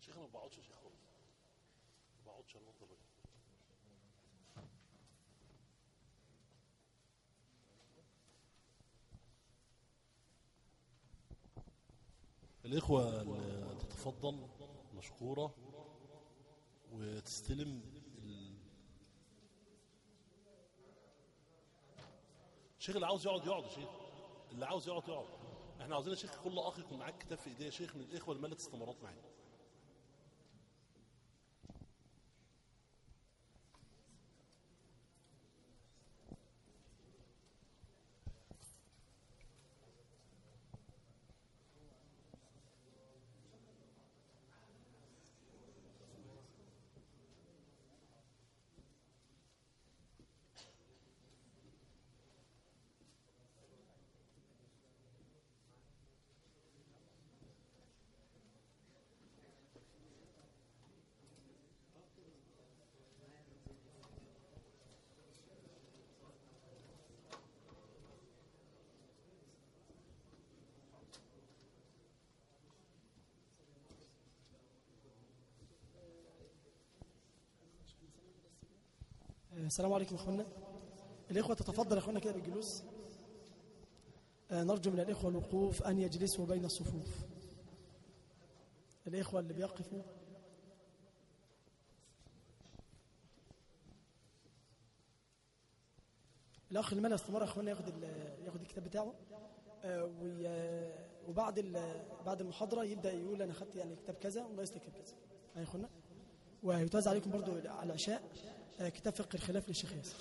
شيخ انا ما بقعدش يا شيخ خالص ما بقعدش انا افضل الإخوة اللي تتفضل مشكورة وتستلم ال... الشيخ اللي عاوز يقعد يقعد يا شيخ اللي عاوز يقعد يقعد احنا عاوزين يا شيخ كل اخ يكون معاك كتاب في ايديه يا شيخ من الاخوه اللي ملت استمارات معانا السلام عليكم يا اخوانا الاخوه تتفضل يا اخوانا كده بالجلوس آه، نرجو من الاخوه الوقوف ان يجلسوا بين الصفوف الاخوه اللي بيقفوا الاخ اللي مالي استمر يا اخوانا ياخد ال- ياخد الكتاب بتاعه آه، وي- وبعد ال- بعد المحاضره يبدا يقول انا خدت يعني كتاب كذا وناقص لي كتاب كذا يا اخوانا ويتوزع عليكم برضو على العشاء آه، كتاب فقه الخلاف للشيخ ياسر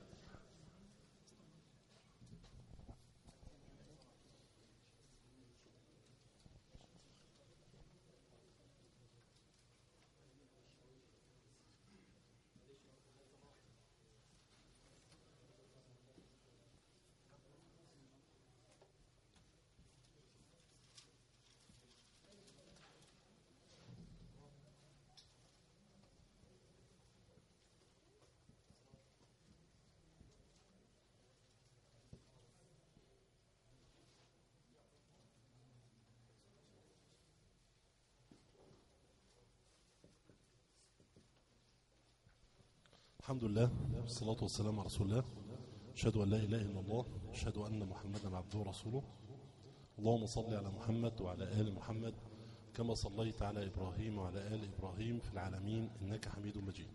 الحمد لله والصلاة والسلام على رسول الله أشهد أن لا إله إلا الله أشهد أن محمدا عبده ورسوله اللهم صل على محمد وعلى آل محمد كما صليت على إبراهيم وعلى آل إبراهيم في العالمين إنك حميد مجيد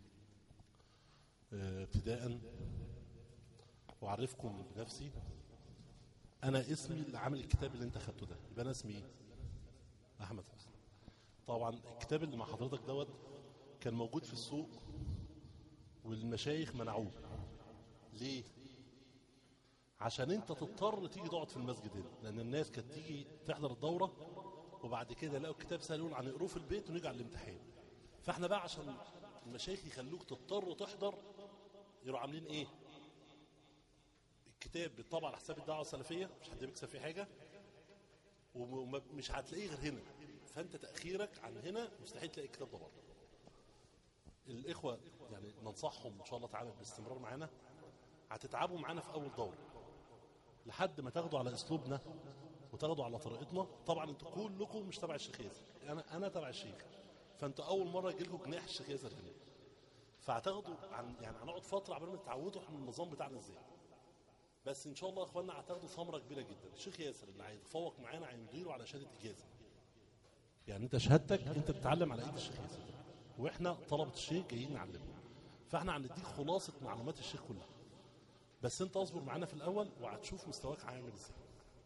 آه، ابتداء أعرفكم بنفسي أنا اسمي اللي عامل الكتاب اللي أنت خدته ده يبقى أنا اسمي إيه؟ أحمد حسن طبعا الكتاب اللي مع حضرتك دوت كان موجود في السوق والمشايخ منعوه ليه عشان انت تضطر تيجي تقعد في المسجد هنا لان الناس كانت تيجي تحضر الدوره وبعد كده يلاقوا الكتاب سالون عن يقروه في البيت ونيجي على الامتحان فاحنا بقى عشان المشايخ يخلوك تضطر تحضر يروحوا عاملين ايه الكتاب بيطبع على حساب الدعوه السلفيه مش حد بيكسب فيه حاجه ومش هتلاقيه غير هنا فانت تاخيرك عن هنا مستحيل تلاقي الكتاب ده بره الاخوه يعني ننصحهم ان شاء الله تعالى بالاستمرار معانا هتتعبوا معانا في اول دوره لحد ما تاخدوا على اسلوبنا وتاخدوا على طريقتنا طبعا انتوا كلكم مش تبع الشيخ ياسر انا انا تبع الشيخ فانتوا اول مره يجي لكم جناح الشيخ ياسر هنا فهتاخدوا عن يعني هنقعد فتره عبال ما تتعودوا احنا النظام بتاعنا ازاي بس ان شاء الله يا اخوانا هتاخدوا ثمره كبيره جدا الشيخ ياسر اللي هيتفوق معانا هيمضيله على شهاده اجازه يعني انت شهادتك انت بتتعلم على ايد الشيخ ياسر واحنا طلبه الشيخ جايين نعلمه فاحنا هنديك خلاصه معلومات الشيخ كلها بس انت اصبر معانا في الاول وهتشوف مستواك عامل ازاي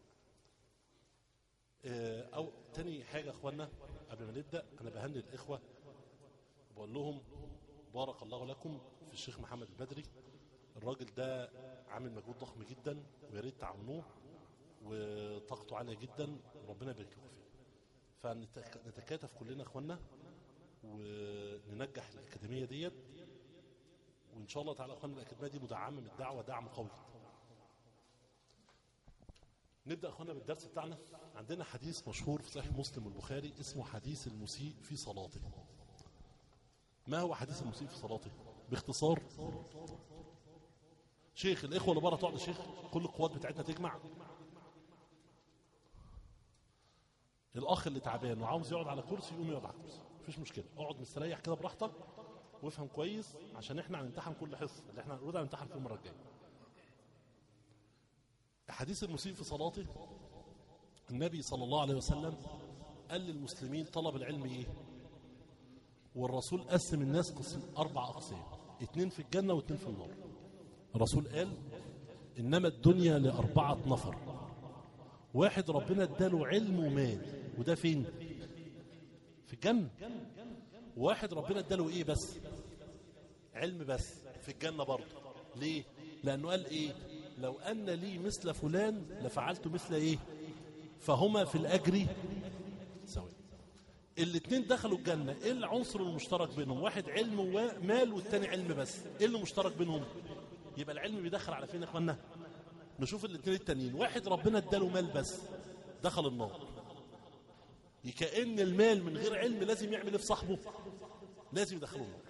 اه، او تاني حاجه يا اخوانا قبل ما نبدا انا بهني الاخوه بقول لهم بارك الله لكم في الشيخ محمد البدري الراجل ده عامل مجهود ضخم جدا ويا ريت تعاونوه وطاقته عاليه جدا وربنا يبارك لكم فيه فنتكاتف كلنا يا اخوانا وننجح الاكاديميه ديت وان شاء الله تعالى يا اخوانا الاكاديميه دي مدعمه من الدعوه دعم قوي جدا نبدا يا اخوانا بالدرس بتاعنا عندنا حديث مشهور في صحيح مسلم والبخاري اسمه حديث المسيء في صلاته ما هو حديث المسيء في صلاته باختصار شيخ الاخوه اللي بره تقعد يا شيخ كل القوات بتاعتنا تجمع الاخ اللي تعبان وعاوز يقعد على كرسي يقوم يقعد على كرسي مفيش مشكله اقعد مستريح كده براحتك وافهم كويس عشان احنا هنمتحن كل حصه اللي احنا هنقول هنمتحن في المره الجايه حديث المسيء في صلاته النبي صلى الله عليه وسلم قال للمسلمين طلب العلم ايه والرسول قسم الناس قسم اربع اقسام اتنين في الجنه واتنين في النار الرسول قال انما الدنيا لاربعه نفر واحد ربنا اداله علم ومال وده فين في الجنه واحد ربنا اداله ايه بس علم بس في الجنه برضه ليه لانه قال ايه لو ان لي مثل فلان لفعلت مثل ايه فهما في الاجر سواء الاثنين دخلوا الجنه ايه العنصر المشترك بينهم واحد علم ومال والتاني علم بس ايه اللي مشترك بينهم يبقى العلم بيدخل على فين يا اخوانا نشوف الاثنين التانيين واحد ربنا اداله مال بس دخل النار كأن المال من غير علم لازم يعمل ايه في صاحبه لازم يدخله النار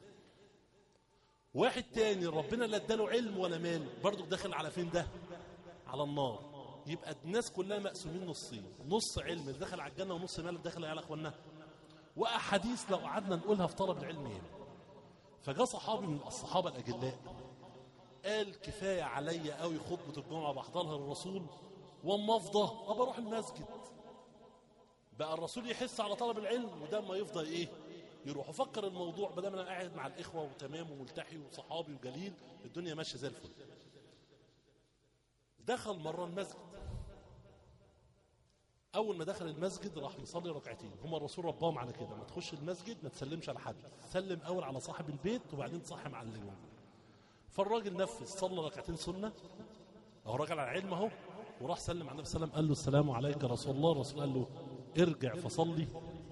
واحد تاني ربنا لا اداله علم ولا مال برضه داخل على فين ده على النار يبقى الناس كلها مقسومين نصين نص علم اللي دخل على الجنه ونص مال اللي دخل على اخواننا واحاديث لو قعدنا نقولها في طلب العلم يعني فجاء صحابي من الصحابه الاجلاء قال كفايه عليا قوي خطبه الجمعه بحضرها للرسول واما افضى ابى اروح المسجد بقى الرسول يحس على طلب العلم وده ما يفضل ايه يروح افكر الموضوع بدل ما انا قاعد مع الاخوه وتمام وملتحي وصحابي وجليل الدنيا ماشيه زي الفل دخل مره المسجد اول ما دخل المسجد راح مصلي ركعتين هم الرسول رباهم على كده ما تخش المسجد ما تسلمش على حد سلم اول على صاحب البيت وبعدين تصحي مع اللي جوه فالراجل نفذ صلى ركعتين سنه اهو راجل على علم اهو وراح سلم على النبي صلى الله عليه وسلم قال له السلام عليك يا رسول الله الرسول قال له ارجع فصلي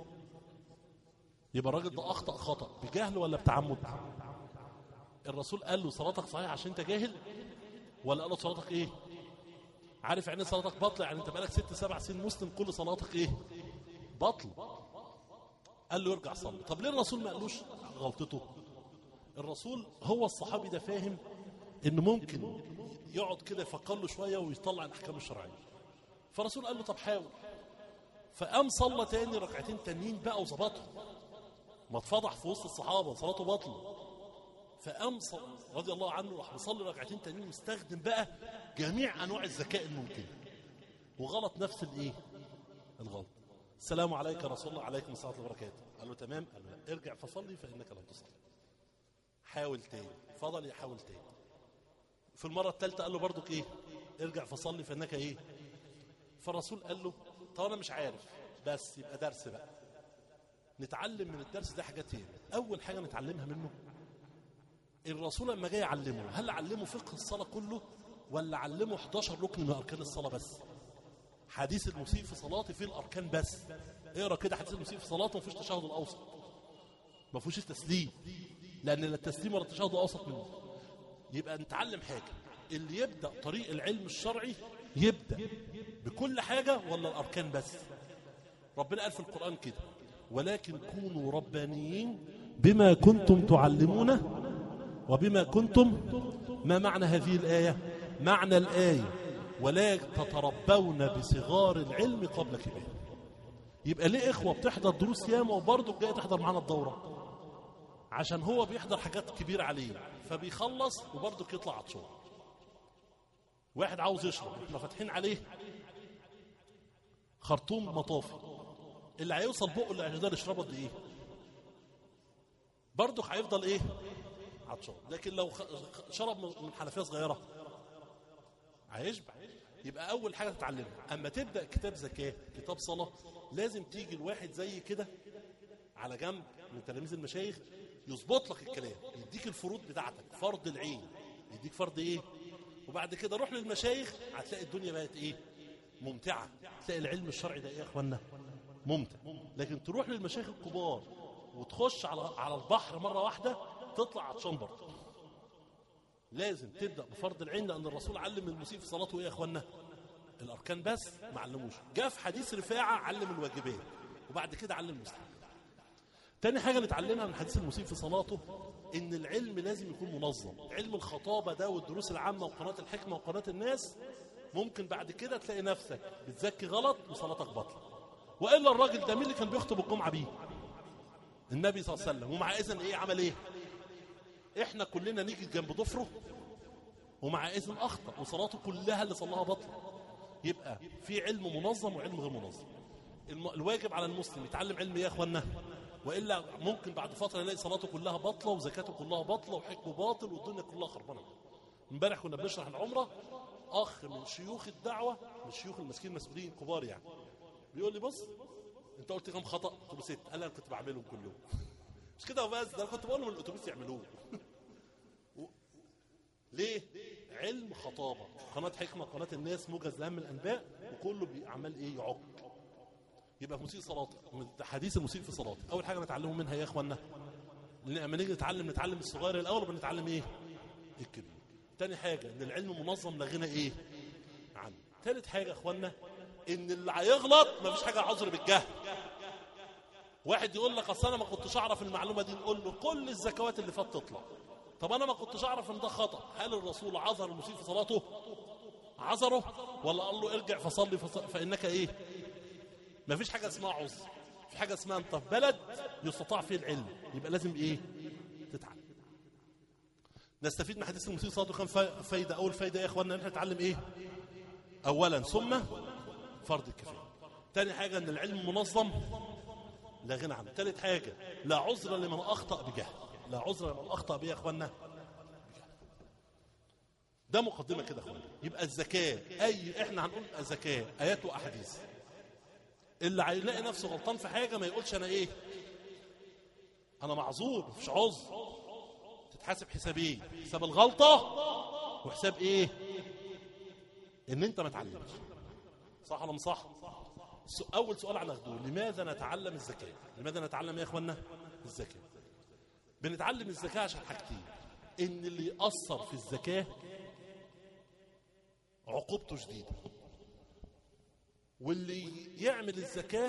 يبقى الراجل ده اخطا خطا بجهل ولا بتعمد الرسول قال له صلاتك صحيحه عشان انت جاهل ولا قال له صلاتك ايه عارف يعني صلاتك بطل يعني انت بقالك ست سبع سنين مسلم كل صلاتك ايه بطل قال له ارجع صلي طب ليه الرسول ما قالوش غلطته الرسول هو الصحابي ده فاهم ان ممكن يقعد كده يفكر له شويه ويطلع الاحكام الشرعيه فالرسول قال له طب حاول فقام صلى تاني ركعتين تانيين بقى وظبطهم ما اتفضح في وسط الصحابه صلاته باطله فقام رضي الله عنه راح مصلي ركعتين تانيين مستخدم بقى جميع انواع الذكاء الممكن وغلط نفس الايه الغلط السلام عليك يا رسول الله عليكم السلام وبركاته قال له تمام قال له ارجع فصلي فانك لم تصلي حاول تاني فضل يحاول تاني في المره الثالثه قال له برضك ايه ارجع فصلي فانك ايه فالرسول قال له طب انا مش عارف بس يبقى درس بقى نتعلم من الدرس ده حاجتين اول حاجه نتعلمها منه الرسول لما جاي يعلمه هل علمه فقه الصلاه كله ولا علمه 11 ركن من اركان الصلاه بس حديث المسيء في صلاته فيه الاركان بس اقرا كده حديث المسيء في صلاته ما فيهوش تشهد الاوسط ما فيهوش التسليم لان لا التسليم ولا التشهد الاوسط منه يبقى نتعلم حاجه اللي يبدا طريق العلم الشرعي يبدا بكل حاجه ولا الاركان بس ربنا قال في القران كده ولكن كونوا ربانيين بما كنتم تعلمون وبما كنتم ما معنى هذه الآية معنى الآية ولا تتربون بصغار العلم قبل كبار يبقى ليه إخوة بتحضر دروس ياما وبرضه جاي تحضر معانا الدورة عشان هو بيحضر حاجات كبيرة عليه فبيخلص وبرضه يطلع عطشان واحد عاوز يشرب احنا فاتحين عليه خرطوم مطافي اللي هيوصل بقه اللي هيقدر يشربه قد ايه برضه هيفضل ايه عطشان لكن لو شرب من حنفيه صغيره هيشبع يبقى اول حاجه تتعلمها اما تبدا كتاب زكاه كتاب صلاه لازم تيجي الواحد زي كده على جنب من تلاميذ المشايخ يظبط لك الكلام يديك الفروض بتاعتك فرض العين يديك فرض ايه وبعد كده روح للمشايخ هتلاقي الدنيا بقت ايه ممتعه تلاقي العلم الشرعي ده ايه يا اخوانا ممتع لكن تروح للمشايخ الكبار وتخش على على البحر مره واحده تطلع عطشان برضه لازم تبدا بفرض العين لان الرسول علم المسيء في صلاته ايه يا اخوانا الاركان بس ما علموش جاء في حديث رفاعه علم الواجبات وبعد كده علم المستحب تاني حاجه نتعلمها من حديث المسيء في صلاته ان العلم لازم يكون منظم علم الخطابه ده والدروس العامه وقناه الحكمه وقناه الناس ممكن بعد كده تلاقي نفسك بتزكي غلط وصلاتك باطله والا الراجل ده مين اللي كان بيخطب الجمعه بيه النبي صلى الله عليه وسلم ومع اذن ايه عمل ايه احنا كلنا نيجي جنب ضفره ومع اذن اخطا وصلاته كلها اللي صلاها بطله يبقى في علم منظم وعلم غير منظم الم... الواجب على المسلم يتعلم علم ايه يا اخوانا والا ممكن بعد فتره يلاقي صلاته كلها باطله وزكاته كلها باطله وحجه باطل والدنيا كلها خربانه امبارح كنا بنشرح العمره اخ من شيوخ الدعوه من شيوخ المسكين المسؤولين كبار يعني بيقول لي بص انت قلت كام خطا قلت له ست قال لي انا كنت بعملهم كلهم مش كده وبس ده انا كنت بقول لهم الاتوبيس يعملوه و- ليه علم خطابه قناه حكمه قناه الناس موجز لاهم الانباء وكله بيعمل ايه يعق يبقى في مسيء صلاته من حديث المسيء في صلاته اول حاجه نتعلمه منها يا اخوانا لما نيجي نتعلم نتعلم الصغير الاول بنتعلم ايه الكبير تاني حاجه ان العلم منظم لا غنى ايه عنه تالت حاجه يا اخوانا ان اللي هيغلط مفيش حاجه عذر بالجهل واحد يقول لك اصل انا ما كنتش اعرف المعلومه دي نقول له كل الزكوات اللي فات تطلع طب انا ما كنتش اعرف ان ده خطا هل الرسول عذر المسيء في صلاته عذره ولا قال له ارجع فصلي فص... فانك ايه ما فيش حاجه اسمها عذر في حاجه اسمها انت في بلد يستطاع فيه العلم يبقى لازم ايه تتعلم نستفيد من حديث المسيء صلاته كم فا- فايده اول فايده يا اخوانا ان احنا نتعلم ايه اولا ثم فرض الكفايه تاني حاجه ان العلم منظم لا غنى عنه ثالث حاجه لا عذر لمن اخطا بجهل لا عذر لمن اخطا بيه يا اخوانا بجهل. ده مقدمه كده يا اخوانا يبقى الزكاه اي احنا هنقول الزكاه ايات واحاديث اللي هيلاقي نفسه غلطان في حاجه ما يقولش انا ايه انا معذور مفيش عذر تتحاسب حسابين حساب الغلطه وحساب ايه ان انت ما تعلمش صح ولا مش صح سو- اول سؤال هناخده لماذا نتعلم الزكاه لماذا نتعلم يا اخوانا الزكاه بنتعلم الزكاه عشان حاجتين ان اللي ياثر في الزكاه عقوبته شديده واللي يعمل الزكاه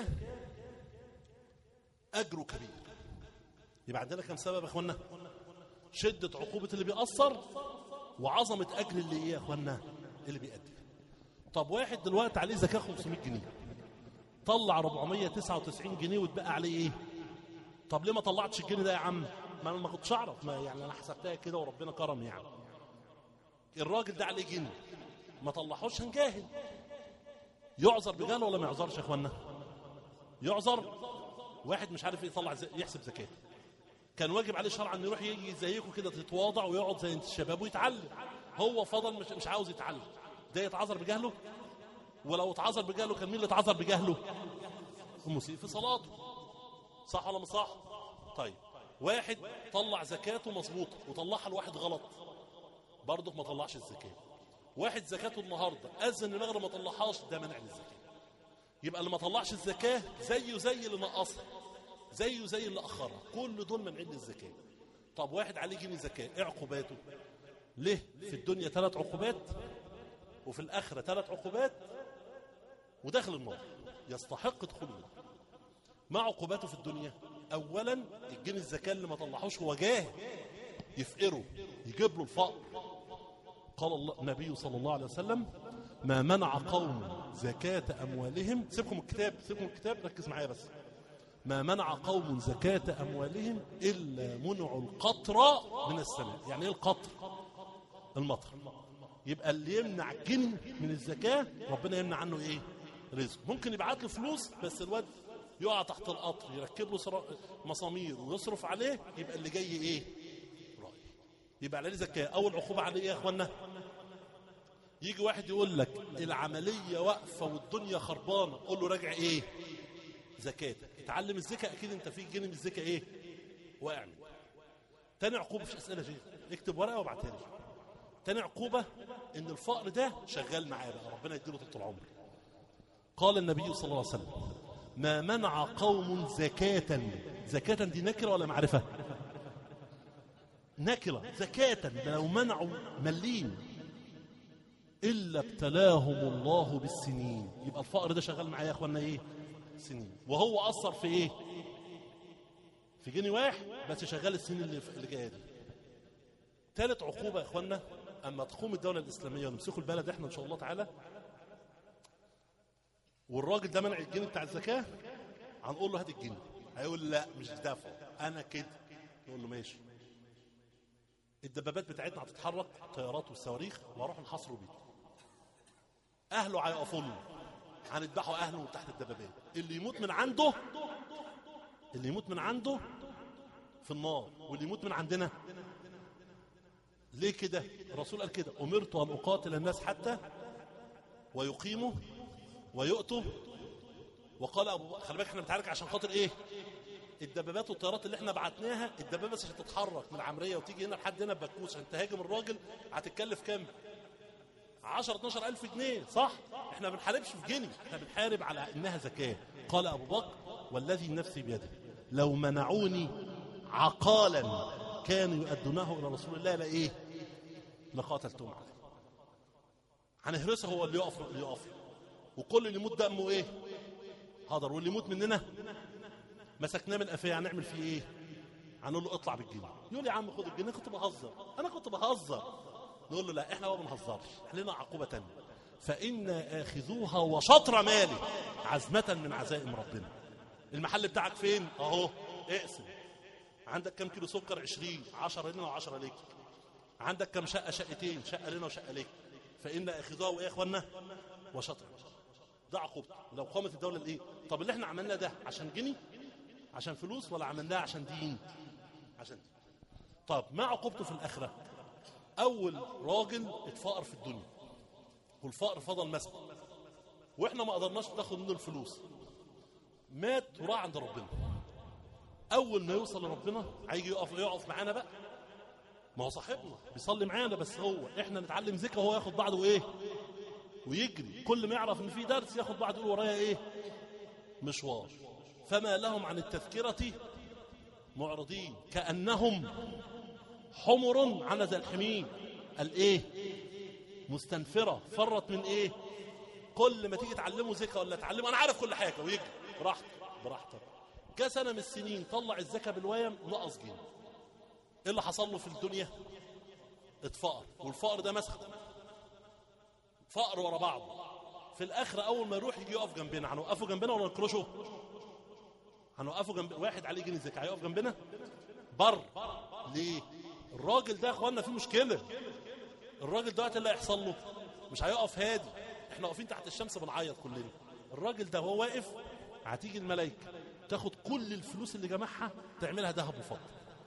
اجره كبير يبقى عندنا كم سبب يا اخوانا شده عقوبه اللي بيأثر وعظمه اجر اللي ايه يا اخوانا اللي بيأدي طب واحد دلوقتي عليه زكاه 500 جنيه طلع 499 جنيه واتبقى عليه ايه طب ليه ما طلعتش الجنيه ده يا عم ما انا ما كنتش اعرف ما يعني انا حسبتها كده وربنا كرم يعني الراجل ده عليه جنيه ما طلعوش هنجاهل يعذر بجهل ولا ما يعذرش يا اخوانا يعذر واحد مش عارف يطلع زي يحسب زكاه كان واجب عليه شرعا انه يروح يجي زيكم كده يتواضع ويقعد زي الشباب ويتعلم هو فضل مش, مش عاوز يتعلم ده يتعذر بجهله ولو اتعذر بجهله كان مين اللي اتعذر بجهله المسيء في صلاته صح ولا مش صح طيب واحد طلع زكاته مظبوطه وطلعها لواحد غلط برضه ما طلعش الزكاه واحد زكاته النهارده اذن المغرب ما طلعهاش ده منع للزكاه يبقى اللي ما طلعش الزكاه زيه زي اللي نقصها زيه زي اللي اخرها كل دول منعين للزكاه طب واحد عليه جنيه زكاه ايه عقوباته ليه في الدنيا ثلاث عقوبات وفي الاخره ثلاث عقوبات وداخل النار يستحق دخول النار ما عقوباته في الدنيا اولا الجنيه الزكاه اللي ما طلعوش هو جاهل يفقره يجيب له الفقر قال الله النبي صلى الله عليه وسلم ما منع قوم زكاة أموالهم سيبكم الكتاب سيبكم الكتاب ركز معايا بس ما منع قوم زكاة أموالهم إلا منعوا القطر من السماء يعني إيه القطر المطر يبقى اللي يمنع جنيه من الزكاة ربنا يمنع عنه إيه رزق ممكن يبعت له فلوس بس الواد يقع تحت القطر يركب له سرا- مسامير ويصرف عليه يبقى اللي جاي إيه رايح يبقى عليه زكاة أول عقوبة عليه إيه يا إخوانا يجي واحد يقول لك العملية واقفة والدنيا خربانة قول له راجع ايه زكاتك اتعلم الزكاة اكيد انت فيك جنيه من الزكاة ايه واعمل تاني عقوبة مش اسئلة شيء اكتب ورقة وابعتها لي تاني عقوبة ان الفقر ده شغال معاه بقى ربنا يديله طول العمر قال النبي صلى الله عليه وسلم ما منع قوم زكاة زكاة دي نكرة ولا معرفة نكرة زكاة ده لو منعوا مليم إلا ابتلاهم الله بالسنين يبقى الفقر ده شغال معايا يا أخوانا إيه سنين وهو أثر في إيه في جنيه واحد بس شغال السنين اللي, اللي جاية دي ثالث عقوبة يا أخوانا أما تقوم الدولة الإسلامية ونمسكوا البلد إحنا إن شاء الله تعالى والراجل ده منع الجنيه بتاع الزكاة هنقول له هات الجنيه هيقول لا مش دافع انا كده نقول له ماشي الدبابات بتاعتنا هتتحرك الطيارات والصواريخ واروح نحاصره بيه اهله هيقفوا له هنذبحوا اهله من تحت الدبابات اللي يموت من عنده اللي يموت من عنده في النار واللي يموت من عندنا ليه كده الرسول قال كده امرت ان اقاتل الناس حتى ويقيموا ويؤتوا وقال ابو بكر خلي بالك احنا بنتعارك عشان خاطر ايه الدبابات والطيارات اللي احنا بعتناها الدبابه بس عشان تتحرك من العمريه وتيجي هنا لحد هنا ببكوس عشان تهاجم الراجل هتتكلف كام 10 12 الف جنيه صح احنا ما بنحاربش في جنيه احنا بنحارب على انها زكاه قال ابو بكر والذي نفسي بيده لو منعوني عقالا كانوا يؤدونه الى رسول الله لايه لقاتلتهم عليه هنهرسه هو اللي يقف اللي يقف وكل اللي يموت دمه ايه حاضر واللي يموت مننا مسكناه من قفاه هنعمل فيه ايه هنقول له اطلع بالجنيه يقول يا عم خد الجنيه كنت بهزر انا كنت بهزر نقول له لا احنا ما بنهزرش احنا لنا عقوبه تانية فإنا آخذوها وشطر ماله عزمة من عزائم ربنا المحل بتاعك فين اهو اقسم عندك كم كيلو سكر 20 10 لنا و10 ليك عندك كم شقه شقتين شقه لنا وشقه ليك فإنا آخذوها وايه يا اخوانا وشطر ده عقوبته لو قامت الدوله الايه طب اللي احنا عملناه ده عشان جنيه عشان فلوس ولا عملناه عشان دين عشان دين. طب ما عقوبته في الاخره اول راجل اتفقر في الدنيا والفقر فضل مسك واحنا ما قدرناش ناخد منه الفلوس مات وراح عند ربنا اول ما يوصل لربنا هيجي يقف يقف معانا بقى ما هو صاحبنا بيصلي معانا بس هو احنا نتعلم ذكر وهو ياخد بعضه ايه ويجري كل ما يعرف ان في درس ياخد بعضه يقول ورايا ايه مشوار فما لهم عن التذكرة معرضين كأنهم حمر عنز الحمير الايه مستنفرة فرت من ايه كل ما تيجي تعلمه زكاة ولا تعلمه انا عارف كل حاجة ويجري براحتك براحتك جه سنة من السنين طلع الزكاة بالويم نقص جنيه ايه اللي حصل له في الدنيا اتفقر والفقر ده مسخ فقر ورا بعض في الاخر اول ما يروح يجي يقف جنبنا هنوقفه جنبنا ولا نكرشه هنوقفه جنب واحد عليه جنيه زكاه هيقف جنبنا بر ليه الراجل ده يا اخوانا فيه مشكله الراجل دلوقتي اللي هيحصل له مش هيقف هادي احنا واقفين تحت الشمس بنعيط كلنا الراجل ده وهو واقف هتيجي الملائكه تاخد كل الفلوس اللي جمعها تعملها ذهب وفضه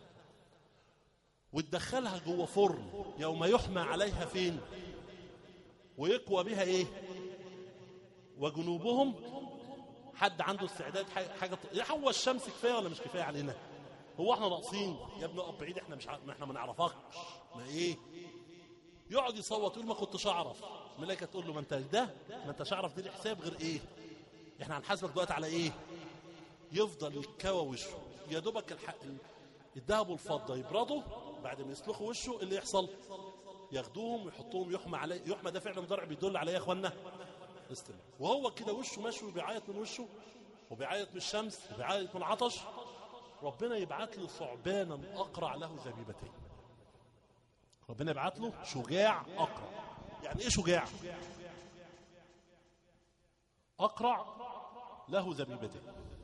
وتدخلها جوه فرن يوم يحمى عليها فين ويقوى بها ايه وجنوبهم حد عنده استعداد حاجه يا هو الشمس كفايه ولا مش كفايه علينا هو احنا ناقصين يا ابني اقف بعيد احنا مش ع... ما احنا ما نعرفكش ما ايه يقعد يصوت يقول ما كنتش اعرف الملائكه تقول له ما انت ده ما انتش اعرف دي الحساب غير ايه احنا هنحاسبك دلوقتي على ايه يفضل يتكوى وشه يا دوبك الح... الذهب والفضه يبردوا بعد ما يسلخوا وشه اللي يحصل ياخدوهم ويحطوهم يحمى عليه يحمى ده فعلا مضارع بيدل عليه يا اخوانا استمع وهو كده وشه ماشي وبيعيط من وشه وبيعيط من الشمس وبيعيط من العطش ربنا يبعت له ثعبانا اقرع له زبيبتين ربنا يبعت له شجاع اقرع يعني ايه شجاع اقرع له زبيبتين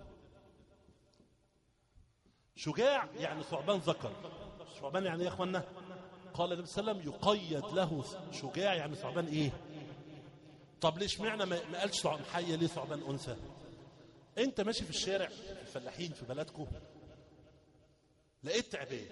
شجاع يعني ثعبان ذكر ثعبان يعني ايه يا اخوانا قال النبي صلى الله عليه وسلم يقيد له شجاع يعني ثعبان ايه طب ليش معنى ما قالش ثعبان حيه ليه ثعبان انثى انت ماشي في الشارع الفلاحين في بلدكم لقيت تعبان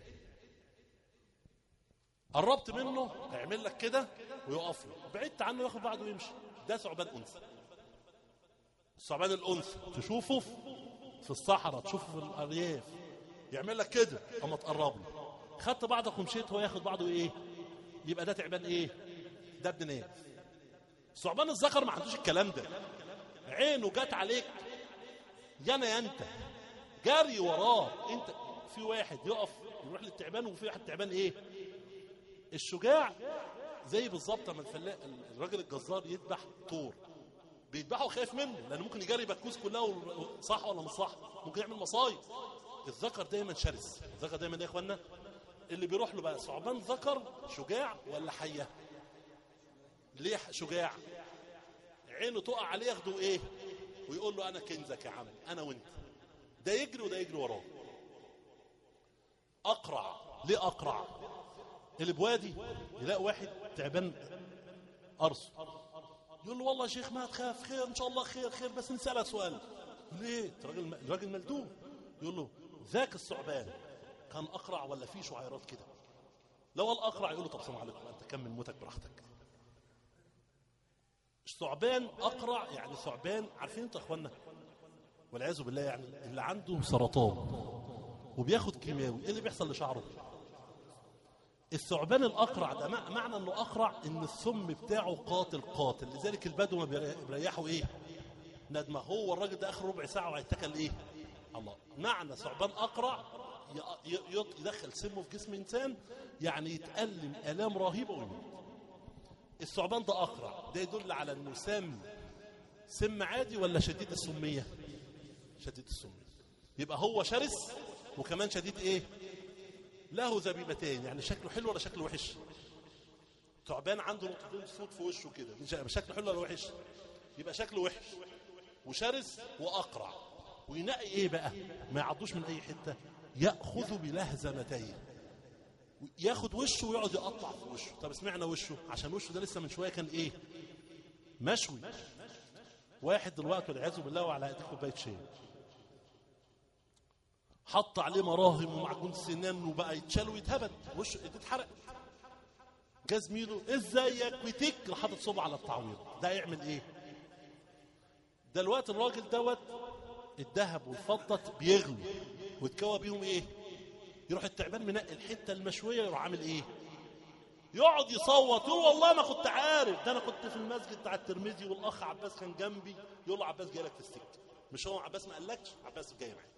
قربت منه يعمل لك كده ويقف له بعدت عنه ياخد بعضه ويمشي ده ثعبان انثى الثعبان الانثى تشوفه في الصحراء تشوفه في الارياف يعمل لك كده اما تقرب له خدت بعضك ومشيت هو ياخد بعضه ايه يبقى ده تعبان ايه ده ابن ناس ثعبان الذكر ما عندوش الكلام ده عينه جت عليك يانا يا انت جري وراه انت في واحد يقف يروح للتعبان وفي واحد تعبان ايه الشجاع زي بالظبط لما الفلاح الراجل الجزار يذبح طور بيذبحه خايف منه لانه ممكن يجري بكوس كلها و... صح ولا مش صح ممكن يعمل مصايب الذكر دايما شرس الذكر دايما يا اخوانا اللي بيروح له بقى ثعبان ذكر شجاع ولا حيه ليه شجاع عينه تقع عليه ياخده ايه ويقول له انا كنزك يا عم انا وانت ده يجري وده يجري وراه اقرع ليه اقرع اللي بوادي يلاقي واحد تعبان ارسل يقول له والله يا شيخ ما تخاف خير ان شاء الله خير خير بس نسالك سؤال ليه الراجل الراجل ملدوم يقول له ذاك الثعبان كان اقرع ولا فيه شعيرات كده لو قال اقرع يقول له طب سلام عليكم انت كمل موتك براحتك الثعبان اقرع يعني ثعبان عارفين انتوا يا اخوانا والعياذ بالله يعني اللي عنده سرطان وبياخد كيماوي ايه اللي بيحصل لشعره الثعبان الاقرع ده مع- معنى انه اقرع ان السم بتاعه قاتل قاتل لذلك البدو ما بيري- بيريحوا ايه ندمه هو الراجل ده اخر ربع ساعه وهيتكل ايه الله معنى ثعبان اقرع ي- ي- يط- يدخل سمه في جسم انسان يعني يتالم الام رهيبه ويموت الثعبان ده اقرع ده يدل على انه سم سم عادي ولا شديد السميه شديد السميه يبقى هو شرس وكمان شديد ايه له ذبيبتين يعني شكله حلو ولا شكله وحش ثعبان عنده نقطتين سود في وشه كده مش- شكله حلو ولا وحش يبقى شكله وحش وشرس واقرع وينقي ايه بقى ما يعضوش من اي حته ياخذ بلهزمتيه ياخد وشه ويقعد يقطع في وشه طب اسمعنا وشه عشان وشه ده لسه من شويه كان ايه مشوي واحد دلوقتي والعياذ بالله وعلى ايديه كوبايه شاي حط عليه مراهم ومعجون سنان وبقى يتشال ويتهبد وشه ايديه اتحرق جه زميله ازيك وتك راح حاطط صبعه على التعويض ده يعمل ايه دلوقتي الراجل دوت الذهب والفضه بيغلوا ويتكوى بيهم ايه يروح التعبان منقي الحته المشويه يروح عامل ايه يقعد يصوت يقول والله ما كنت عارف ده انا كنت في المسجد بتاع الترمذي والاخ عباس كان جنبي يقول له عباس جاي لك في السكه مش هو عباس ما قالكش عباس جاي معاك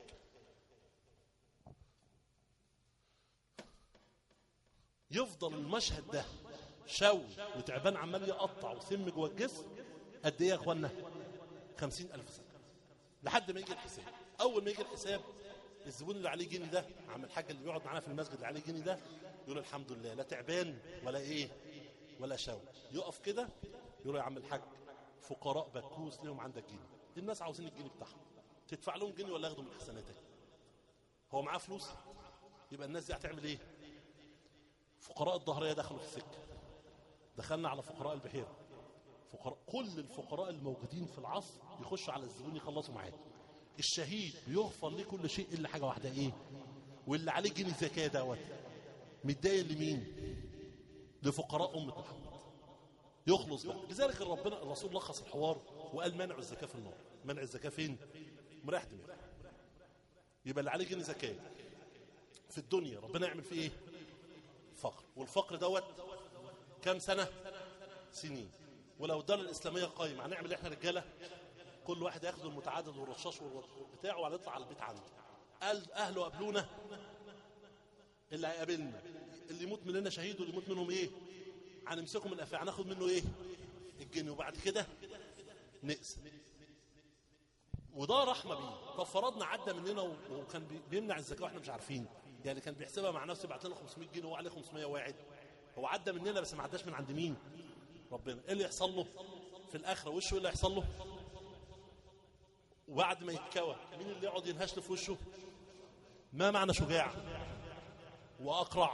يفضل المشهد ده شوي وتعبان عمال يقطع وسم جوه الجسم قد ايه يا اخوانا خمسين ألف سنة لحد ما يجي الحساب أول ما يجي الحساب الزبون اللي عليه جنيه ده عم الحاج اللي بيقعد معانا في المسجد اللي عليه جنيه ده يقول الحمد لله لا تعبان ولا ايه ولا شوي يقف كده يقول يا عم الحاج فقراء بكوس لهم عندك جنيه الناس عاوزين الجنيه بتاعهم تدفع لهم جنيه ولا ياخدوا من حسناتك هو معاه فلوس يبقى الناس دي هتعمل ايه فقراء الظهريه دخلوا في السكه دخلنا على فقراء البحيره فقراء كل الفقراء الموجودين في العصر يخشوا على الزبون يخلصوا معاه الشهيد بيغفر ليه كل شيء الا حاجه واحده ايه واللي عليه جنيه زكاه دوت متضايق لمين لفقراء امه محمد يخلص بقى لذلك ربنا الرسول لخص الحوار وقال منع الزكاه في النار منع الزكاه فين مريح دماغ يبقى اللي عليه جنيه زكاه في الدنيا ربنا يعمل فيه ايه فقر والفقر دوت كام سنه سنين ولو الدوله الاسلاميه قايمه هنعمل احنا رجاله كل واحد ياخد المتعدد والرشاش بتاعه وهنطلع على البيت عنده قال اهله قابلونا اللي هيقابلنا اللي يموت مننا شهيد واللي يموت منهم ايه هنمسكه من الافاعي هناخد منه ايه الجنيه وبعد كده نقسم وده رحمه بيه طب فرضنا عدى مننا و- وكان بي- بيمنع الزكاه واحنا مش عارفين يعني كان بيحسبها مع نفسه يبعت لنا 500 جنيه وهو عليه 500 واحد هو عدى مننا بس ما عداش من عند مين ربنا ايه اللي يحصل له في الاخره وشه ايه اللي يحصل له وبعد ما يتكوى مين اللي يقعد ينهش له في وشه ما معنى شجاع واقرع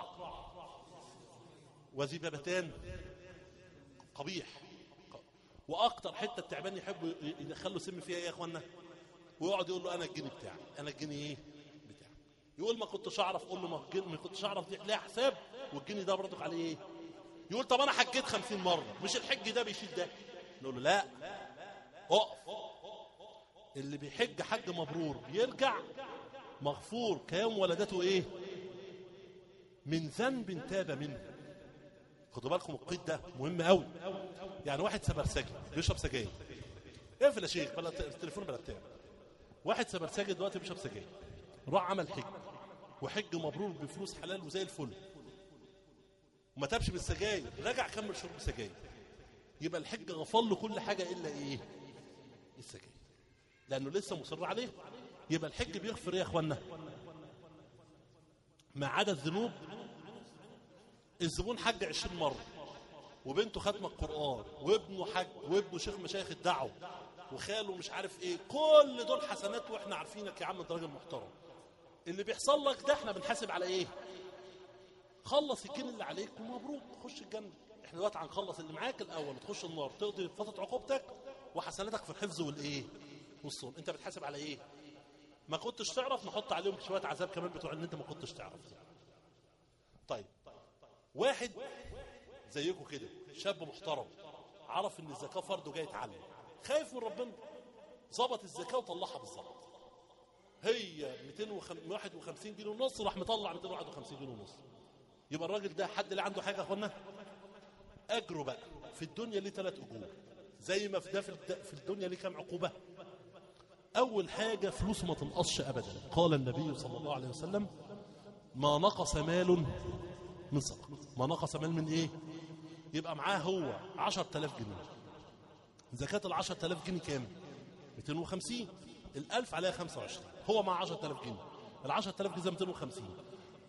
وذبابتان قبيح واكتر حته التعبان يحبوا يدخلوا سم فيها ايه يا اخوانا ويقعد يقول له انا الجني بتاعي انا الجني ايه بتاعي يقول ما كنتش اعرف قول له ما الجن- ما كنتش اعرف دي ليها حساب والجني ده برضك عليه ايه يقول طب انا حجيت خمسين مره مش الحج ده بيشيل ده نقول له لا اقف اللي بيحج حج مبرور بيرجع مغفور كيوم ولدته ايه من ذنب تاب منه خدوا بالكم القيد ده مهم قوي يعني واحد سبرسجي بيشرب سجاير اقفل يا شيخ بلا التليفون بلا بتاع واحد سبرسجي دلوقتي بيشرب سجاير راح عمل حج وحج مبرور بفلوس حلال وزي الفل وما تابش بالسجاير رجع كمل شرب سجاير يبقى الحج غفر له كل حاجه الا ايه السجاير لانه لسه مصر عليه يبقى الحج بيغفر ايه يا اخوانا ما عدا الذنوب الزبون حج 20 مره وبنته ختم القران وابنه حج وابنه شيخ مشايخ الدعوه وخاله مش عارف ايه كل دول حسنات واحنا عارفينك يا عم انت راجل محترم اللي بيحصل لك ده احنا بنحاسب على ايه خلص الجن اللي عليك ومبروك خش الجنه احنا دلوقتي هنخلص اللي معاك الاول تخش النار تقضي فتره عقوبتك وحسناتك في الحفظ والايه والصوم انت بتحاسب على ايه ما كنتش تعرف نحط عليهم شويه عذاب كمان بتوع ان انت ما كنتش تعرف طيب واحد زيكم كده شاب محترم عرف ان الزكاه فرض وجاي يتعلم خايف من ربنا ظبط الزكاه وطلعها بالظبط هي 251 جنيه ونص راح مطلع 251 جنيه ونص يبقى الراجل ده حد اللي عنده حاجه يا اخوانا اجره بقى في الدنيا ليه ثلاث اجور زي ما في ده في الد- في الدنيا ليه كام عقوبه اول حاجه فلوسه ما تنقصش ابدا قال النبي صلى الله عليه وسلم ما نقص مال من صدقه ما نقص مال من ايه يبقى معاه هو 10000 جنيه زكاه ال 10000 جنيه كام 250 ال1000 عليها 25 هو مع 10000 جنيه ال 10000 جنيه زي 250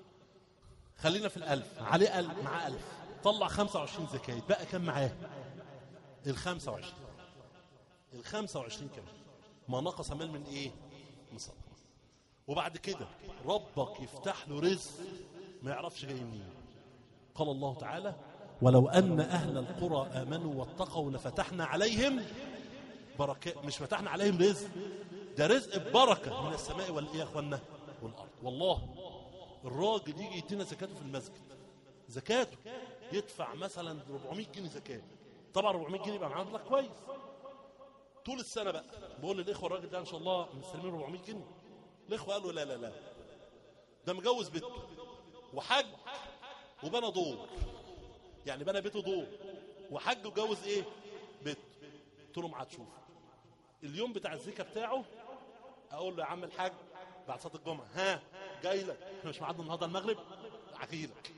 خلينا في الألف عليه ألف معاه ألف طلع 25 زكاة بقى كم معاه ال 25 ال 25 كم ما نقص مال من ايه من صدقه وبعد كده ربك يفتح له رزق ما يعرفش جاي منين قال الله تعالى ولو أن أهل القرى آمنوا واتقوا لفتحنا عليهم بركات مش فتحنا عليهم رزق ده رزق ببركة من السماء والإيه يا أخوانا والأرض والله الراجل يجي يدينا زكاته في المسجد زكاته يدفع مثلا 400 جنيه زكاة طبعا 400 جنيه يبقى معاه مبلغ كويس طول السنة بقى بقول للإخوة الراجل ده إن شاء الله مستلمين 400 جنيه الإخوة قالوا لا لا لا ده مجوز بيته وحج وبنى دور يعني بنى بيته دور وحج وجوز ايه بيت قلت له ما هتشوف اليوم بتاع الزكاه بتاعه اقول له يا عم الحاج بعد صلاه الجمعه ها جاي لك احنا مش ميعادنا النهارده المغرب هجيلك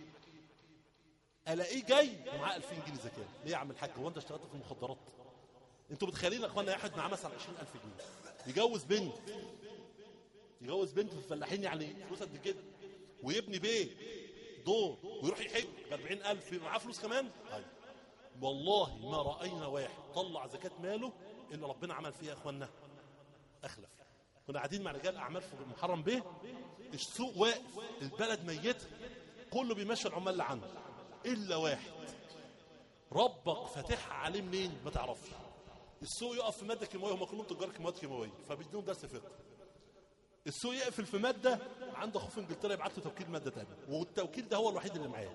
الاقيه جاي ومعاه 2000 جنيه زكاه ليه يا عم الحاج هو انت اشتغلت في المخدرات انتوا متخيلين يا اخوانا واحد معاه مثلا 20000 جنيه يجوز بنت يجوز بنت في الفلاحين يعني فلوس قد كده ويبني بيت دور ويروح يحج ب 40000 يبقى معاه فلوس كمان طيب والله ما راينا واحد طلع زكاه ماله الا ربنا عمل فيها يا اخوانا اخلف كنا قاعدين مع رجال اعمال في محرم به السوق واقف البلد ميته كله بيمشي العمال اللي عنده الا واحد ربك فاتحها عليه منين ما تعرفش السوق يقف في ماده كيماويه هم كلهم تجار مواد كيماويه فبيديهم درس فقه السوق يقفل في ماده عند اخوه في انجلترا يبعت له توكيل ماده ثانيه والتوكيل ده هو الوحيد اللي معاه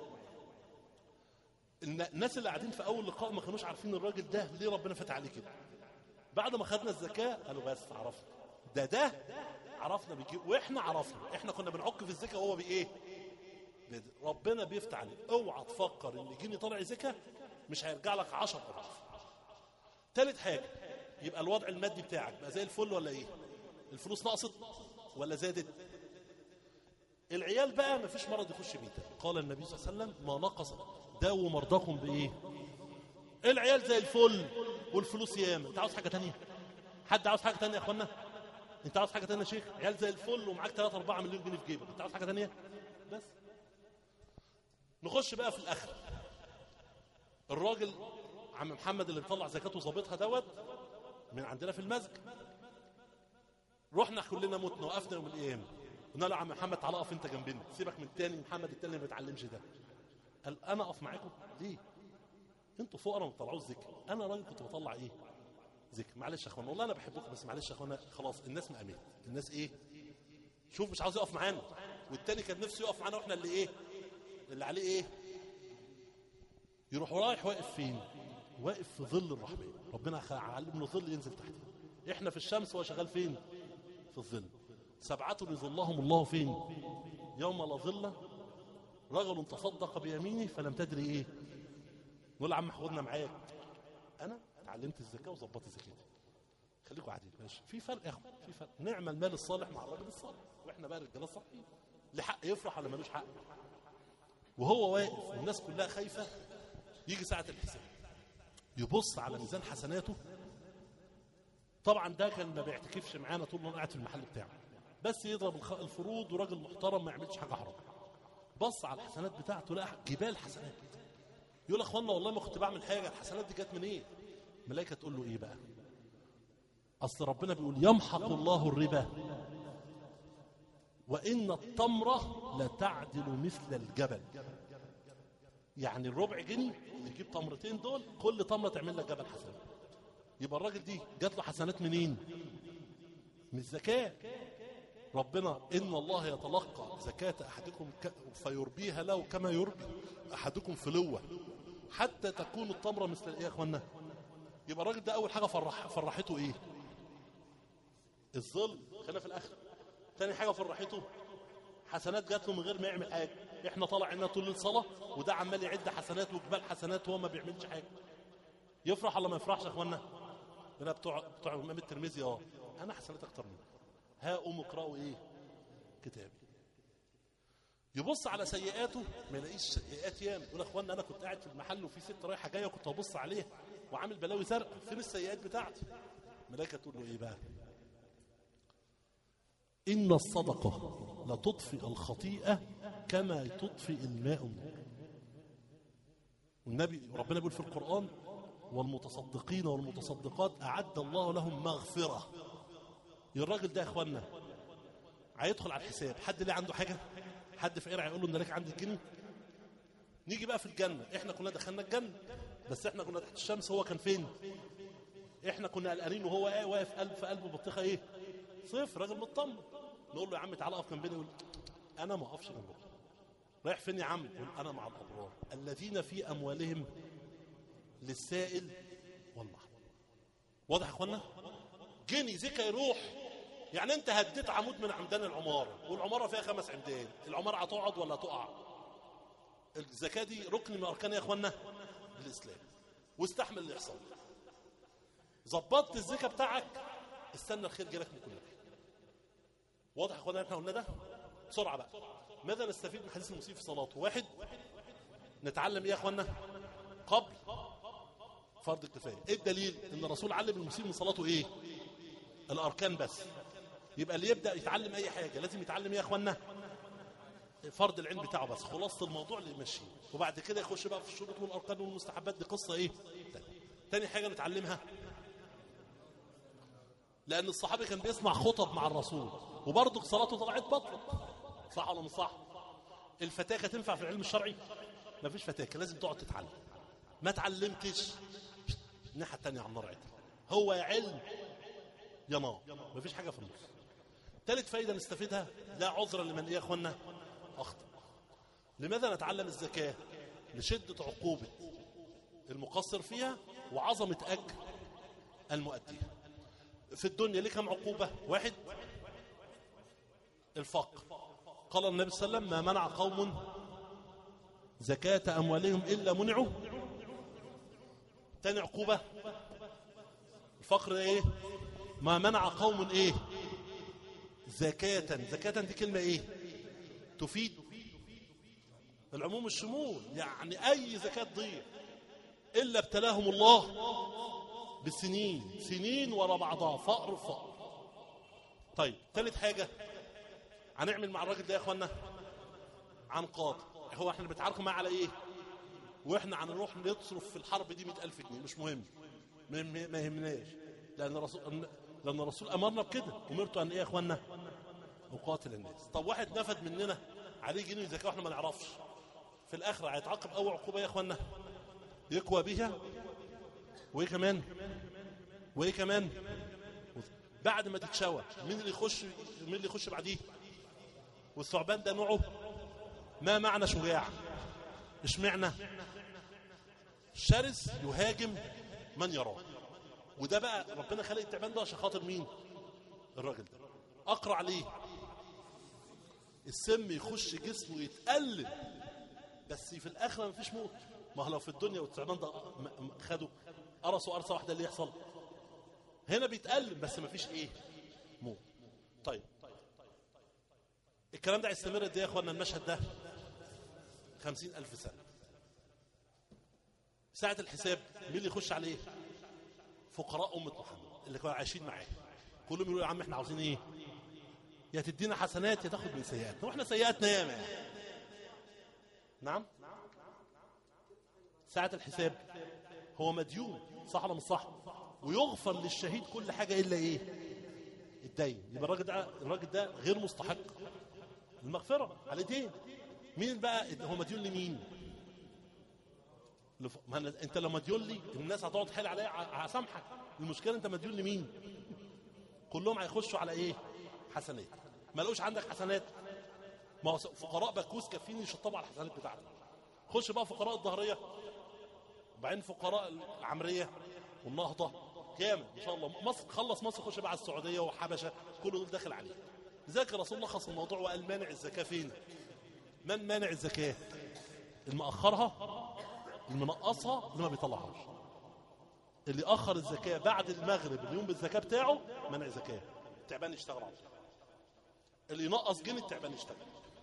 الن- الناس اللي قاعدين في اول لقاء ما كانوش عارفين الراجل ده ليه ربنا فتح عليه كده بعد ما خدنا الزكاه قالوا بس عرفنا ده ده عرفنا بيجيب واحنا عرفنا احنا كنا بنعك في الزكاه وهو بايه بد- ربنا بيفتح عليه اوعى تفكر ان جيني طالع زكاه مش هيرجع لك 10 اضعاف تالت حاجه يبقى الوضع المادي بتاعك بقى زي الفل ولا ايه الفلوس نقصت ولا زادت العيال بقى ما فيش مرض يخش بيتك قال النبي صلى الله عليه وسلم ما نقص داووا مرضاكم بايه العيال زي الفل والفلوس ياما انت عاوز حاجه تانية حد عاوز حاجه تانية يا اخوانا انت عاوز حاجه تانية يا شيخ عيال زي الفل ومعاك 3 4 مليون جنيه في جيبك انت عاوز حاجه تانية بس نخش بقى في الاخر الراجل عم محمد اللي بيطلع زكاته ظابطها دوت من عندنا في المسجد رحنا كلنا متنا وقفنا يوم القيامه قلنا له يا عم محمد تعالى اقف انت جنبنا سيبك من التاني محمد التاني اللي ما بيتعلمش ده قال انا اقف معاكم ليه انتوا فقراء ما بتطلعوش ذكر انا راجل كنت بطلع ايه ذكر معلش يا اخوانا والله انا بحبكم بس معلش يا اخوانا خلاص الناس مقامت الناس ايه شوف مش عاوز يقف معانا والتاني كان نفسه يقف معانا واحنا اللي ايه اللي عليه ايه يروح رايح واقف فين واقف في ظل الرحمن ربنا خ- علم له ظل ينزل تحته احنا في الشمس وهو شغال فين في الظل سبعة يظلهم الله فين يوم لا ظل رجل تصدق بيمينه فلم تدري ايه نقول يا عم خدنا معاك انا اتعلمت الزكاه وظبطت زكاتي خليكم قاعدين ماشي في فرق يا اخو في فرق نعمل المال الصالح مع الراجل الصالح واحنا بقى رجاله صالحين لحق يفرح ولا ملوش حق وهو واقف والناس كلها خايفه يجي ساعه الحساب يبص على ميزان حسناته طبعا ده كان ما بيعتكفش معانا طول ما أنا قاعد في المحل بتاعه بس يضرب الخ- الفروض وراجل محترم ما يعملش حاجه حرام بص على الحسنات بتاعته لقى جبال حسنات يقول يا اخوانا والله ما كنت بعمل حاجه الحسنات دي جت منين إيه؟ الملائكه تقول له ايه بقى اصل ربنا بيقول يمحق الله الربا وان التمره لتعدل مثل الجبل يعني الربع جنيه يجيب تمرتين دول كل تمره تعمل لك جبل حسنات يبقى الراجل دي جات له حسنات منين من الزكاه ربنا ان الله يتلقى زكاه احدكم ك... فيربيها له كما يربي احدكم فلوه حتى تكون التمره مثل ايه يا اخوانا يبقى الراجل ده اول حاجه فرح فرحته ايه الظل خلينا في الاخر تاني حاجه فرحته حسنات جات له من غير ما يعمل حاجه احنا طالع عنا طول الصلاه وده عمال يعد حسنات وجبال حسنات وهو ما بيعملش حاجه يفرح ولا ما يفرحش يا اخوانا هنا بتوع بتوع امام الترمذي اه انا حسنات اكتر منه ها قوموا اقرأوا ايه كتابي يبص على سيئاته ما يلاقيش سيئات ياما يقول يا اخوانا انا كنت قاعد في المحل وفي ست رايحه جايه وكنت هبص عليها وعامل بلاوي زرقاء فين السيئات بتاعتي الملائكه تقول له ايه بقى ان الصدقه لتطفئ الخطيئه كما تطفئ الماء النار والنبي ربنا بيقول في القران والمتصدقين والمتصدقات اعد الله لهم مغفره الراجل ده يا اخوانا هيدخل على الحساب حد ليه عنده حاجه حد فقير هيقول له ان لك عندي جنيه نيجي بقى في الجنه احنا كنا دخلنا الجنه بس احنا كنا تحت الشمس هو كان فين احنا كنا قلقانين وهو ايه واقف قلب في قلب بطيخه ايه صفر راجل مطمن نقول له يا عم تعالى اقف جنبنا يقول انا ما اقفش جنبك رايح فين يا عم يقول انا مع الابرار الذين في اموالهم للسائل والمحروم واضح يا اخوانا جني زكا يروح يعني انت هديت عمود من عمدان العماره والعماره فيها خمس عمدان العماره هتقعد ولا تقع الزكاه دي ركن من اركان يا اخوانا الاسلام واستحمل اللي يحصل ظبطت الزكاه بتاعك استنى الخير جالك من كل خير واضح يا اخوانا احنا قلنا ده بسرعه بقى ماذا نستفيد من حديث المسيء في صلاته واحد نتعلم ايه يا اخوانا قبل فرض الكفايه ايه الدليل ان الرسول علم المسيء من صلاته ايه الاركان بس يبقى اللي يبدا يتعلم اي حاجه لازم يتعلم ايه يا اخوانا فرض العلم بتاعه بس خلاصه الموضوع اللي يمشيه وبعد كده يخش بقى في الشروط والاركان والمستحبات دي قصه ايه تاني, تاني حاجه نتعلمها لان الصحابي كان بيسمع خطب مع الرسول وبرضه صلاته طلعت بطلت صح ولا مش صح الفتاكه تنفع في العلم الشرعي مفيش فتاكه لازم تقعد تتعلم ما اتعلمتش الناحيه الثانيه على النار عدل هو يا علم يا نار مفيش حاجه في النص ثالث فايده نستفيدها لا عذر لمن ايه يا اخوانا اخطا لماذا نتعلم الزكاه لشده عقوبه المقصر فيها وعظمه اجر المؤديها في الدنيا ليه كم عقوبه واحد الفقر قال النبي صلى الله عليه وسلم ما منع قوم زكاة أموالهم إلا منعوا تاني عقوبة الفقر إيه ما منع قوم إيه زكاة زكاة دي كلمة إيه تفيد العموم الشمول يعني أي زكاة تضيع إلا ابتلاهم الله بسنين سنين ورا بعضها فقر فقر طيب ثالث حاجة هنعمل مع الراجل ده يا اخوانا عن قاضي هو احنا بنتعاركوا معاه على ايه واحنا هنروح نصرف في الحرب دي مئة ألف جنيه مش مهم ما ما يهمناش لأن الرسول لأن الرسول أمرنا بكده أمرت أن إيه يا إخوانا أقاتل الناس طب واحد نفد مننا عليه جنيه زكاة وإحنا ما نعرفش في الآخرة هيتعاقب أول عقوبة يا إخوانا يقوى بها وإيه كمان وإيه كمان بعد ما تتشوى مين اللي يخش مين اللي يخش بعديه والثعبان ده نوعه ما معنى شجاع اشمعنى شرس يهاجم من يراه وده بقى ربنا خلق التعبان ده عشان خاطر مين الراجل ده اقرع ليه السم يخش جسمه يتقلب بس في الاخره مفيش موت ما هو لو في الدنيا والتعبان ده خده قرصوا قرصه واحده اللي يحصل هنا بيتقلب بس مفيش ايه موت طيب الكلام ده هيستمر قد ايه يا اخوانا المشهد ده خمسين ألف سنة ساعة الحساب مين اللي يخش عليه فقراء أمة محمد اللي كانوا عايشين معاه كلهم يقولوا يا عم احنا عاوزين ايه يا تدينا حسنات يا تاخد من سيئاتنا واحنا سيئاتنا ياما نعم ساعة الحساب هو مديون صح ولا مش صح ويغفر للشهيد كل حاجة إلا إيه الدين يبقى الراجل ده الراجل ده غير مستحق المغفرة على دين مين بقى هو مديون لمين لف... ما أنا... انت لما تقول لي الناس هتقعد تحل عليا ه- هسامحك المشكله انت مديون لمين كلهم هيخشوا على ايه حسنات ما لقوش عندك حسنات ما هو فقراء بكوس كافيين يشطبوا على الحسنات بتاعتك خش بقى فقراء الظهريه وبعدين فقراء العمريه والنهضه جامد ان شاء الله مصر خلص مصر خش بقى على السعوديه وحبشه كل دول داخل عليه لذلك الرسول لخص الموضوع وقال مانع الزكاه فين من مانع الزكاه المأخرها المنقصها اللي ما بيطلعهاش اللي أخر الزكاة بعد المغرب اليوم بالزكاة بتاعه منع زكاة التعبان يشتغل على طول اللي ينقص جنيه التعبان يشتغل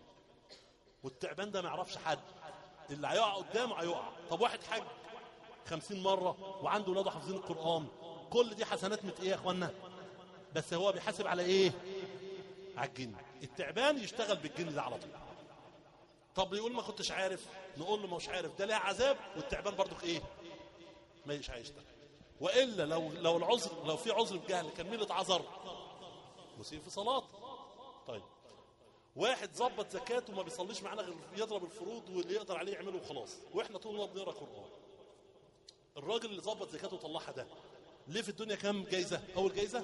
والتعبان ده ما يعرفش حد اللي هيقع قدامه هيقع طب واحد حج خمسين مرة وعنده ولاده حافظين القرآن كل دي حسنات مت ايه يا اخوانا بس هو بيحاسب على ايه على الجن التعبان يشتغل بالجن ده على طول طب يقول ما كنتش عارف نقول له ما مش عارف ده ليه عذاب والتعبان برضك ايه ما مش هيشتغل والا لو لو العذر لو في عذر بجهل كان مين اللي اتعذر مسيء في صلاه طيب واحد ظبط زكاته وما بيصليش معانا غير يضرب الفروض واللي يقدر عليه يعمله وخلاص واحنا طول النهار بنقرا قران الراجل اللي ظبط زكاته وطلعها ده ليه في الدنيا كام جايزه اول جايزه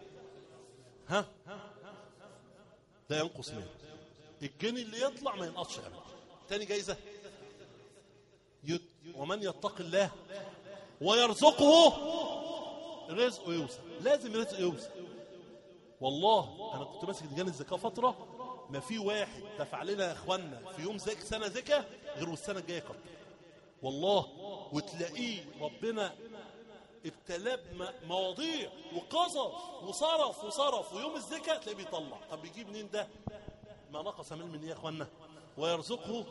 ها لا ينقص منه الجني اللي يطلع ما ينقصش ابدا تاني جايزه يت... ومن يتق الله ويرزقه رزقه يوسع لازم رزقه يوسع والله انا كنت ماسك لجان الزكاه فتره ما في واحد دفع لنا يا اخوانا في يوم زك سنه زكاه غير والسنه الجايه كتر والله وتلاقيه ربنا ابتلاه بمواضيع وقصص وصرف وصرف ويوم الزكاه تلاقيه بيطلع طب بيجيب منين ده ما نقص من من ايه يا اخوانا ويرزقه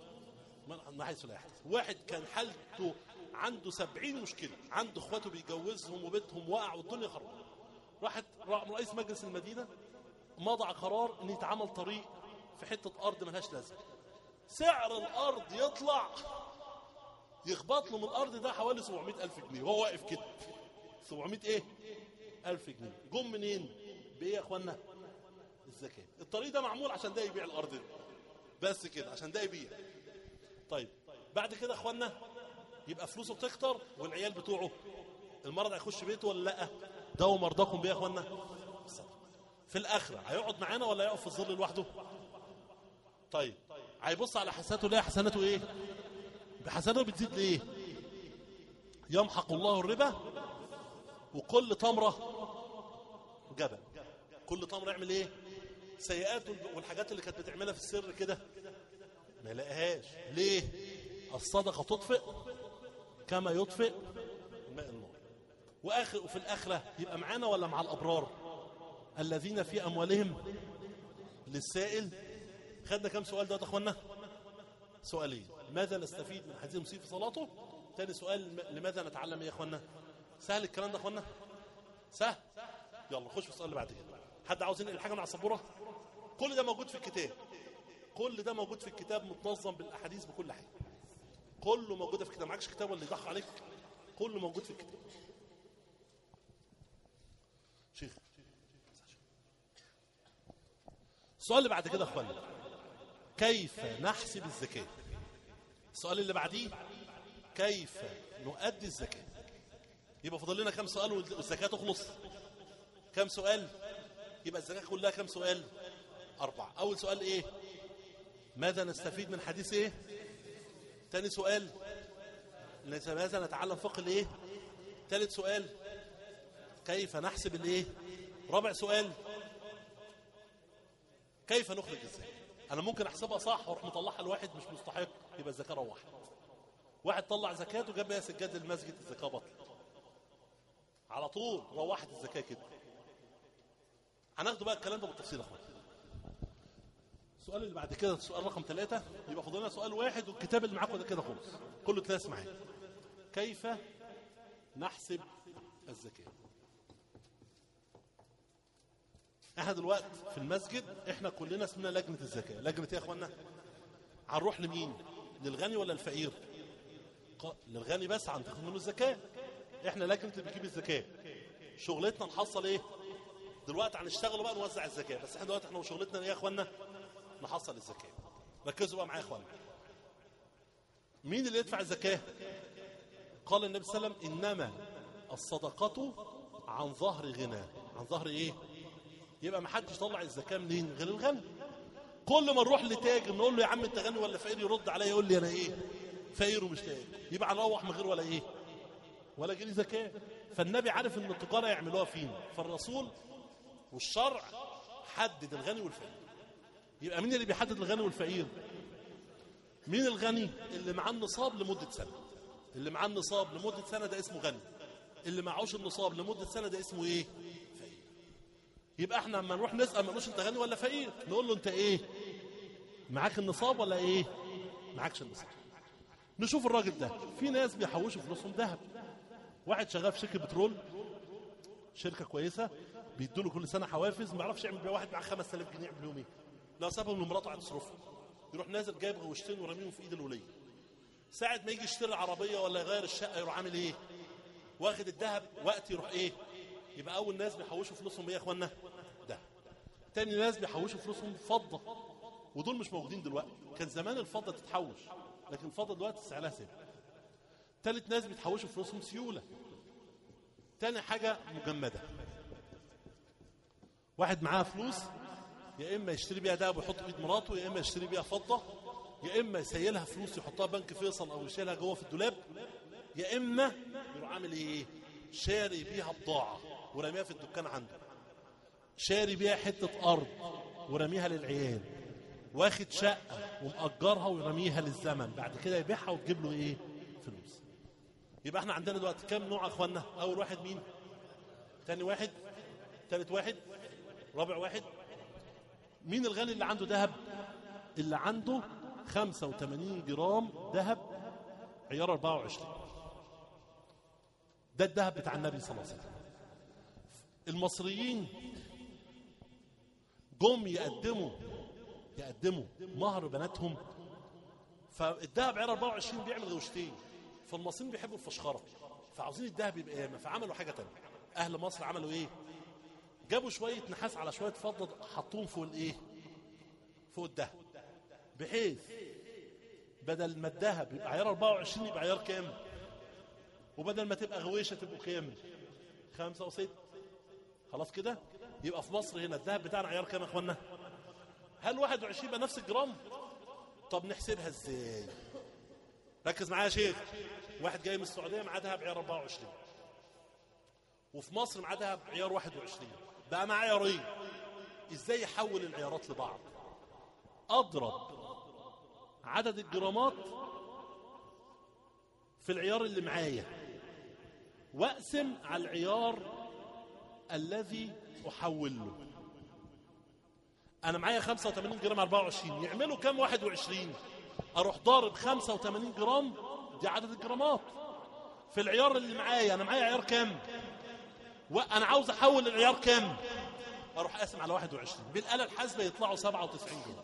من حيث لا يحتسب واحد كان حالته عنده سبعين مشكلة عنده اخواته بيجوزهم وبيتهم وقع والدنيا خرب راحت رئيس مجلس المدينة مضى قرار ان يتعمل طريق في حتة ارض ملهاش لازمة سعر الارض يطلع يخبط له من الارض ده حوالي 700 الف جنيه وهو واقف كده 700 ايه الف جنيه جم منين بايه يا اخوانا الزكاة الطريق ده معمول عشان ده يبيع الارض دي بس كده عشان ده يبيع طيب بعد كده اخوانا يبقى فلوسه بتكتر والعيال بتوعه المرض هيخش بيته ولا لا داووا مرضاكم بيه يا اخوانا في الاخره هيقعد معانا ولا يقف في الظل لوحده طيب هيبص على حسناته ليه حسناته ايه بحسناته بتزيد ليه يمحق الله الربا وكل تمره جبل كل تمره يعمل ايه سيئات والحاجات اللي كانت بتعملها في السر كده ما يلاقيهاش ليه الصدقة تطفئ كما يطفئ ماء النار وآخر وفي الآخرة يبقى معانا ولا مع الأبرار الذين في أموالهم للسائل خدنا كم سؤال ده يا أخوانا سؤالين ماذا نستفيد من حديث المسيء في صلاته ثاني سؤال لماذا نتعلم يا أخوانا سهل الكلام ده يا أخوانا سهل يلا خش في السؤال اللي بعد كده حد عاوز ينقل حاجة من على السبورة كل ده موجود في الكتاب كل ده موجود في الكتاب متنظم بالاحاديث بكل حاجه كله موجود في الكتاب معكش كتاب ولا يضحك عليك كله موجود في الكتاب شيخ السؤال اللي بعد كده اخوانا كيف نحسب الزكاه السؤال اللي بعديه كيف نؤدي الزكاه يبقى فاضل لنا كم سؤال والزكاه تخلص كم سؤال يبقى الزكاه كلها كم سؤال أربعة أول سؤال إيه ماذا نستفيد من حديث إيه تاني سؤال ماذا نتعلم فقه الإيه ثالث سؤال كيف نحسب الإيه رابع سؤال كيف نخرج الزكاة أنا ممكن أحسبها صح وأروح مطلعها لواحد مش مستحق يبقى الزكاة روحت واحد طلع زكاته جاب بيها سجاد المسجد الزكاة بطلت على طول روحت الزكاة كده هناخده بقى الكلام ده بالتفصيل يا اخوان السؤال اللي بعد كده السؤال رقم ثلاثة يبقى فاضل لنا سؤال واحد والكتاب اللي معاكم ده كده خلص كله تلاس معايا كيف نحسب الزكاة احنا دلوقتي في المسجد احنا كلنا اسمنا لجنة الزكاة لجنة ايه يا اخوانا هنروح لمين للغني ولا الفقير للغني بس عن تخمين الزكاة احنا لجنة اللي بتجيب الزكاة شغلتنا نحصل ايه دلوقتي هنشتغل بقى نوزع الزكاة بس احنا دلوقتي احنا وشغلتنا ايه يا اخوانا نحصل الزكاة ركزوا بقى معايا يا اخوانا مين اللي يدفع الزكاة قال النبي صلى الله عليه وسلم إنما الصدقة عن ظهر غنى عن ظهر إيه يبقى ما حدش يطلع الزكاة منين غير الغني كل ما نروح لتاجر نقول له يا عم انت غني ولا فقير يرد عليا يقول لي انا ايه فقير ومش تاجر يبقى هنروح من غير ولا ايه ولا جنيه زكاه فالنبي عارف ان التجاره يعملوها فين فالرسول والشرع حدد الغني والفقير يبقى مين اللي بيحدد الغني والفقير مين الغني اللي معاه النصاب لمده سنه اللي معاه النصاب لمده سنه ده اسمه غني اللي معهوش النصاب لمده سنه ده اسمه ايه فقير يبقى احنا لما نروح نسال ما نقولش انت غني ولا فقير نقول له انت ايه معاك النصاب ولا ايه معاكش النصاب نشوف الراجل ده في ناس بيحوشوا فلوسهم ذهب واحد شغال في شركه بترول شركه كويسه بيدوا له كل سنه حوافز ما يعرفش يعمل بيها واحد معاه 5000 جنيه يعمل بيهم ايه لو سابهم لمراته هتصرفهم يروح نازل جايب غوشتين وراميهم في ايد الوليه ساعة ما يجي يشتري عربية ولا يغير الشقة يروح عامل ايه واخد الذهب وقت يروح ايه يبقى اول ناس بيحوشوا فلوسهم ايه يا اخوانا ده تاني ناس بيحوشوا فلوسهم فضة ودول مش موجودين دلوقتي كان زمان الفضة تتحوش لكن الفضة دلوقتي سعرها ثابت تالت ناس بيتحوشوا فلوسهم سيولة تاني حاجة مجمدة واحد معاه فلوس يا اما يشتري بيها دهب ويحط في ايد مراته يا اما يشتري بيها فضه يا اما يسيلها فلوس يحطها بنك فيصل او يشيلها جوه في الدولاب يا اما يروح عامل ايه شاري بيها بضاعه ورميها في الدكان عنده شاري بيها حته ارض ورميها للعيال واخد شقه ومأجرها ويرميها للزمن بعد كده يبيعها وتجيب له ايه فلوس يبقى احنا عندنا دلوقتي كام نوع يا اخوانا اول واحد مين تاني واحد تالت واحد رابع واحد مين الغني اللي عنده ذهب اللي عنده 85 جرام ذهب عيار 24 ده الذهب بتاع النبي صلى الله عليه وسلم المصريين جم يقدموا يقدموا مهر بناتهم فالذهب عيار 24 بيعمل غوشتين فالمصريين بيحبوا الفشخره فعاوزين الذهب يبقى ياما فعملوا حاجه تانية اهل مصر عملوا ايه جابوا شويه نحاس على شويه فضه حطوهم فوق الايه فوق الذهب بحيث بدل ما الذهب يبقى عيار 24 يبقى عيار كام وبدل ما تبقى غويشه تبقوا كام خمسة وست خلاص كده يبقى في مصر هنا الذهب بتاعنا عيار كام يا اخوانا هل 21 يبقى نفس الجرام طب نحسبها ازاي ركز معايا يا شيخ واحد جاي من السعوديه معاه ذهب عيار 24 وفي مصر معاه ذهب عيار 21 بقى معاه عيارين ازاي يحول العيارات لبعض اضرب عدد الجرامات في العيار اللي معايا واقسم على العيار الذي احول له انا معايا 85 جرام 24 يعملوا كام 21 اروح ضارب 85 جرام دي عدد الجرامات في العيار اللي معايا انا معايا عيار كام وانا عاوز احول العيار كام اروح اقسم على 21 بالاله الحاسبه يطلعوا 97 جرام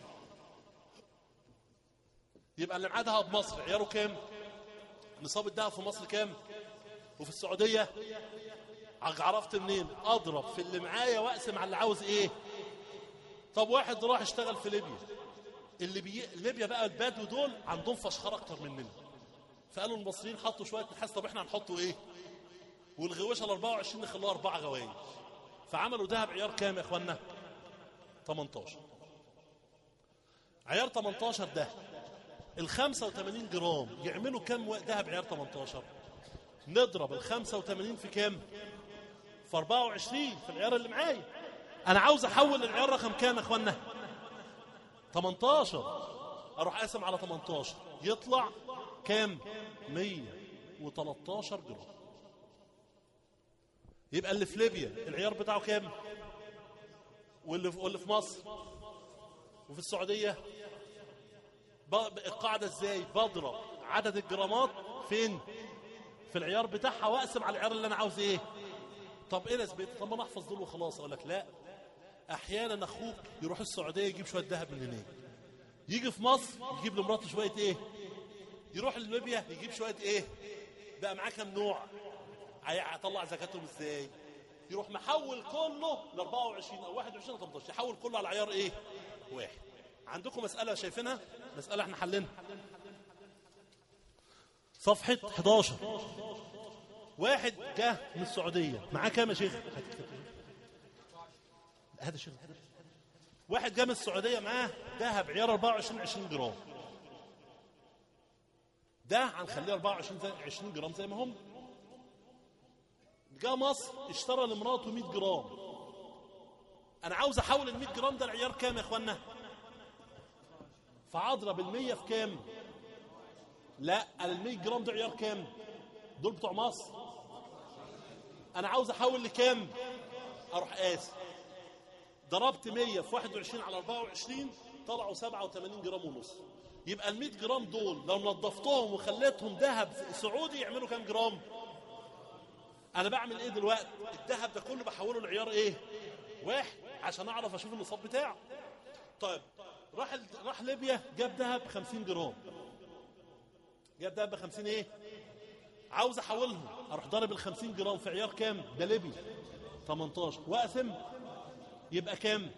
يبقى اللي معاه دهب مصر عياره كام نصاب الدهب في مصر كام وفي السعوديه عرفت منين اضرب في اللي معايا واقسم على اللي عاوز ايه طب واحد راح اشتغل في ليبيا اللي بي... ليبيا بقى البدو دول عندهم فشخره اكتر مننا فقالوا المصريين حطوا شويه نحاس طب احنا هنحطوا ايه والغوشه ال 24 نخلوها اربعه غوايش فعملوا ذهب عيار كام يا اخوانا 18 عيار 18 ده ال 85 جرام يعملوا كام ذهب عيار 18 نضرب ال 85 في كام في 24 في العيار اللي معايا انا عاوز احول العيار رقم كام يا اخوانا 18 اروح اقسم على 18 يطلع كام 113 جرام يبقى اللي في ليبيا العيار بتاعه كام واللي في, واللي في مصر وفي السعودية القاعدة ازاي بضرب عدد الجرامات فين في العيار بتاعها واقسم على العيار اللي انا عاوز ايه طب ايه لازمته طب ما انا احفظ دول وخلاص اقول لك لا احيانا اخوك يروح السعوديه يجيب شويه ذهب من هناك يجي في مصر يجيب لمراته شويه ايه يروح لليبيا يجيب شويه ايه بقى معاه كام نوع هيطلع زكاتهم ازاي يروح محول كله ل 24 او 21 او 18 يحول كله على عيار ايه واحد عندكم مساله شايفينها مساله احنا حلينها صفحة 11 واحد جه من السعودية معاه كام يا شيخ؟ هذا شيخ واحد جه من السعودية معاه ذهب عيار 24 20 جرام ده هنخليه 24 زي 20 جرام زي ما هم جه مصر اشترى لمراته 100 جرام انا عاوز احول ال 100 جرام ده العيار كام يا اخوانا فاضرب ال 100 في كام لا ال 100 جرام ده عيار كام دول بتوع مصر انا عاوز احول لكام اروح قاسي ضربت 100 في 21 على 24 طلعوا 87 جرام ونص يبقى ال 100 جرام دول لو نظفتهم وخليتهم ذهب سعودي يعملوا كام جرام انا بعمل ايه دلوقتي الذهب ده كله بحوله لعيار ايه واحد عشان اعرف اشوف النصاب بتاعه طيب راح راح ليبيا جاب ذهب 50 جرام جاب ذهب ب 50 ايه عاوز احولهم اروح ضارب ال 50 جرام في عيار كام ده ليبي 18 واقسم يبقى كام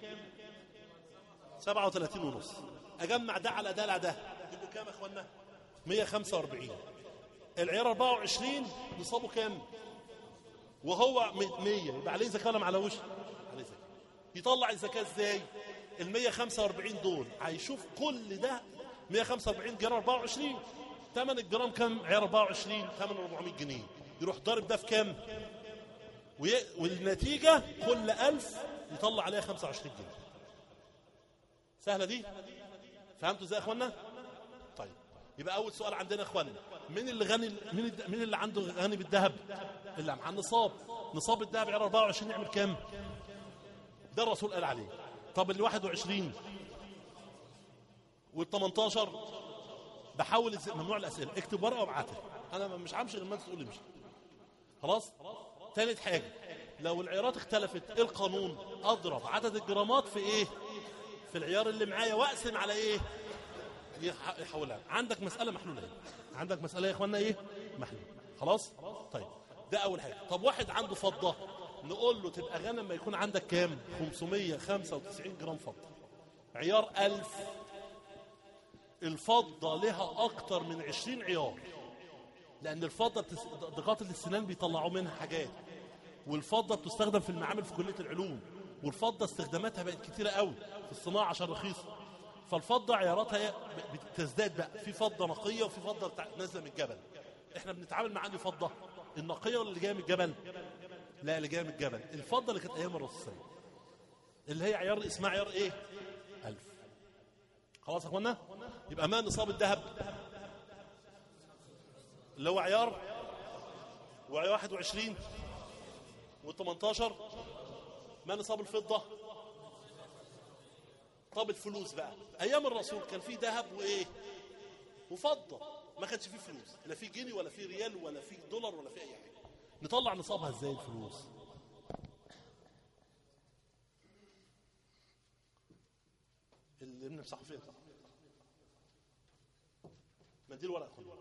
37 ونص اجمع ده على ده على ده يبقوا كام يا اخوانا 145 العيار 24 نصابه كام وهو 100 يبقى عليه زكاه ولا ما عليهوش عليه زكاه يطلع الزكاه ازاي ال 145 دول هيشوف كل ده 145 جرام 24 ثمن الجرام كام عيار 24 ثمن 400 جنيه يروح ضارب ده في كام وي... والنتيجه كل 1000 يطلع عليها 25 جنيه سهله دي فهمتوا ازاي يا اخوانا طيب يبقى اول سؤال عندنا يا اخوانا مين اللي غني مين الد- مين اللي عنده غني بالذهب اللي مع النصاب نصاب الذهب عيار 24 يعمل كام ده الرسول قال عليه طب اللي 21 وال 18 بحاول إز- ممنوع الاسئله اكتب ورقه وابعتها انا مش همشي غير ما انت تقول لي مشي خلاص ثالث حاجه لو العيارات اختلفت ايه القانون اضرب عدد الجرامات في ايه في العيار اللي معايا واقسم على ايه يح- يحولها عندك مساله محلوله ايه عندك مساله يا اخوانا ايه محلوله خلاص طيب ده اول حاجه طب واحد عنده فضه نقول له تبقى غنم ما يكون عندك كام 595 جرام فضه عيار 1000 الفضه لها اكتر من 20 عيار لان الفضه بتس... دكاتره السنان بيطلعوا منها حاجات والفضه بتستخدم في المعامل في كليه العلوم والفضه استخداماتها بقت كتيره قوي في الصناعه عشان رخيصه فالفضه عياراتها هي بتزداد بقى في فضه نقيه وفي فضه بتاع نازله من الجبل احنا بنتعامل مع انهي فضه النقيه ولا اللي جايه من الجبل لا اللي جايه من الجبل الفضه اللي كانت ايام الرسول صلى الله عليه وسلم اللي هي عيار اسمها عيار ايه ألف خلاص يا اخوانا يبقى ما نصاب الذهب اللي هو عيار وعيار 21 و18 ما نصاب الفضة طب الفلوس بقى أيام الرسول كان في ذهب وإيه وفضة ما كانش فيه فلوس لا في جنيه ولا في ريال ولا في دولار ولا في أي حاجة نطلع نصابها إزاي الفلوس اللي من الصحفية منديل ورقة خلوه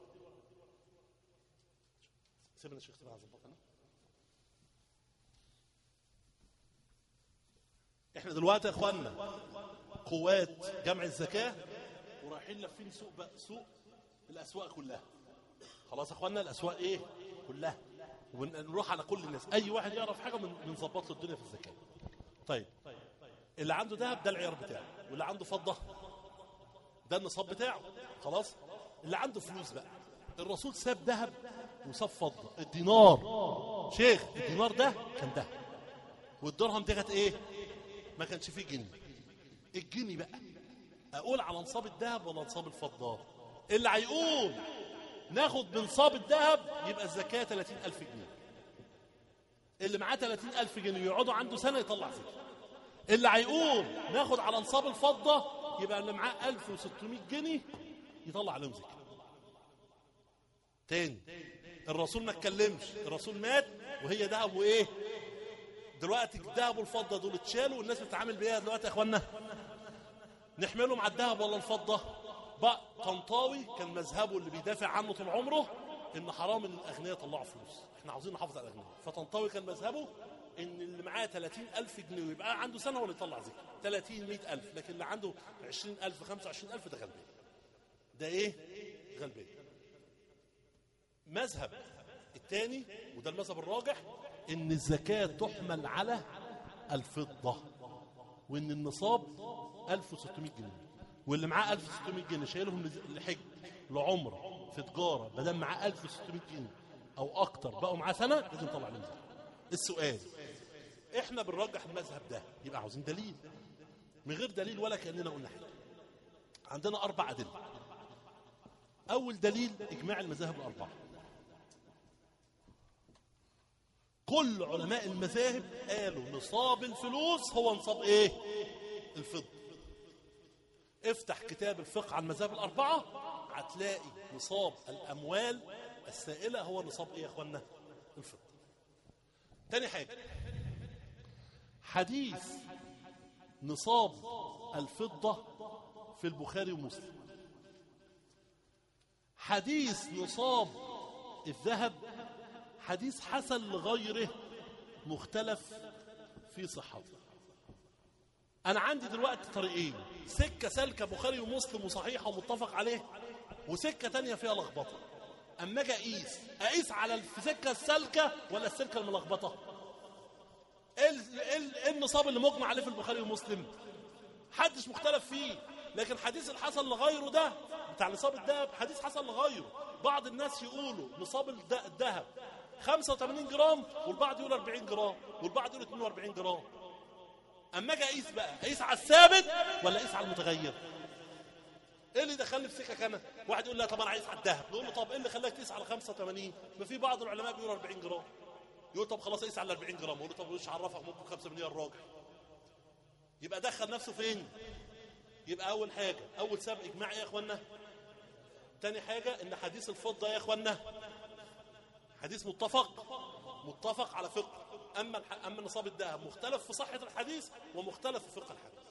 سيبنا الشيخ تبع ظبطنا احنا دلوقتي يا اخوانا قوات جمع الزكاه ورايحين لافين سوق بقى سوق الاسواق كلها خلاص يا اخوانا الاسواق ايه كلها ونروح على كل الناس اي واحد يعرف حاجه من- بنظبط له الدنيا في الزكاه طيب اللي عنده ذهب ده العيار بتاعه واللي عنده فضه ده النصاب بتاعه خلاص اللي عنده فلوس بقى الرسول ساب ذهب وساب فضه الدينار شيخ الدينار ده كان ذهب والدرهم دي كانت ايه ما كانش فيه جنيه الجنيه بقى اقول على نصاب الذهب ولا نصاب الفضه اللي هيقول ناخد بنصاب الذهب يبقى الزكاه 30000 جنيه اللي معاه 30000 جنيه يقعدوا عنده سنه يطلع زكاه اللي هيقول ناخد على نصاب الفضه يبقى اللي معاه 1600 جنيه يطلع عليهم زكاه تاني الرسول ما اتكلمش الرسول مات وهي ذهب وايه دلوقتي الذهب والفضه دول اتشالوا والناس بتتعامل بيها دلوقتي يا اخوانا نحملهم على الذهب ولا الفضه بقى طنطاوي كان مذهبه اللي بيدافع عنه طول عمره ان حرام ان الاغنياء يطلعوا فلوس احنا عاوزين نحافظ على الاغنياء فطنطاوي كان مذهبه ان اللي معاه 30000 جنيه ويبقى عنده سنه ولا يطلع زكاه 30 100000 لكن اللي عنده 20000 25000 ده غلبان ده ايه غلبان مذهب الثاني وده المذهب الراجح ان الزكاة تحمل على الفضة وان النصاب 1600 جنيه واللي معاه 1600 جنيه شايلهم لز- لحج لعمرة في تجارة بدل معاه 1600 جنيه او اكتر بقوا معاه سنة لازم يطلع عليهم زكاة السؤال احنا بنرجح المذهب ده يبقى عاوزين دليل من غير دليل ولا كأننا قلنا حاجة عندنا أربع أدلة أول دليل إجماع المذاهب الأربعة كل علماء المذاهب قالوا نصاب الفلوس هو نصاب إيه؟ الفضة افتح كتاب الفقه على المذاهب الأربعة هتلاقي نصاب الأموال السائلة هو نصاب إيه يا إخوانا؟ الفضة تاني حاجة حديث نصاب الفضة في البخاري ومسلم حديث نصاب الذهب حديث حسن لغيره مختلف في صحته انا عندي دلوقتي طريقين سكه سالكه بخاري ومسلم وصحيحه ومتفق عليه وسكه تانية فيها لخبطه اما اجي اقيس اقيس على السكه السالكه ولا السكه الملخبطه ايه ال- ايه ال- إيه النصاب اللي مجمع عليه في البخاري ومسلم حدش مختلف فيه لكن حديث الحسن لغيره ده بتاع نصاب الذهب حديث حسن لغيره بعض الناس يقولوا نصاب الد- الذهب 85 جرام والبعض يقول 40 جرام والبعض يقول 42 جرام اما اجي اقيس بقى اقيس على الثابت ولا اقيس على المتغير ايه اللي دخلني في سكه انا واحد يقول لا طب انا عايز على الذهب نقول له طب ايه اللي خلاك تقيس على 85 ما في بعض العلماء بيقولوا 40 جرام يقول طب خلاص اقيس على 40 جرام يقول له طب وش عرفك ممكن 5 مليار راجل يبقى دخل نفسه فين يبقى اول حاجه اول سبب اجماع ايه يا اخوانا تاني حاجه ان حديث الفضه يا اخوانا حديث متفق متفق على فقه اما الح... اما نصاب الذهب مختلف في صحه الحديث ومختلف في فقه الحديث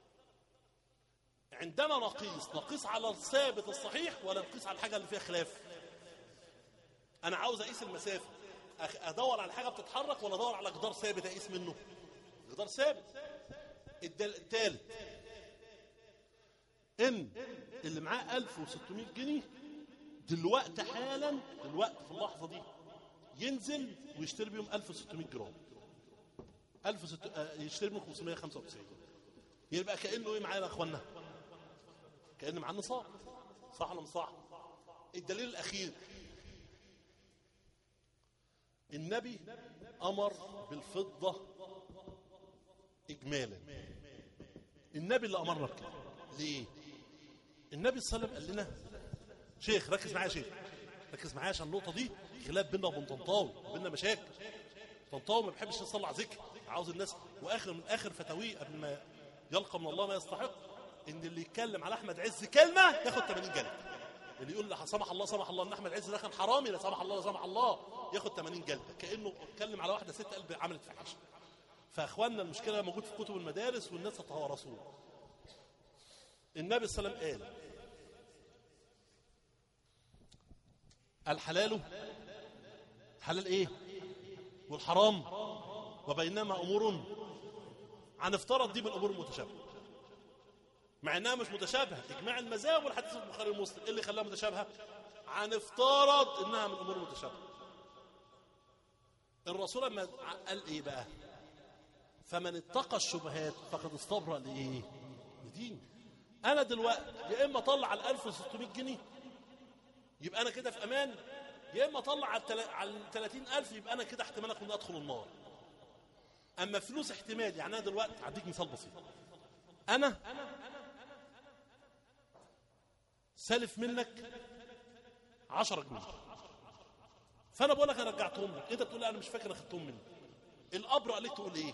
عندما نقيس نقيس على الثابت الصحيح ولا نقيس على الحاجه اللي فيها خلاف انا عاوز اقيس المسافه أخ- ادور على حاجه بتتحرك ولا ادور على جدار ثابت اقيس منه جدار ثابت الدل- التالت ان اللي معاه 1600 جنيه دلوقتي حالا دلوقتي في اللحظه دي ينزل ويشتري بيهم 1600 جرام 1600 آه، يشتري بيهم 595 يبقى كانه ايه معانا يا اخوانا كان معاه النصاب صح ولا مش صح الدليل الاخير النبي امر بالفضه اجمالا النبي اللي امرنا بكده ليه النبي صلى الله عليه وسلم قال لنا شيخ ركز معايا يا شيخ ركز معايا عشان النقطه دي خلاف بيننا وبين طنطاوي بيننا مشاكل طنطاوي ما بيحبش يصلي ذكر عاوز الناس واخر من اخر فتاويه قبل ما يلقى من الله ما يستحق ان اللي يتكلم على احمد عز كلمه ياخد 80 جلد اللي يقول لا سمح الله سمح الله ان احمد عز ده كان حرامي لا سمح الله لا سمح الله ياخد 80 جلده كانه اتكلم على واحده ست قلب عملت فحش فاخواننا المشكله موجود في كتب المدارس والناس تتوارثوه النبي صلى الله عليه وسلم قال الحلال حلال ايه والحرام وبينما امور هنفترض دي من الامور المتشابهه مع انها مش متشابهه اجماع المذاهب والحديث البخاري ومسلم ايه اللي خلاها متشابهه هنفترض انها من الامور المتشابهه الرسول لما قال ايه بقى فمن اتقى الشبهات فقد استبرأ لايه لدين انا دلوقتي يا اما اطلع ال 1600 جنيه يبقى انا كده في امان يا اما اطلع على التلا- على ال 30000 يبقى انا كده احتمال اكون ادخل النار اما فلوس احتمال يعني انا دلوقتي هديك مثال بسيط انا سالف منك 10 جنيه فانا بقول لك انا رجعتهم لك انت بتقول لي انا مش فاكر انا خدتهم منك الابرأ عليك تقول ايه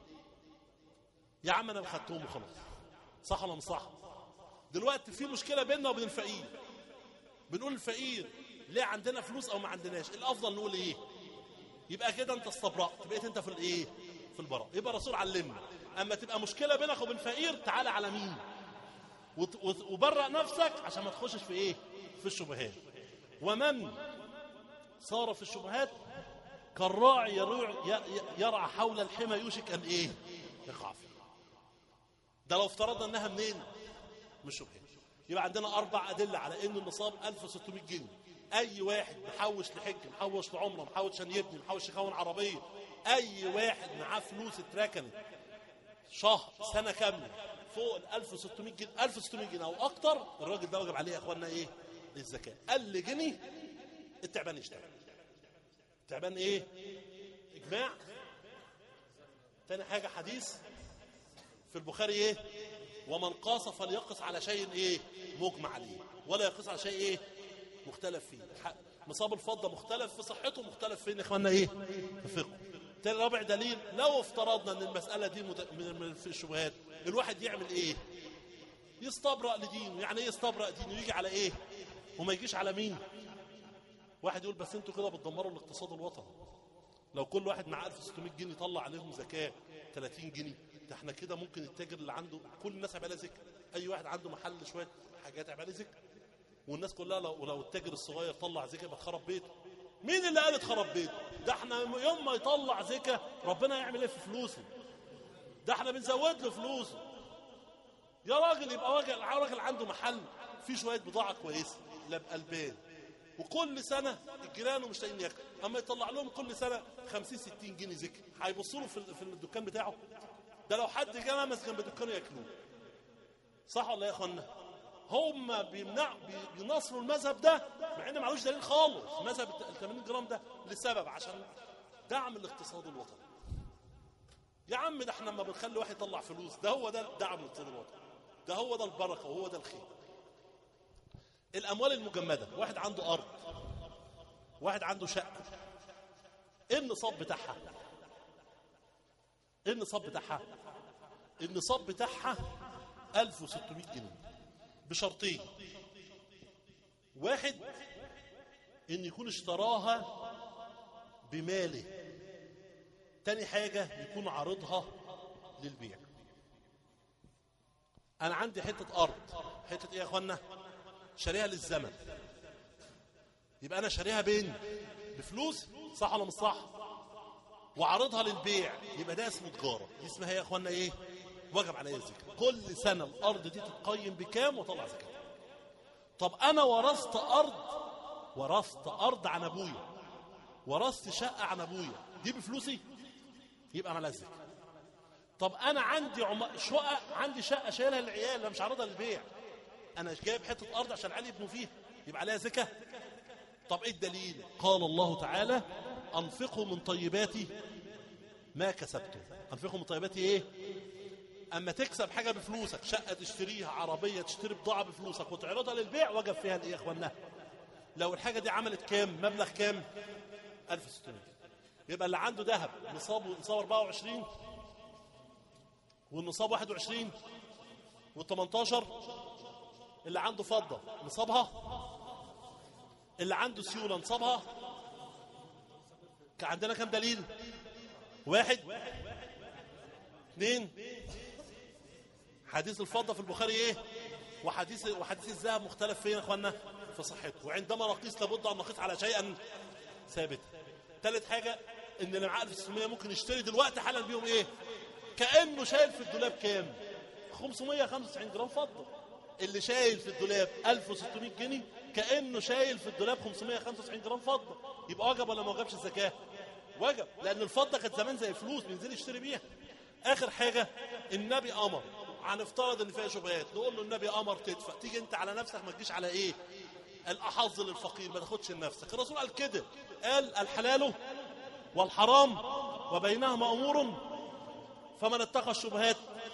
يا عم انا خدتهم وخلاص صح ولا مش صح دلوقتي في مشكله بيننا وبين الفقير بنقول الفقير ليه عندنا فلوس او ما عندناش الافضل نقول ايه يبقى كده انت استبرأت بقيت انت في الايه في البراء يبقى الرسول علمنا اما تبقى مشكله بينك وبين فقير تعالى على مين وت- وت- وبرأ نفسك عشان ما تخشش في ايه في الشبهات ومن صار في الشبهات كالراعي يروع ي- ي- يرعى حول الحمى يوشك ان ايه يقع فيه ده لو افترضنا انها منين من الشبهات يبقى عندنا اربع ادله على ان النصاب 1600 جنيه اي واحد محوش لحج محوش لعمره محوش عشان يبني محوش يكون عربيه اي واحد معاه فلوس اتركنت شهر سنه كامله فوق ال 1600 جنيه 1600 جنيه او اكتر الراجل ده واجب عليه يا اخوانا ايه الزكاه قل جنيه التعبان يشتغل تعبان ايه اجماع تاني حاجه حديث في البخاري ايه ومن قاس فليقص على شيء ايه مجمع عليه ولا يقص على شيء ايه مختلف فيه ح- مصاب الفضه مختلف في صحته مختلف فين يا اخوانا ايه في فقه تاني رابع دليل لو افترضنا ان المساله دي مت- من من- في الشبهات الواحد يعمل ايه يستبرأ لدينه يعني ايه يستبرأ دينه يجي على ايه وما يجيش على مين واحد يقول بس انتوا كده بتدمروا الاقتصاد الوطني لو كل واحد معاه 1600 جنيه يطلع عليهم زكاه 30 جنيه ده احنا كده ممكن التاجر اللي عنده كل الناس هيبقى لها ذكر اي واحد عنده محل شويه حاجات هيبقى له ذكر والناس كلها لو, لو التاجر الصغير طلع زكاه يبقى خرب بيته مين اللي قال اتخرب بيته ده احنا يوم ما يطلع زكاه ربنا يعمل ايه في فلوسه ده احنا بنزود له فلوسه يا راجل يبقى راجل راجل عنده محل فيه شويه بضاعه كويسه لا بقلبان وكل سنه الجيران مش لاقيين ياكلوا اما يطلع لهم كل سنه 50 60 جنيه ذكر هيبصوا له في في الدكان بتاعه ده لو حد جه لمس جنب دكانه ياكلوه صح ولا إيه يا اخوانا هم بيمنع بي- بيناصروا المذهب ده مع ان معلوش دليل خالص مذهب ال 80 جرام ده لسبب عشان دعم الاقتصاد الوطني يا عم ده احنا لما بنخلي واحد يطلع فلوس ده هو ده دعم الاقتصاد الوطني ده هو ده البركه وهو ده الخير الاموال المجمده واحد عنده ارض واحد عنده شقه ايه النصاب بتاعها ايه النصاب بتاعها النصاب بتاعها 1600 جنيه بشرطين واحد ان يكون اشتراها بماله تاني حاجة يكون عارضها للبيع انا عندي حتة ارض حتة ايه يا اخوانا شاريها للزمن يبقى انا شاريها بين بفلوس صح ولا مش صح وعرضها للبيع يبقى ده اسمه تجاره دي اسمها إيه يا اخوانا ايه وجب عليا الزكاه كل سنه الارض دي تتقيم بكام وطلع زكاه طب انا ورثت ارض ورثت ارض عن ابويا ورثت شقه عن ابويا دي بفلوسي يبقى مالهاش زكاه طب انا عندي عم... شقه عندي شقه شايلها للعيال انا مش عارضها للبيع انا جايب حته ارض عشان العيال يبنوا فيها يبقى عليها زكاه طب ايه الدليل قال الله تعالى انفقوا من طيبات ما كسبتم انفقوا من طيبات ايه اما تكسب حاجه بفلوسك شقه تشتريها عربيه تشتري بضاعه بفلوسك وتعرضها للبيع وجب فيها الايه يا اخوانا لو الحاجه دي عملت كام مبلغ كام 1600 يبقى اللي عنده ذهب نصابه نصاب 24 والنصاب 21 وال18 اللي عنده فضه نصابها اللي عنده سيوله نصابها كان عندنا كم دليل واحد اثنين حديث الفضه في البخاري ايه وحديث وحديث الذهب مختلف فين يا اخوانا في صحته وعندما نقيس لابد ان نقيس على شيئا ثابتا ثالث حاجه ان اللي معاه 1600 ممكن يشتري دلوقتي حالا بيهم ايه كانه شايل في الدولاب كام 595 جرام فضه اللي شايل في الدولاب 1600 جنيه كانه شايل في الدولاب 595 جرام فضه يبقى وجب ولا ما وجبش الزكاه وجب لان الفضه كانت زمان زي فلوس بينزل يشتري بيها اخر حاجه النبي امر هنفترض ان فيها شبهات نقول له النبي امر تدفع تيجي انت على نفسك ما تجيش على ايه الاحظ للفقير ما تاخدش لنفسك الرسول قال كده قال الحلال والحرام وبينهما امور فمن اتقى الشبهات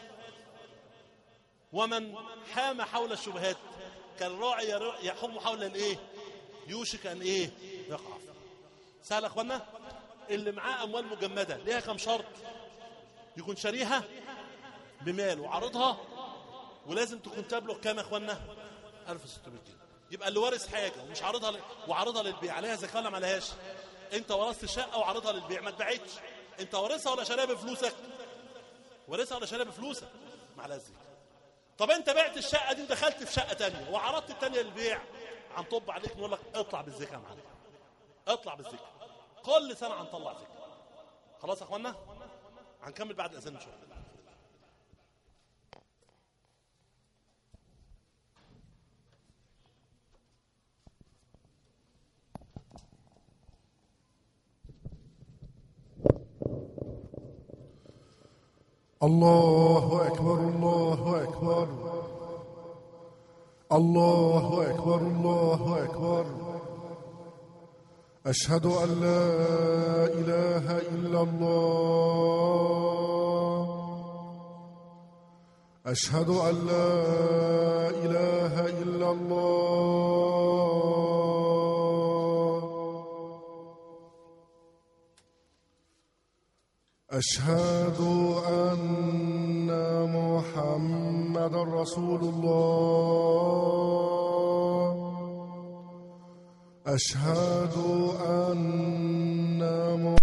ومن حام حول الشبهات كالراعي ير- يحوم حول الايه يوشك ان ايه يقع فيه. سهل يا اخوانا اللي معاه اموال مجمده ليها كم شرط يكون شاريها بمال وعارضها ولازم تكون تبلغ كام يا اخوانا 1600 جنيه يبقى اللي وارث حاجه ومش عارضها ل... وعارضها للبيع عليها زكاه ولا ما عليهاش انت ورثت شقه وعارضها للبيع ما اتباعتش انت وارثها ولا شاريها بفلوسك وارثها ولا شاريها بفلوسك ما عليهاش زكاه طب انت بعت الشقه دي ودخلت في شقه تانية وعرضت التانية للبيع هنطب عليك نقول لك اطلع بالزكاه يا معلم اطلع بالزكاه كل سنه هنطلع زكاه خلاص يا اخوانا هنكمل بعد الاذان ان شاء الله الله أكبر الله أكبر الله أكبر الله أكبر أشهد أن لا إله إلا الله أشهد أن لا إله إلا الله أشهد أن محمد رسول الله أشهد أن م...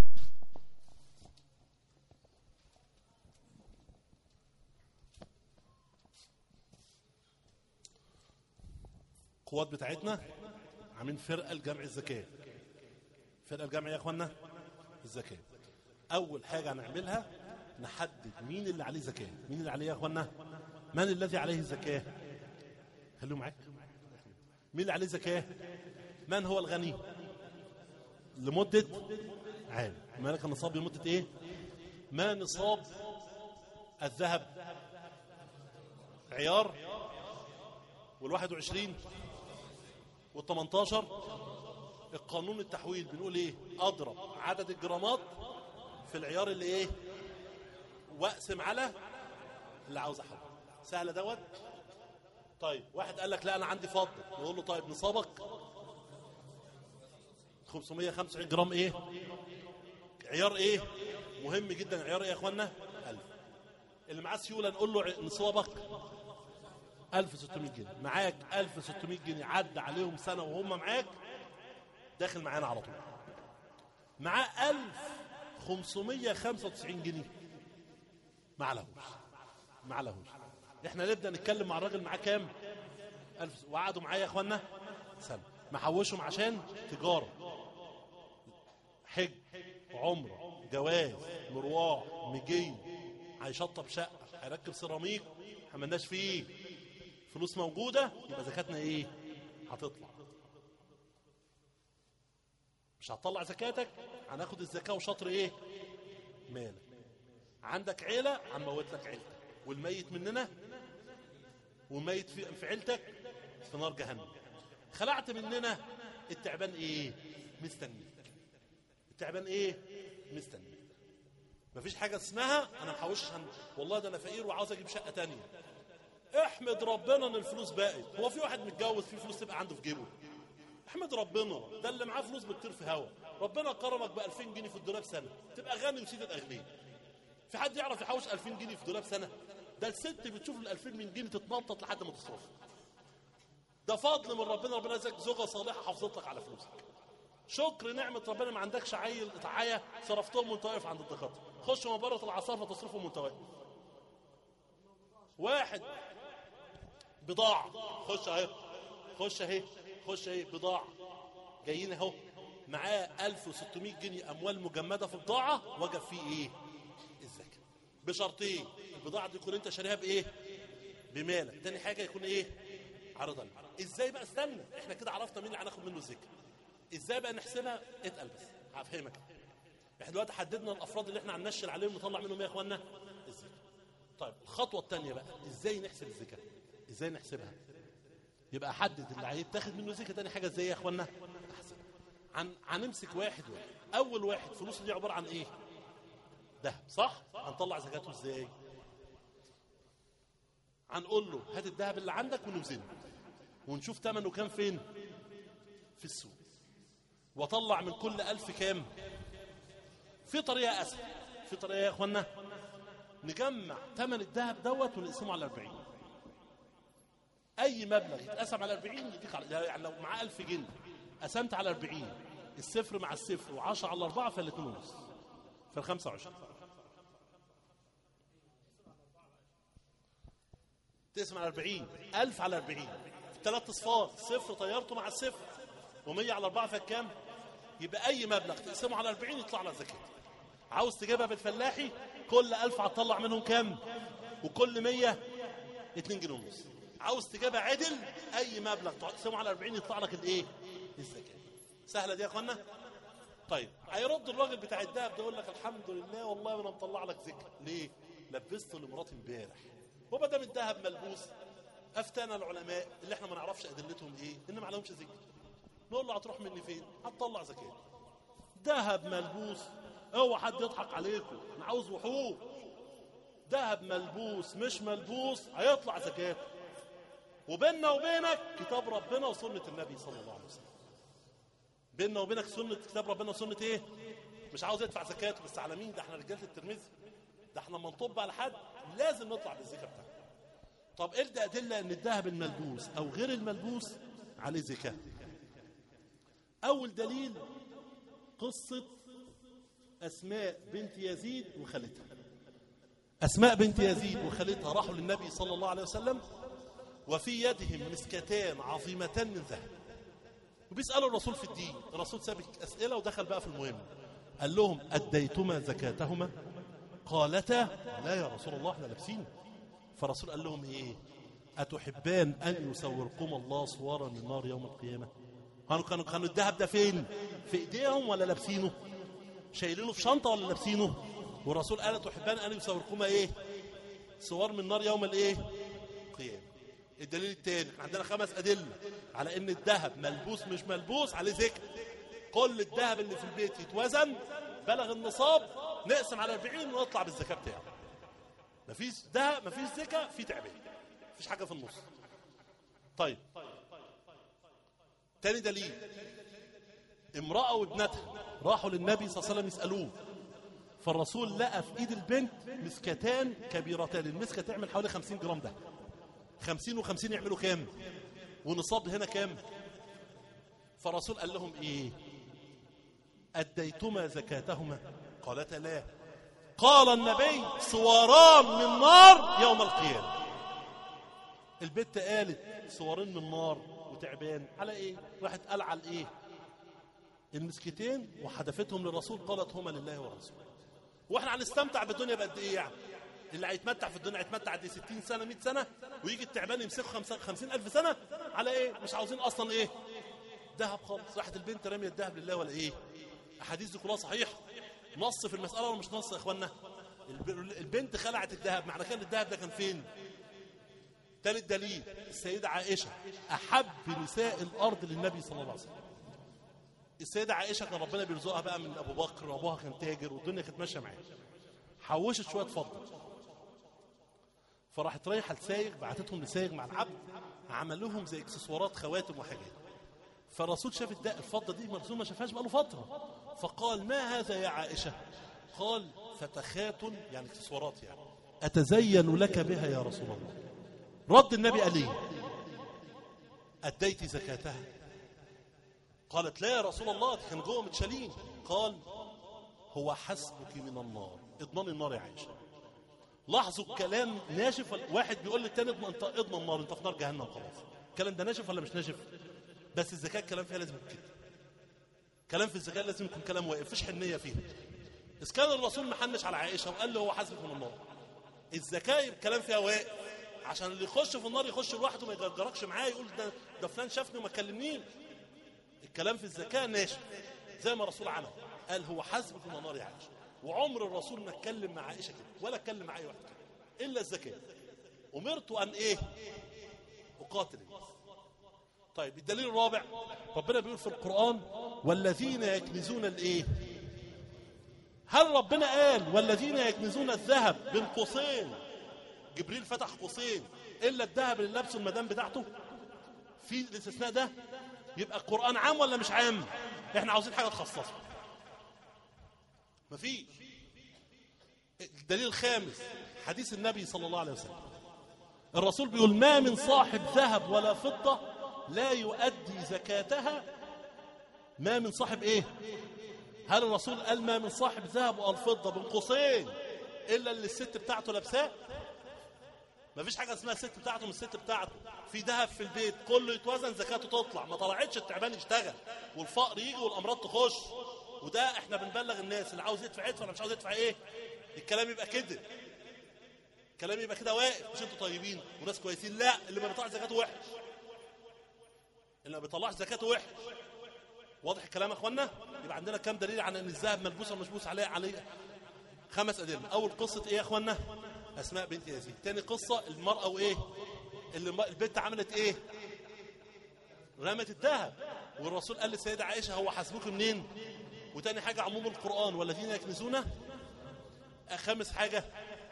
القوات بتاعتنا عاملين فرقه لجمع الزكاه فرقه لجمع يا اخوانا الزكاه اول حاجه هنعملها نحدد مين اللي عليه زكاه مين اللي عليه يا اخوانا من الذي عليه الزكاه خليهم معاك مين اللي عليه زكاه من هو الغني لمده عام مالك النصاب لمده ايه ما نصاب الذهب عيار والواحد وعشرين والتمنتاشر القانون التحويل بنقول ايه اضرب عدد الجرامات في العيار اللي ايه واقسم على اللي عاوز احول سهله دوت طيب واحد قال لك لا انا عندي فضل نقول له طيب نصابك 575 جرام ايه عيار ايه مهم جدا عيار ايه يا اخوانا 1000 اللي معاه سيوله نقول له نصابك 1600 جنيه معاك 1600 جنيه عدى عليهم سنه وهم معاك داخل معانا على طول معاه 1595 جنيه ما عليهوش ما عليهوش احنا نبدا نتكلم مع الراجل معاه كام 1000 وقعدوا معايا يا اخوانا سنه محوشهم عشان تجاره حج عمره جواز مروح مجي هيشطب شقه هيركب سيراميك ما عملناش فيه فلوس موجوده يبقى زكاتنا ايه هتطلع مش هتطلع زكاتك هناخد الزكاه وشطر ايه مالك عندك عيله هنموت لك عيلتك والميت مننا وميت في, في عيلتك في نار جهنم خلعت مننا التعبان ايه مستنيك التعبان ايه مستنيك مفيش حاجه اسمها انا محوش عشان والله ده انا فقير وعاوز اجيب شقه تانية احمد ربنا ان الفلوس بقت هو في واحد متجوز في فلوس تبقى عنده في جيبه احمد ربنا ده اللي معاه فلوس بتطير في هوا ربنا كرمك ب 2000 جنيه في الدولاب سنه تبقى غني وسيد الاغنياء في حد يعرف يحوش 2000 جنيه في دولاب سنه ده الست بتشوف ال 2000 من جنيه تتنطط لحد ما تصرف ده فضل من ربنا ربنا يجزاك زوجه صالحه حافظت لك على فلوسك شكر نعمه ربنا ما عندكش عيل اتعايه صرفتهم وانت واقف عند الدكاتره خش مباراه العصافره تصرفهم وانت واقف واحد بضاعه خش اهي خش اهي خش اهي بضاعه جايين اهو معاه 1600 جنيه اموال مجمده في بضاعه وجب فيه ايه الزكاه بشرطين البضاعه دي يكون انت شاريها بايه بمالك تاني حاجه يكون ايه عرضا ازاي بقى استنى احنا كده عرفنا مين اللي هناخد منه الزكاه ازاي بقى نحسبها اتقل بس هفهمك احنا دلوقتي حددنا الافراد اللي احنا هننشل عليهم نطلع منهم ايه يا اخوانا الزكاه طيب الخطوه الثانيه بقى ازاي نحسب الزكاه ازاي نحسبها يبقى احدد اللي هيتاخد منه زكاه تاني حاجه ازاي يا اخوانا احسب عن هنمسك واحد واحد اول واحد فلوس دي عباره عن ايه دهب صح هنطلع زكاته ازاي هنقول له هات الذهب اللي عندك ونوزنه ونشوف ثمنه كام فين في السوق واطلع من كل ألف كام في طريقة أسهل في طريقة يا أخوانا نجمع ثمن الذهب دوت ونقسمه على 40 أي مبلغ يتقسم على 40 يديك على يعني لو معاه 1000 جنيه قسمت على 40 الصفر مع الصفر و10 على 4 فالاثنين ونص فال 25 تقسم على 40 1000 على 40 ثلاث اصفار صفر طيرته مع الصفر و100 على 4 فكام يبقى اي مبلغ تقسمه على 40 يطلع لك زكاه عاوز تجيبها بالفلاحي كل 1000 هتطلع منهم كام وكل 100 2 جنيه ونص عاوز تجيبها عدل اي مبلغ تقسمه على 40 يطلع لك الايه الزكاه سهله دي يا اخوانا طيب هيرد الراجل بتاع الدهب ده يقول لك الحمد لله والله انا مطلع لك زكاه ليه لبسته لمراتي امبارح وما دام الذهب ملبوس افتانا العلماء اللي احنا ما نعرفش ادلتهم ايه ان ما عليهمش ذكر نقول له هتروح مني فين هتطلع زكاه ذهب ملبوس اوعى حد يضحك عليكم انا عاوز وحوق ذهب ملبوس مش ملبوس هيطلع زكاه وبيننا وبينك كتاب ربنا وسنه النبي صلى الله عليه وسلم بيننا وبينك سنه كتاب ربنا وسنه ايه مش عاوز يدفع زكاته بس على مين ده احنا رجاله الترمذي ده احنا لما نطب على حد لازم نطلع بالزكاه بتاعته طب ايه الادله ان الذهب الملبوس او غير الملبوس عليه زكاه اول دليل قصه اسماء بنت يزيد وخالتها اسماء بنت يزيد وخالتها راحوا للنبي صلى الله عليه وسلم وفي يدهم مسكتان عظيمتان من ذهب وبيسالوا الرسول في الدين الرسول ساب اسئله ودخل بقى في المهم قال لهم اديتما زكاتهما قالتا لا يا رسول الله احنا لابسين فالرسول قال لهم ايه اتحبان ان يسوركم الله صورا من نار يوم القيامه كانوا كانوا كانوا الذهب ده فين في ايديهم ولا لابسينه شايلينه في شنطه ولا لابسينه والرسول قال تحبان ان يسوركما ايه صور من نار يوم الايه القيامه الدليل الثاني احنا عندنا خمس ادله على ان الذهب ملبوس مش ملبوس عليه ذكر كل الذهب اللي في البيت يتوزن بلغ النصاب نقسم على 40 ونطلع بالزكاه بتاعه مفيش ده مفيش زكاه في تعبان مفيش حاجه في النص طيب تاني دليل امرأة وابنتها راحوا للنبي صلى الله عليه وسلم يسألوه فالرسول لقى في ايد البنت مسكتان كبيرتان المسكة تعمل حوالي 50 جرام ده 50 و50 يعملوا كام ونصاب هنا كام فالرسول قال لهم ايه اديتما زكاتهما قالتا لا قال النبي صوران من نار يوم القيامه البت قالت صورين من نار وتعبان على ايه راحت قال على ايه المسكتين وحدفتهم للرسول قالت هما لله والرسول واحنا هنستمتع بالدنيا بقد ايه يعني اللي هيتمتع في الدنيا هيتمتع قد ايه 60 سنه 100 سنه ويجي التعبان يمسكه 50 الف سنه على ايه مش عاوزين اصلا ايه ذهب خالص راحت البنت راميه الذهب لله ولا ايه احاديث دي كلها صحيح نص في المساله ولا مش نص يا اخوانا الب- البنت خلعت الذهب معنى كان الذهب ده كان فين ثالث دليل السيدة عائشة أحب نساء الأرض للنبي صلى الله عليه وسلم السيدة عائشة كان ربنا بيرزقها بقى من أبو بكر وأبوها كان تاجر والدنيا كانت ماشية معاه حوشت شوية فضة فراحت رايحة لسايق بعتتهم لسايق مع العبد عمل لهم زي اكسسوارات خواتم وحاجات فالرسول شاف الد- الفضة دي الرسول ما شافهاش بقاله فترة فقال ما هذا يا عائشة قال فتخات يعني اكسسوارات يعني أتزين لك بها يا رسول الله رد النبي قال ايه اديت زكاتها قالت لا يا رسول الله دي كان جوه متشالين قال هو حسبك من النار اضمن النار يا عائشه لاحظوا الكلام ناشف ولا- واحد بيقول للتاني اضمن انت اضمن النار انت في نار جهنم خلاص الكلام ده ناشف ولا مش ناشف بس الزكاه الكلام فيها لازم يكون كده كلام في الزكاه لازم يكون كلام واقف مفيش حنيه فيها اذا كان الرسول محنش على عائشه وقال له هو حسبك من النار الزكاه يبقى الكلام فيها واقف عشان اللي يخش في النار يخش لوحده ما يجرجركش معاه يقول ده ده فلان شافني وما كلمنيش الكلام في الزكاه ناشف زي ما الرسول عمل قال هو حسبك من النار يا عائشه وعمر الرسول ما اتكلم مع عائشه كده ولا اتكلم مع اي واحد كده الا الزكاه امرت ان ايه اقاتل الناس طيب الدليل الرابع ربنا بيقول في القران والذين يكنزون الايه هل ربنا قال والذين يكنزون الذهب بين قوسين جبريل فتح قوسين الا الذهب اللي لابسه المدام بتاعته في الاستثناء ده يبقى القران عام ولا مش عام احنا عاوزين حاجه تخصصه مفيش الدليل الخامس حديث النبي صلى الله عليه وسلم الرسول بيقول ما من صاحب ذهب ولا فضه لا يؤدي زكاتها ما من صاحب ايه هل الرسول قال ما من صاحب ذهب او الفضه بين قوسين الا اللي الست بتاعته لابساه ما فيش حاجه اسمها الست بتاعته من الست بتاعته في ذهب في البيت كله يتوزن زكاته تطلع ما طلعتش التعبان يشتغل والفقر يجي والامراض تخش وده احنا بنبلغ الناس اللي عاوز يدفع يدفع اللي مش عاوز يدفع ايه الكلام يبقى كده الكلام يبقى كده واقف مش انتوا طيبين وناس كويسين لا اللي ما بيطلعش زكاته وحش اللي ما بيطلعش زكاته وحش واضح الكلام يا اخوانا يبقى عندنا كام دليل على ان الذهب ملبوس ولا مش ملبوس عليه عليه خمس ادله اول قصه ايه يا اخوانا اسماء بنت يزيد تاني قصه المراه وايه اللي الم- البنت عملت ايه رمت الذهب والرسول قال للسيده عائشه هو حسبك منين وتاني حاجه عموم القران والذين يكنزونه خامس حاجه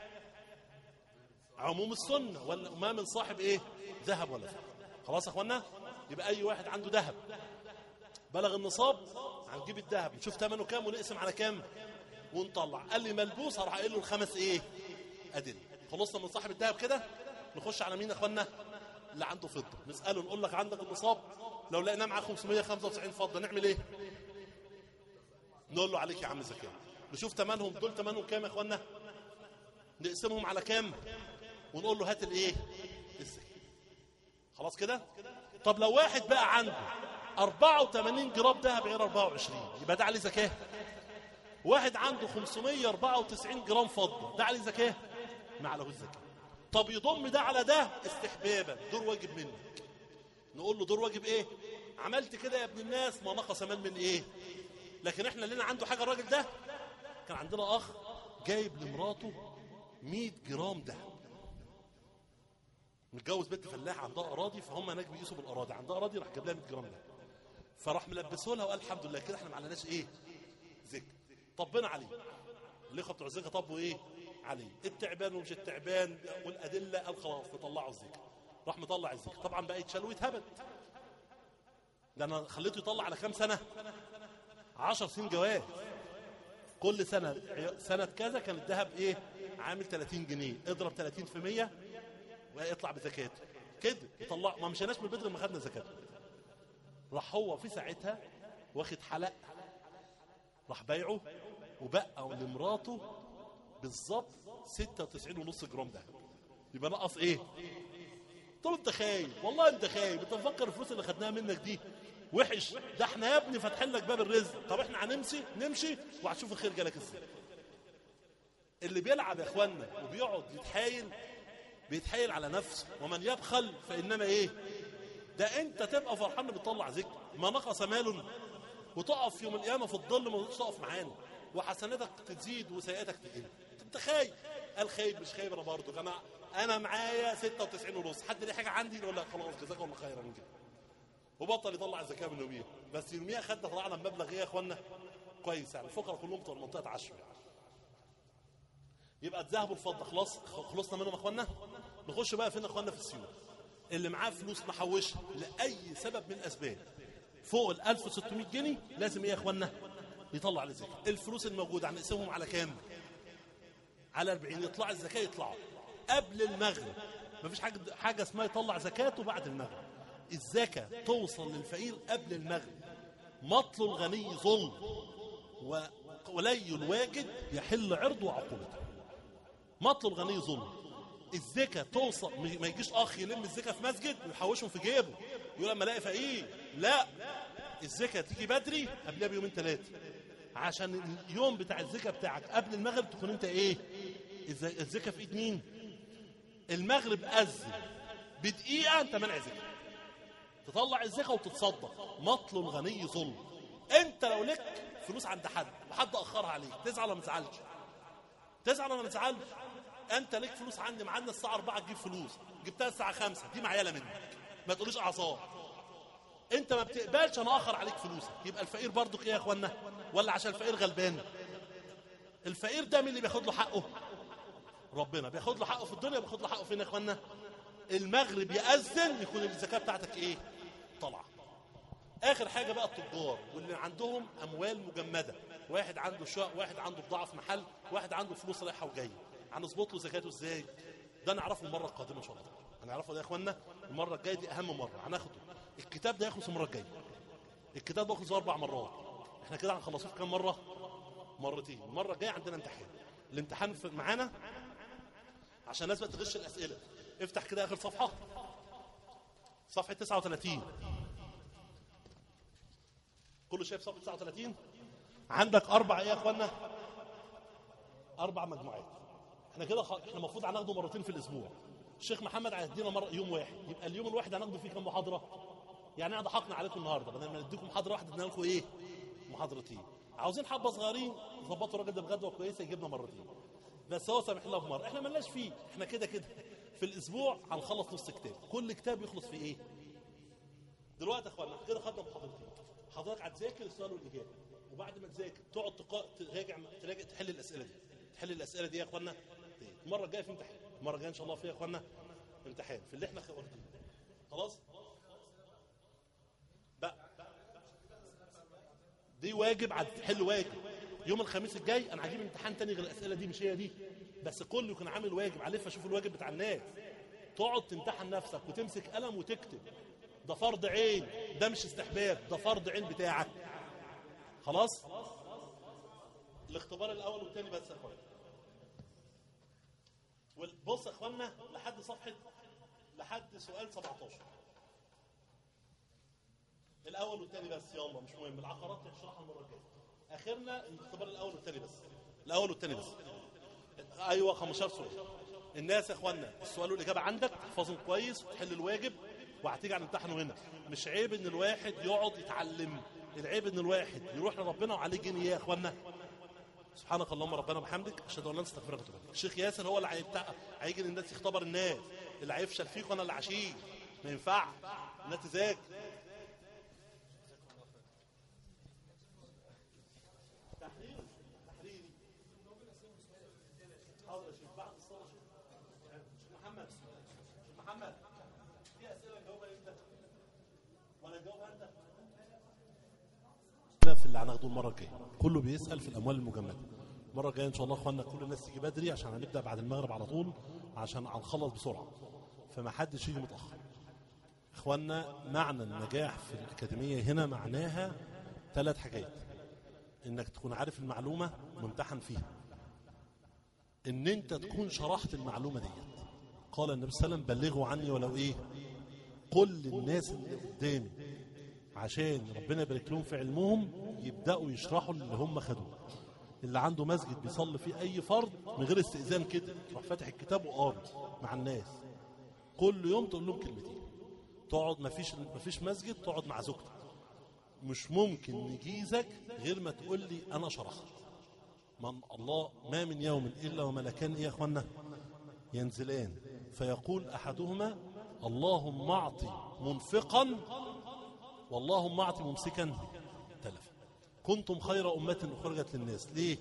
عموم السنه ولا ما من صاحب ايه ذهب ولا ذهب خلاص يا اخوانا يبقى اي واحد عنده ذهب بلغ النصاب هنجيب الذهب نشوف ثمنه كام ونقسم على كام ونطلع قال لي ملبوس هروح قايل له الخمس ايه ادله خلصنا من صاحب الذهب كده نخش على مين يا اخوانا اللي عنده فضه نساله نقول لك عندك النصاب لو لقيناه معاه 595 فضه نعمل ايه نقول له عليك يا عم زكاه نشوف ثمنهم دول ثمنهم كام يا اخوانا نقسمهم على كام ونقول له هات الايه الزكاه خلاص كده طب لو واحد بقى عنده 84 جرام دهب غير 24 يبقى ده عليه زكاه واحد عنده 594 جرام فضه ده عليه زكاه ما عليهوش زكاه طب يضم ده على ده استحبابا دور واجب منك نقول له دور واجب ايه عملت كده يا ابن الناس ما نقص مال من ايه لكن احنا لنا عنده حاجه الراجل ده كان عندنا اخ جايب لمراته 100 جرام دهب متجوز بنت فلاح عندها اراضي فهم هناك بيقيسوا بالاراضي عندها اراضي راح جاب لها 100 جرام دهب فراح ملبسه لها وقال الحمد لله كده احنا ما عليناش ايه زكاه طبنا عليه الاخوه بتوع الزكاه طبوا ايه عليه التعبان ومش التعبان والادله قال خلاص نطلعه الزكاه راح مطلع الزكاه طبعا بقى يتشال ويتهبد ده انا خليته يطلع على كام سنه 10 سنين جواز كل سنه سنه كذا كان الذهب ايه عامل 30 جنيه اضرب 30 في 100 ويطلع بزكاته كده يطلع ما مشيناش من البدر لما خدنا زكاته راح هو في ساعتها واخد حلق راح بايعه وبقى لمراته بالظبط 96 ونص جرام دهب يبقى نقص ايه قلت له انت خايب والله انت خايب انت مفكر الفلوس اللي خدناها منك دي وحش ده احنا يا ابني فاتحين لك باب الرزق طب احنا هنمشي نمشي وهتشوف الخير جالك ازاي اللي بيلعب يا اخوانا وبيقعد يتحايل بيتحايل على نفسه ومن يبخل فانما ايه ده انت تبقى فرحان بتطلع ذكر ما نقص مال وتقف يوم القيامه في الظل ما تقف معانا وحسناتك تزيد وسيئاتك تقل انت خايب قال خايب مش خايب انا برضه انا انا معايا 96 ونص حد ليه حاجه عندي يقول لك خلاص جزاك الله خيرا من كده وبطل يطلع الزكاه من يوميها بس يوميها خدنا طلعنا بمبلغ ايه يا اخوانا كويس يعني الفقراء كلهم بتوع منطقه عشر يعني. يبقى الذهب والفضه خلاص خلصنا منهم يا اخوانا نخش بقى فين يا اخوانا في السيوله اللي معاه فلوس محوشها لاي سبب من الاسباب فوق ال 1600 جنيه لازم ايه يا اخوانا يطلع على الزكاه الفلوس الموجوده هنقسمهم على كام على 40 يطلع الزكاه يطلعوا قبل المغرب مفيش حاجه حاجه اسمها يطلع زكاته بعد المغرب الزكاه توصل للفقير قبل المغرب مطل الغني ظلم و- ولي الواجد يحل عرضه وعقوبته مطل الغني ظلم الزكاة توصل ما يجيش اخ يلم الزكاة في مسجد ويحوشهم في جيبه يقول لما الاقي فقير لا الزكاة تيجي بدري قبلها بيومين ثلاثة عشان اليوم بتاع الزكاة بتاعك قبل المغرب تكون انت ايه الز- الزكاة في ايد مين المغرب أذن بدقيقة انت منع زكاة تطلع الزكاة وتتصدق مطل الغني ظلم انت لو لك فلوس عند حد وحد اخرها عليك تزعل ولا ما تزعلش تزعل ولا ما تزعلش انت ليك فلوس عندي معانا الساعه 4 تجيب فلوس جبتها الساعه 5 دي معيله منك ما تقوليش اعصاب انت ما بتقبلش انا اخر عليك فلوسك يبقى الفقير برضك ايه يا اخوانا ولا عشان الفقير غلبان الفقير ده مين اللي بياخد له حقه ربنا بياخد له حقه في الدنيا بياخد له حقه فين يا اخوانا المغرب يأذن يكون الزكاه بتاعتك ايه طالعه اخر حاجه بقى التجار واللي عندهم اموال مجمده واحد عنده شقق واحد عنده بضاعه في محل واحد عنده فلوس رايحه وجايه هنظبط له زكاته ازاي ده نعرفه المره القادمه ان شاء الله هنعرفه ده يا اخوانا المره الجايه دي اهم مره هناخده الكتاب ده يخلص المره الجايه الكتاب ده يخلص اربع مرات احنا كده هنخلصوه في كام مره مرتين المره الجايه عندنا امتحان الامتحان في- معانا عشان الناس بقى تغش الاسئله افتح كده اخر صفحه صفحه 39 كله شايف صفحه 39 عندك اربع ايه يا اخوانا اربع مجموعات احنا كده خ... احنا المفروض هناخده مرتين في الاسبوع الشيخ محمد هيدينا مره يوم واحد يبقى اليوم الواحد هناخده فيه كام محاضره يعني احنا ضحكنا عليكم النهارده بدل ما نديكم محاضره واحده ادينا لكم ايه محاضرتين عاوزين حبه صغيرين ظبطوا الراجل ده بغدوه كويسه يجيبنا مرتين بس هو سامح لنا في مره احنا ملناش فيه احنا كده كده في الاسبوع هنخلص نص كتاب كل كتاب يخلص في ايه دلوقتي يا اخوانا احنا كده خدنا محاضرتين حضرتك هتذاكر السؤال والاجابه وبعد ما تذاكر تقعد تقا... تراجع تراجع تحل الاسئله دي تحل الاسئله دي يا اخوانا تاني. المره الجايه في امتحان المره الجايه ان شاء الله فيها يا اخوانا امتحان في اللي احنا واخدينه خلاص بقى دي واجب عاد تحل واجب يوم الخميس الجاي انا هجيب امتحان تاني غير الاسئله دي مش هي دي بس كله يكون عامل واجب علف اشوف الواجب بتاع الناس تقعد تمتحن نفسك وتمسك قلم وتكتب ده فرض عين ده مش استحباب ده فرض عين بتاعك خلاص الاختبار الاول والثاني بس يا اخوانا بص يا اخوانا لحد صفحه لحد سؤال 17 الاول والثاني بس يلا مش مهم العقارات هنشرحها المره الجايه اخرنا الاختبار الاول والثاني بس الاول والثاني بس ايوه 15 سؤال الناس يا اخوانا السؤال والاجابه عندك تحفظهم كويس وتحل الواجب وهتيجي على الامتحان هنا مش عيب ان الواحد يقعد يتعلم العيب ان الواحد يروح لربنا وعليه جنيه يا اخوانا سبحانك اللهم ربنا وبحمدك اشهد ان لا اله الا انت استغفرك واتوب اليك الشيخ ياسر هو اللي هيبتاع هيجي للناس يختبر الناس اللي هيفشل فيك وانا اللي هشيل ما ينفعش الناس تذاكر تحرير تحريري حاضر يا شيخ بعد الصلاه شيخ محمد شيخ محمد في اسئله نجاوبها امتى ولا نجاوبها انت لا في اللي هناخده المره الجايه كله بيسال في الاموال المجمده المره الجايه ان شاء الله اخوانا كل الناس تيجي بدري عشان هنبدا بعد المغرب على طول عشان هنخلص بسرعه فما حدش يجي متاخر اخوانا معنى النجاح في الاكاديميه هنا معناها ثلاث حاجات انك تكون عارف المعلومه وممتحن فيها ان انت تكون شرحت المعلومه ديت قال النبي صلى الله عليه وسلم بلغوا عني ولو ايه قل للناس اللي قدامي عشان ربنا يبارك لهم في علمهم يبداوا يشرحوا اللي هم خدوه اللي عنده مسجد بيصلي فيه اي فرض من غير استئذان كده تروح فاتح الكتاب وقاري مع الناس كل يوم تقول لهم كلمتين تقعد مفيش مفيش مسجد تقعد مع زوجتك مش ممكن نجيزك غير ما تقول لي انا شرحت من الله ما من يوم الا وملكان ايه يا اخوانا ينزلان فيقول احدهما اللهم اعطي منفقا واللهم اعطي ممسكا تلفا كنتم خير امه اخرجت للناس ليه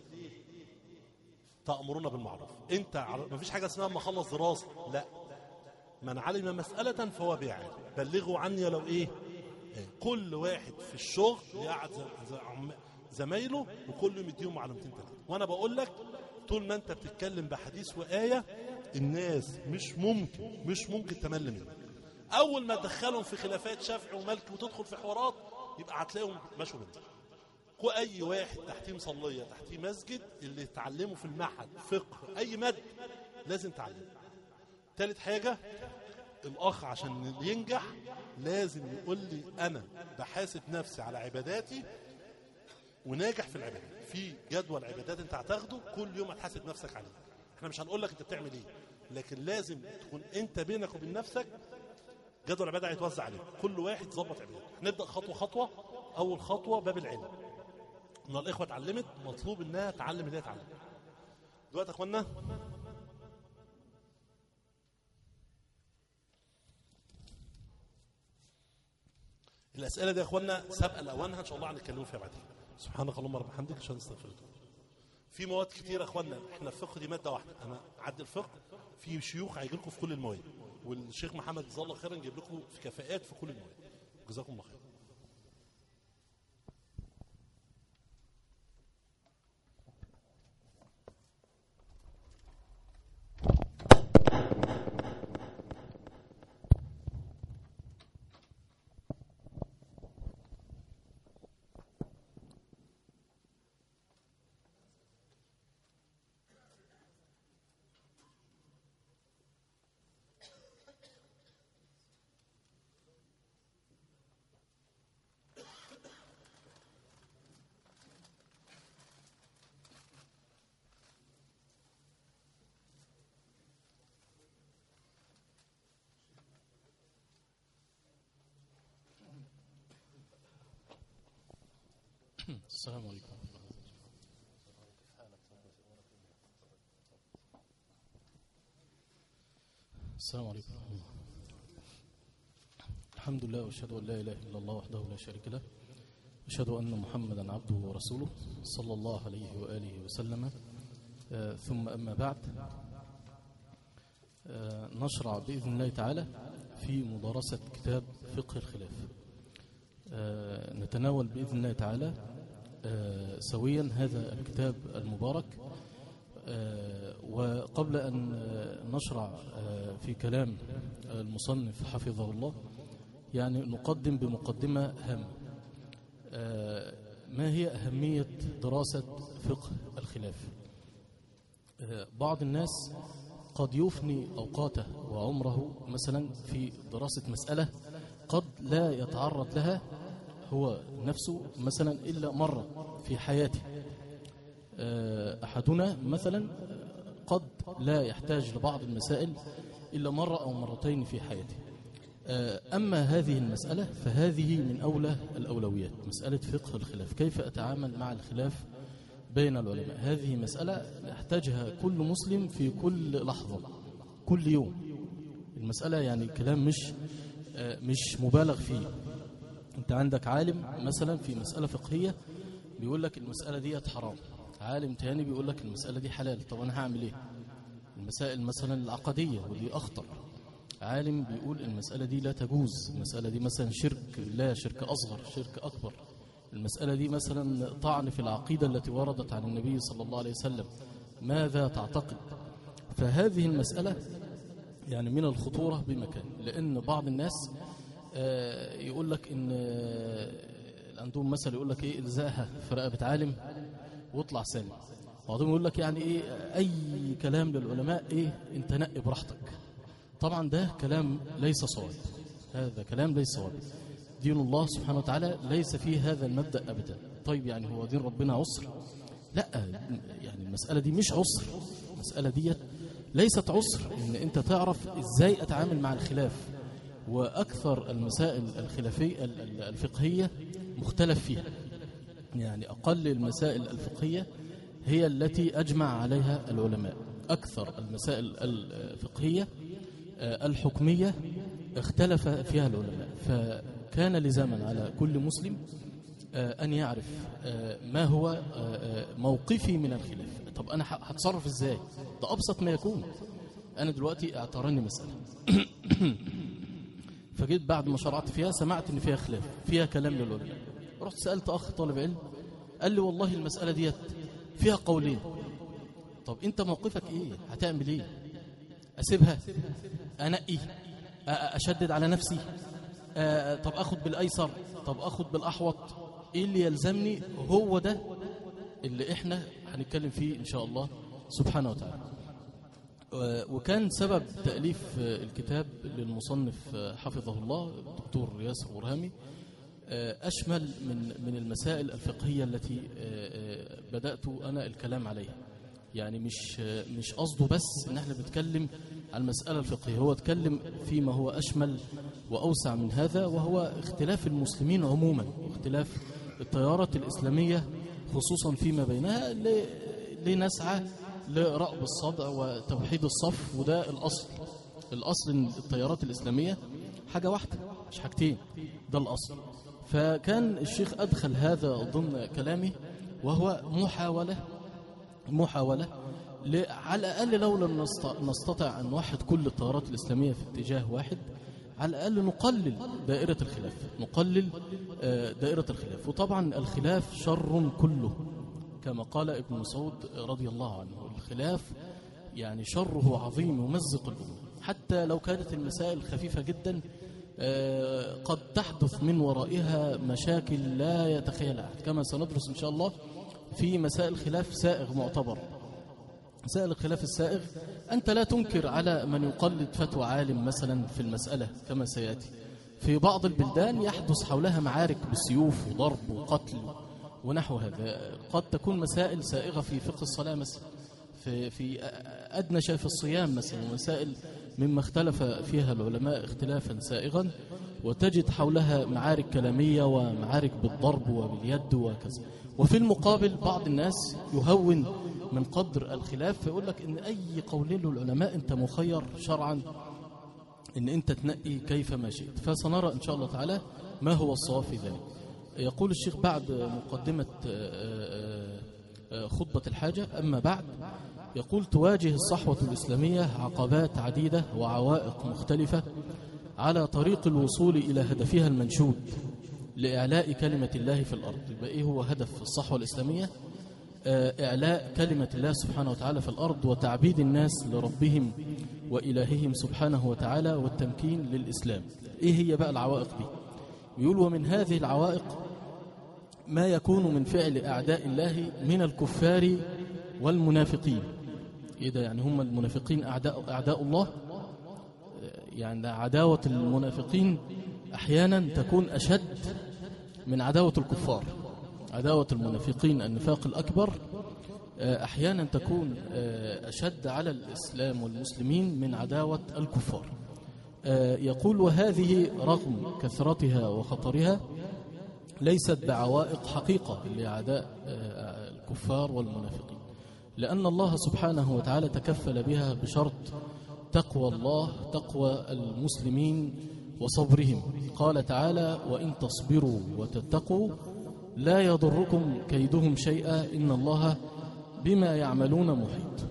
تامرون بالمعروف انت ما فيش حاجه اسمها ما اخلص دراسه لا من علم مساله فهو بيعلم بلغوا عني ولو ايه كل واحد في الشغل يقعد زمايله وكل مديهم معلومتين ثلاثه وانا بقول لك طول ما انت بتتكلم بحديث وايه الناس مش ممكن مش ممكن تمل منك اول ما تدخلهم في خلافات شافعي ومالكي وتدخل في حوارات يبقى هتلاقيهم مشوا منك اي واحد تحتيه مصليه تحتيه مسجد اللي اتعلمه في المعهد فقه اي ماده لازم تعلمه ثالث حاجه الاخ عشان ينجح لازم يقول لي انا بحاسب نفسي على عباداتي وناجح في العبادات في جدول عبادات انت هتاخده كل يوم هتحاسب نفسك عليه احنا مش هنقول لك انت بتعمل ايه لكن لازم تكون انت بينك وبين نفسك جدول العباده هيتوزع عليك كل واحد ظبط عبادته نبدا خطوه خطوه اول خطوه باب العلم ان الاخوه اتعلمت مطلوب انها تعلم اللي هي اتعلمت دلوقتي يا اخوانا الاسئله دي يا اخوانا سابقه لاوانها ان شاء الله هنتكلموا فيها بعدين سبحانك اللهم رب بحمدك عشان نستغفرك في مواد كتير يا اخوانا احنا الفقه دي ماده واحده انا عد الفقه في شيوخ هيجي لكم في كل المواد والشيخ محمد جزاه الله خيرا جايب لكم في كفاءات في كل المواد جزاكم الله خير السلام عليكم السلام عليكم ورحمة الله. الحمد لله واشهد ان لا اله الا الله وحده لا شريك له اشهد ان محمدا عبده ورسوله صلى الله عليه واله وسلم آه، ثم اما بعد آه، نشرع باذن الله تعالى في مدارسه كتاب فقه الخلاف آه، نتناول باذن الله تعالى آه، سويا هذا الكتاب المبارك آه، وقبل أن آه، نشرع آه، في كلام المصنف حفظه الله يعني نقدم بمقدمة هامة آه، ما هي أهمية دراسة فقه الخلاف آه، بعض الناس قد يفني أوقاته وعمره مثلا في دراسة مسألة قد لا يتعرض لها هو نفسه مثلا إلا مرة في حياته آه، أحدنا مثلا قد لا يحتاج لبعض المسائل إلا مرة أو مرتين في حياته آه، أما هذه المسألة فهذه من أولى الأولويات مسألة فقه الخلاف كيف أتعامل مع الخلاف بين العلماء هذه مسألة يحتاجها كل مسلم في كل لحظة كل يوم المسألة يعني كلام مش آه، مش مبالغ فيه انت عندك عالم مثلا في مسألة فقهية بيقول لك المسألة دي حرام عالم تاني بيقول لك المسألة دي حلال طب أنا هعمل إيه المسائل مثلا العقدية ودي أخطر عالم بيقول المسألة دي لا تجوز المسألة دي مثلا شرك لا شرك أصغر شرك أكبر المسألة دي مثلا طعن في العقيدة التي وردت عن النبي صلى الله عليه وسلم ماذا تعتقد فهذه المسألة يعني من الخطورة بمكان لأن بعض الناس آه، يقول لك إن آه، عندهم مثل يقول لك إيه إلزاها في رقبة عالم واطلع سالم بعضهم يقول لك يعني إيه أي كلام للعلماء إيه أنت نقي براحتك طبعا ده كلام ليس صواب هذا كلام ليس صواب دين الله سبحانه وتعالى ليس فيه هذا المبدأ أبدا طيب يعني هو دين ربنا عسر لا يعني المسألة دي مش عسر المسألة دي ليست عسر ان انت تعرف ازاي اتعامل مع الخلاف واكثر المسائل الخلافية ال- ال- الفقهية مختلف فيها يعني اقل المسائل الفقهية هي التي اجمع عليها العلماء اكثر المسائل الفقهية آه، الحكمية اختلف فيها العلماء فكان لزاما على كل مسلم آه، أن يعرف آه، ما هو آه، آه، موقفي من الخلاف طب أنا ه- هتصرف إزاي ده أبسط ما يكون أنا دلوقتي اعتراني مسألة فجيت بعد ما شرعت فيها سمعت إن فيها خلاف فيها كلام للعلماء رحت سألت أخ طالب علم قال لي والله المسألة ديت فيها قولين طب أنت موقفك إيه هتعمل إيه أسيبها أنقي أ- أ- أشدد على نفسي آه، طب أخد بالأيسر طب أخد بالأحوط إيه اللي يلزمني هو ده اللي إحنا هنتكلم فيه إن شاء الله سبحانه وتعالى آه، وكان سبب تأليف آه، الكتاب للمصنف آه، حفظه الله الدكتور ياسر برهامي آه، أشمل من من المسائل الفقهية التي آه، آه، بدأت أنا الكلام عليها يعني مش آه، مش قصده بس إن احنا بنتكلم عن المسألة الفقهية هو اتكلم فيما هو أشمل وأوسع من هذا وهو اختلاف المسلمين عموما واختلاف التيارات الإسلامية خصوصا فيما بينها ل- لنسعى لرأب الصدع وتوحيد الصف وده الأصل الأصل إن التيارات الإسلامية حاجة واحدة مش حاجتين ده الأصل فكان الشيخ أدخل هذا ضمن كلامه وهو محاولة محاولة ل- على الأقل لو لم نست- نستطع أن نوحد كل التيارات الإسلامية في اتجاه واحد على الأقل نقلل دائرة الخلاف نقلل آه، دائرة الخلاف وطبعا الخلاف شر كله كما قال ابن مسعود رضي الله عنه الخلاف يعني شره عظيم يمزق الأمور حتى لو كانت المسائل خفيفة جدا آه، قد تحدث من ورائها مشاكل لا يتخيلها أحد كما سندرس إن شاء الله في مسائل خلاف سائغ معتبر مسائل الخلاف السائغ أنت لا تنكر على من يقلد فتوى عالم مثلا في المسألة كما سيأتي في بعض البلدان يحدث حولها معارك بالسيوف وضرب وقتل ونحو هذا قد تكون مسائل سائغة في فقه الصلاة مثلا في, في أدنى شيء في الصيام مثلا ومسائل مما اختلف فيها العلماء اختلافا سائغا وتجد حولها معارك كلامية ومعارك بالضرب وباليد وكذا وفي المقابل بعض الناس يهون من قدر الخلاف فيقول لك ان اي قولين للعلماء انت مخير شرعا ان انت تنقي كيف ما شئت فسنرى ان شاء الله تعالى ما هو الصواب في ذلك يقول الشيخ بعد مقدمة آه، آه، خطبة الحاجة أما بعد يقول تواجه الصحوة الإسلامية عقبات عديدة وعوائق مختلفة على طريق الوصول إلى هدفها المنشود لإعلاء كلمة الله في الأرض يبقى إيه هو هدف الصحوة الإسلامية آه، إعلاء كلمة الله سبحانه وتعالى في الأرض وتعبيد الناس لربهم وإلههم سبحانه وتعالى والتمكين للإسلام إيه هي بقى العوائق دي يقول ومن هذه العوائق ما يكون من فعل أعداء الله من الكفار والمنافقين إيه ده يعني هم المنافقين أعداء, أعداء الله يعني عداوة المنافقين أحيانا تكون أشد من عداوة الكفار عداوة المنافقين النفاق الأكبر آه، أحيانا تكون آه، أشد على الإسلام والمسلمين من عداوة الكفار آه، يقول وهذه رغم كثرتها وخطرها ليست بعوائق حقيقة لأعداء آه، الكفار والمنافقين لأن الله سبحانه وتعالى تكفل بها بشرط تقوى الله تقوى المسلمين وصبرهم قال تعالى وإن تصبروا وتتقوا لا يضركم كيدهم شيئا إن الله بما يعملون محيط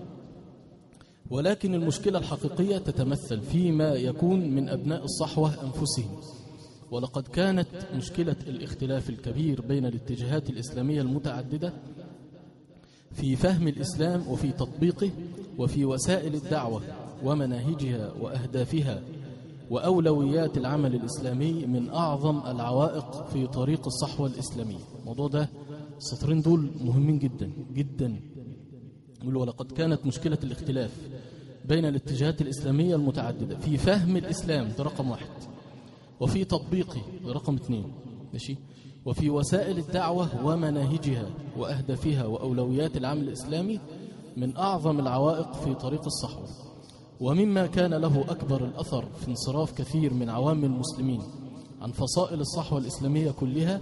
ولكن المشكلة الحقيقية تتمثل فيما يكون من أبناء الصحوة أنفسهم ولقد كانت مشكلة الاختلاف الكبير بين الاتجاهات الإسلامية المتعددة في فهم الإسلام وفي تطبيقه وفي وسائل الدعوة ومناهجها وأهدافها وأولويات العمل الإسلامي من أعظم العوائق في طريق الصحوة الإسلامية الموضوع ده السطرين دول مهمين جدا جدا يقول ولقد كانت مشكلة الاختلاف بين الاتجاهات الإسلامية المتعددة في فهم الإسلام ده رقم واحد وفي تطبيقه ده رقم اثنين ماشي وفي وسائل الدعوة ومناهجها وأهدافها وأولويات العمل الإسلامي من أعظم العوائق في طريق الصحوة ومما كان له أكبر الأثر في انصراف كثير من عوام المسلمين عن فصائل الصحوة الإسلامية كلها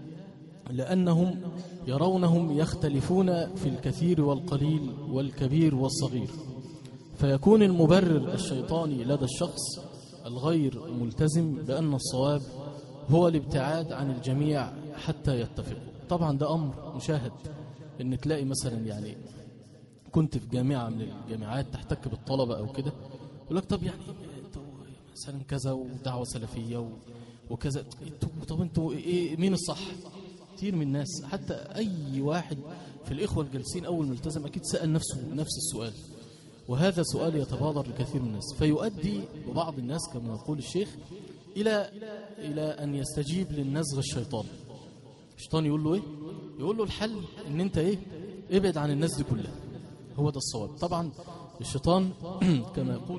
لأنهم يرونهم يختلفون في الكثير والقليل والكبير والصغير فيكون المبرر الشيطاني لدى الشخص الغير ملتزم بأن الصواب هو الابتعاد عن الجميع حتى يتفقوا طبعا ده أمر مشاهد ان تلاقي مثلا يعني كنت في جامعة من الجامعات تحتك بالطلبة أو كده يقول لك طب يعني انتوا مثلا كذا ودعوة سلفية و- وكذا انتوا طب انتوا ايه مين الصح؟ كتير من الناس حتى أي واحد في الإخوة الجالسين أول ملتزم أكيد سأل نفسه نفس السؤال وهذا سؤال يتبادر لكثير من الناس فيؤدي ببعض الناس كما يقول الشيخ إلى إلى أن يستجيب للنزغ الشيطاني الشيطان يقول له إيه؟ يقول له الحل إن أنت إيه؟ ابعد عن الناس دي كلها هو ده الصواب طبعا الشيطان كما يقول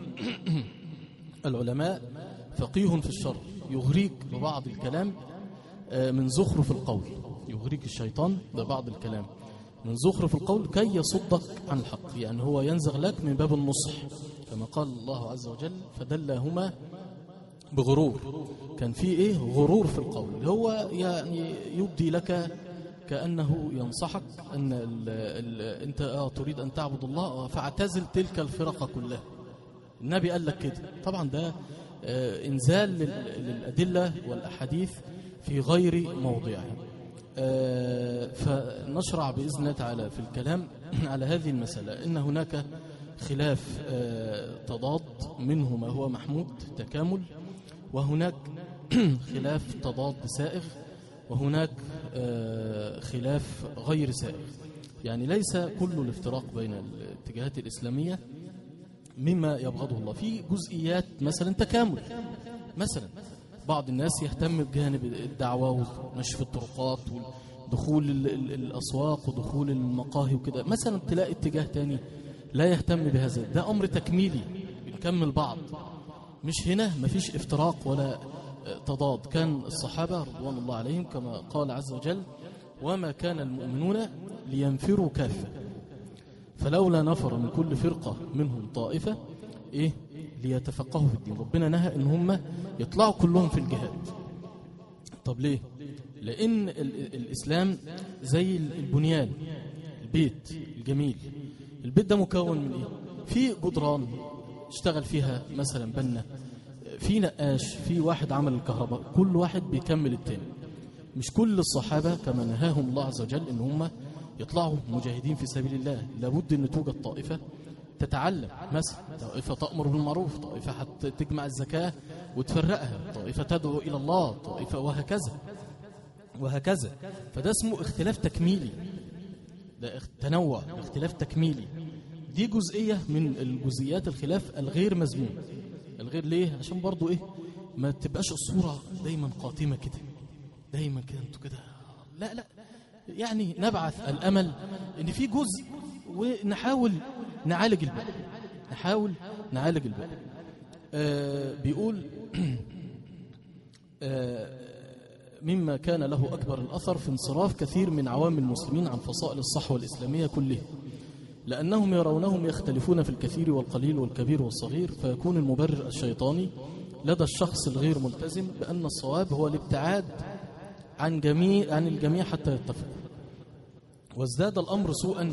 العلماء فقيه في الشر يغريك ببعض الكلام آه، من زخرف القول يغريك الشيطان ببعض الكلام من زخرف القول كي يصدك عن الحق يعني هو ينزغ لك من باب النصح كما قال الله عز وجل فدلهما بغرور كان في ايه غرور في القول هو يعني يبدي لك كأنه ينصحك أن ال ال أنت آه تريد أن تعبد الله فاعتزل تلك الفرق كلها النبي قال لك كده طبعا ده آه إنزال لل- للأدلة والأحاديث في غير موضعها آه، فنشرع بإذن الله تعالى في الكلام على هذه المسألة إن هناك خلاف آه، تضاد منه ما هو محمود تكامل وهناك خلاف تضاد سائغ وهناك آه، خلاف غير سائغ يعني ليس كل الافتراق بين الاتجاهات الإسلامية مما يبغضه الله في جزئيات مثلا تكامل مثلا بعض الناس يهتم بجانب الدعوة ونشف الطرقات ودخول ال- ال- الأسواق ودخول المقاهي وكده مثلا تلاقي اتجاه تاني لا يهتم بهذا ده أمر تكميلي بنكمل بعض مش هنا مفيش افتراق ولا آه، تضاد كان الصحابة رضوان الله عليهم كما قال عز وجل وما كان المؤمنون لينفروا كافة فلولا نفر من كل فرقة منهم طائفة إيه ليتفقهوا في الدين ربنا نهى إن هم يطلعوا كلهم في الجهاد طب ليه لأن ال- ال- الإسلام زي ال- البنيان البيت الجميل البيت ده مكون من إيه في جدران اشتغل فيها مثلا بنا في نقاش في واحد عمل الكهرباء كل واحد بيكمل التاني مش كل الصحابة كما نهاهم الله عز وجل ان هم يطلعوا مجاهدين في سبيل الله لابد ان توجد طائفة تتعلم مثلا طائفة تأمر بالمعروف طائفة حتى تجمع الزكاة وتفرقها طائفة تدعو إلى الله طائفة وهكذا وهكذا فده اسمه اختلاف تكميلي ده اخ- تنوع اختلاف تكميلي دي جزئية من الجزئيات الخلاف الغير مذموم الغير ليه عشان برضو ايه ما تبقاش الصورة دايما قاتمة كده دايما كده انتوا كده لا لا يعني نبعث الأمل ان في جزء ونحاول نعالج الباقي نحاول نعالج الباقي آه بيقول آه مما كان له أكبر الأثر في انصراف كثير من عوام المسلمين عن فصائل الصحوة الإسلامية كلها لأنهم يرونهم يختلفون في الكثير والقليل والكبير والصغير فيكون المبرر الشيطاني لدى الشخص الغير ملتزم بأن الصواب هو الابتعاد عن جميع عن الجميع حتى يتفقوا وازداد الأمر سوءا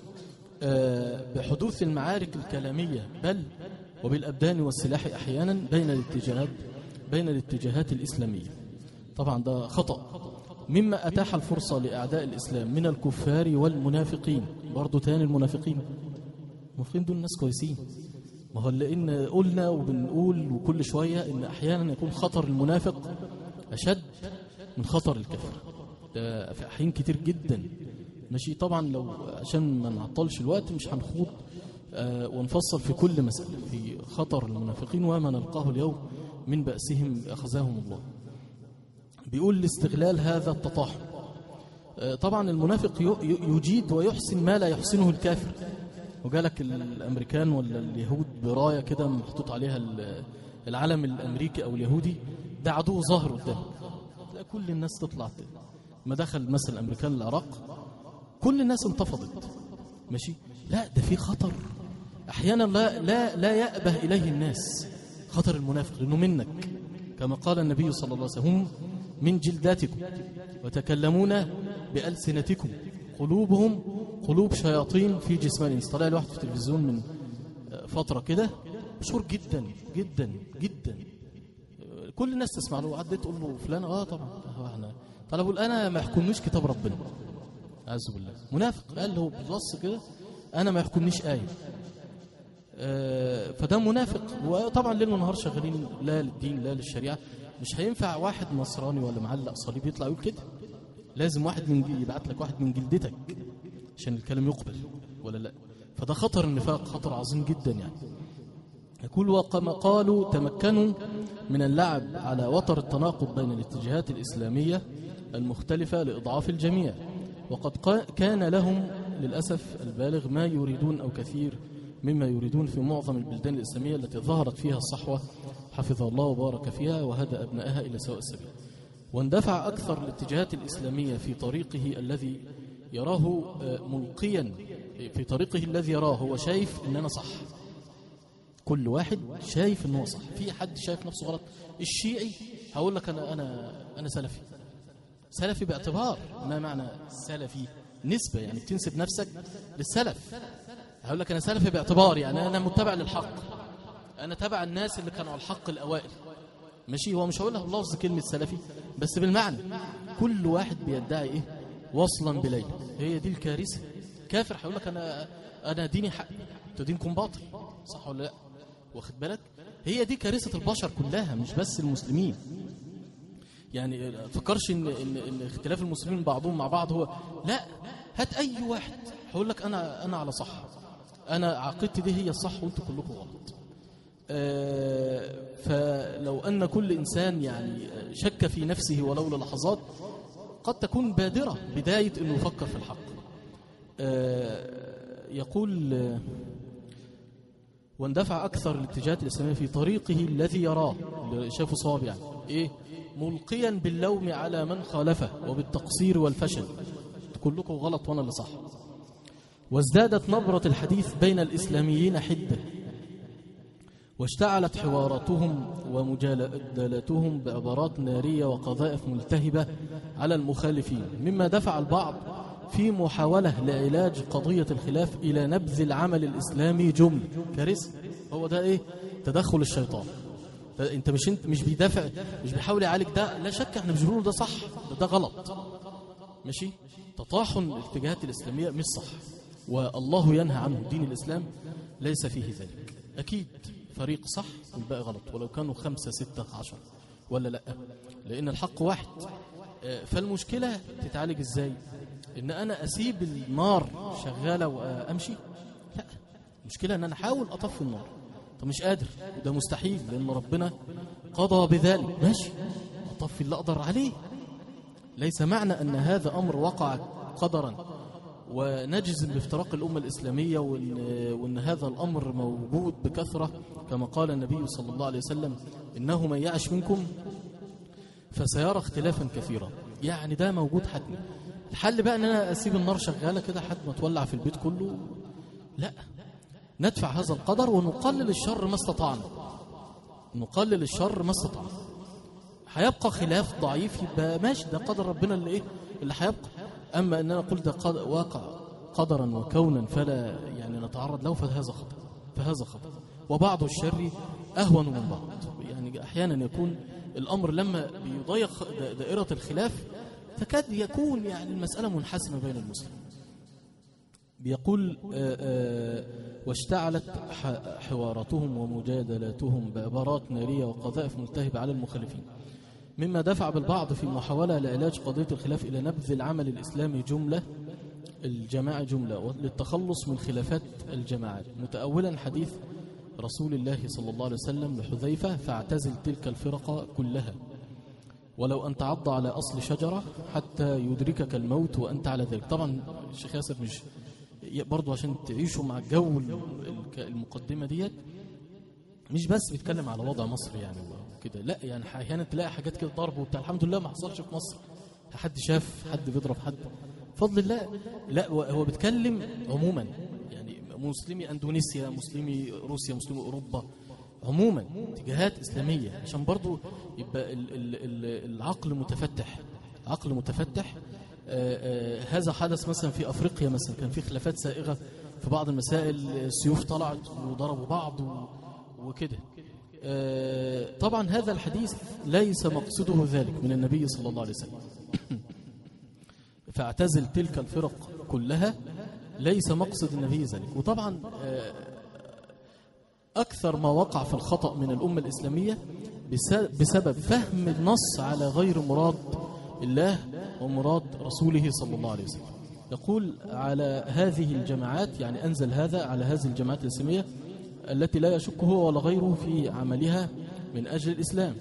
آه، بحدوث المعارك الكلامية بل وبالأبدان والسلاح أحيانا بين الاتجاهات بين الاتجاهات الإسلامية طبعا ده خطأ مما أتاح الفرصة لأعداء الإسلام من الكفار والمنافقين برضو تاني المنافقين المنافقين دول ناس كويسين ما هو لأن قلنا وبنقول وكل شوية إن أحيانا يكون خطر المنافق أشد من خطر الكافر ده في أحيان كتير جدا ماشي طبعا لو عشان ما نعطلش الوقت مش هنخوض آه، ونفصل في كل مسألة في خطر المنافقين وما نلقاه اليوم من بأسهم أخذهم الله بيقول لاستغلال هذا التطاحن آه، طبعا المنافق ي- ي- يجيد ويحسن ما لا يحسنه الكافر وجالك ال- الامريكان ولا اليهود برايه كده محطوط عليها ال- العلم الامريكي او اليهودي ده عدو ظاهر قدامك تلاقي كل الناس تطلع ت- ما دخل مثلا الامريكان العراق كل الناس انتفضت ماشي لا ده في خطر احيانا لا لا لا يأبه اليه الناس خطر المنافق لانه منك كما قال النبي صلى الله عليه وسلم هم من جلداتكم وتكلمون بألسنتكم قلوبهم قلوب شياطين في جسمان الإنس طلع لي واحد في التلفزيون من آه، فترة كده مشهور جدا جدا جدا آه، كل الناس تسمع له وعدت تقول له فلان اه طبعا هو احنا طلبوا الآن انا ما يحكمنيش كتاب ربنا أعوذ بالله منافق قال له بالنص كده انا ما يحكمنيش آية آه، فده منافق وطبعا ليل ونهار شغالين لا للدين لا للشريعه مش هينفع واحد نصراني ولا معلق صليب يطلع يقول كده لازم واحد من جي- يبعت لك واحد من جلدتك عشان الكلام يقبل ولا لا فده خطر النفاق خطر عظيم جدا يعني يقول وكما قالوا تمكنوا من اللعب على وتر التناقض بين الاتجاهات الإسلامية المختلفة لإضعاف الجميع وقد قا- كان لهم للأسف البالغ ما يريدون أو كثير مما يريدون في معظم البلدان الإسلامية التي ظهرت فيها الصحوة حفظ الله وبارك فيها وهدى أبنائها إلى سواء السبيل واندفع أكثر الاتجاهات الإسلامية في طريقه الذي يراه آه، ملقيا في طريقه الذي يراه هو شايف إن أنا صح كل واحد شايف ان هو صح في حد شايف نفسه غلط الشيعي هقول لك انا انا انا سلفي سلفي باعتبار ما معنى سلفي نسبه يعني بتنسب نفسك للسلف هقول لك انا سلفي باعتبار يعني انا متبع للحق انا تبع الناس اللي كانوا على الحق الاوائل ماشي هو مش هقول لك لفظ كلمه سلفي بس بالمعنى كل واحد بيدعي ايه وصلا بليل هي دي الكارثه كافر هيقول لك انا انا ديني حق انتوا دينكم باطل صح ولا لا واخد بالك هي دي كارثه البشر كلها مش بس المسلمين يعني فكرش ان ان ان اختلاف المسلمين بعضهم مع بعض هو لا هات اي واحد هقول لك انا انا على صح انا عقيدتي دي هي الصح وانتوا كلكم غلط آه، فلو ان كل انسان يعني شك في نفسه ولو للحظات قد تكون بادره بدايه انه يفكر في الحق آه، يقول آه، واندفع أكثر الاتجاهات الإسلامية في طريقه الذي يراه اللي شافه صواب يعني إيه ملقيا باللوم على من خالفه وبالتقصير والفشل كلكم غلط وأنا اللي صح وازدادت نبرة الحديث بين الإسلاميين حدة واشتعلت حواراتهم ومجادلاتهم بعبارات نارية وقذائف ملتهبة على المخالفين مما دفع البعض في محاولة لعلاج قضية الخلاف إلى نبذ العمل الإسلامي جملة كارثة هو ده إيه تدخل الشيطان انت مش انت مش بيدافع مش بيحاول يعالج ده لا شك احنا مش بنقول ده صح ده, ده غلط ماشي تطاحن الاتجاهات الاسلاميه مش صح والله ينهى عنه دين الاسلام ليس فيه ذلك اكيد فريق صح والباقي غلط ولو كانوا خمسة ستة عشر ولا لا لان الحق واحد آه، فالمشكله تتعالج ازاي ان انا اسيب النار شغاله وامشي لا المشكله ان انا احاول اطفي النار طب مش قادر وده مستحيل لان ربنا قضى بذلك ماشي اطفي اللي اقدر عليه ليس معنى ان هذا امر وقع قدرا ونجزم بافتراق الامه الاسلاميه وان, وإن هذا الامر موجود بكثره كما قال النبي صلى الله عليه وسلم انه من يعش منكم فسيرى اختلافا كثيرا يعني ده موجود حتمي الحل بقى ان انا اسيب النار شغاله كده لحد ما تولع في البيت كله لا ندفع هذا القدر ونقلل الشر ما استطعنا نقلل الشر ما استطعنا هيبقى خلاف ضعيف يبقى ماشي ده قدر ربنا اللي ايه اللي هيبقى اما ان انا اقول ده قد واقع قدرا وكونا فلا يعني نتعرض له فهذا خطا فهذا خطا وبعض الشر اهون من بعض يعني احيانا يكون الامر لما بيضيق دا- دائره الخلاف تكاد يكون يعني المساله منحسمه بين المسلمين بيقول آه، آه، واشتعلت ح- حواراتهم ومجادلاتهم بعبارات نارية وقذائف ملتهبة على المخالفين مما دفع بالبعض في محاولة لعلاج قضية الخلاف إلى نبذ العمل الإسلامي جملة الجماعة جملة للتخلص من خلافات الجماعات متأولا حديث رسول الله صلى الله عليه وسلم لحذيفة فاعتزل تلك الفرق كلها ولو أن تعض على أصل شجرة حتى يدركك الموت وأنت على ذلك طبعا الشيخ ياسر مش برضو عشان تعيشوا مع الجو ال- الك- المقدمة ديت مش بس بيتكلم على وضع مصر يعني وكده لا يعني احيانا تلاقي حاجات كده ضرب وبتاع الحمد لله ما حصلش في مصر حد شاف حد بيضرب حد بفضل الله لا هو- هو بيتكلم عموما يعني مسلمي اندونيسيا مسلمي روسيا مسلمي اوروبا عموما اتجاهات اسلاميه عشان برضو يبقى ال ال ال العقل متفتح عقل متفتح آه، آه، هذا حدث مثلا في افريقيا مثلا كان في خلافات سائغه في بعض المسائل السيوف طلعت وضربوا بعض و- وكده آه، طبعا هذا الحديث ليس مقصده ذلك من النبي صلى الله عليه وسلم فاعتزل تلك الفرق كلها ليس مقصد النبي ذلك وطبعا آه، أكثر ما وقع في الخطأ من الأمة الإسلامية بس- بسبب فهم النص على غير مراد الله ومراد رسوله صلى الله عليه وسلم يقول على هذه الجماعات يعني أنزل هذا على هذه الجماعات الإسلامية التي لا يشك هو ولا غيره في عملها من أجل الإسلام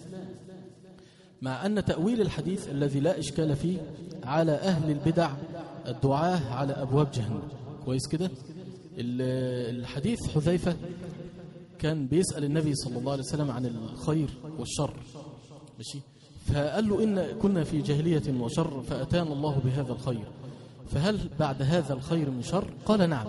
مع أن تأويل الحديث الذي لا إشكال فيه على أهل البدع الدعاة على أبواب جهنم كويس كده ال- الحديث حذيفة كان بيسأل النبي صلى الله عليه وسلم عن الخير والشر ماشي فقال له إن كنا في جاهلية وشر فأتانا الله بهذا الخير فهل بعد هذا الخير من شر قال نعم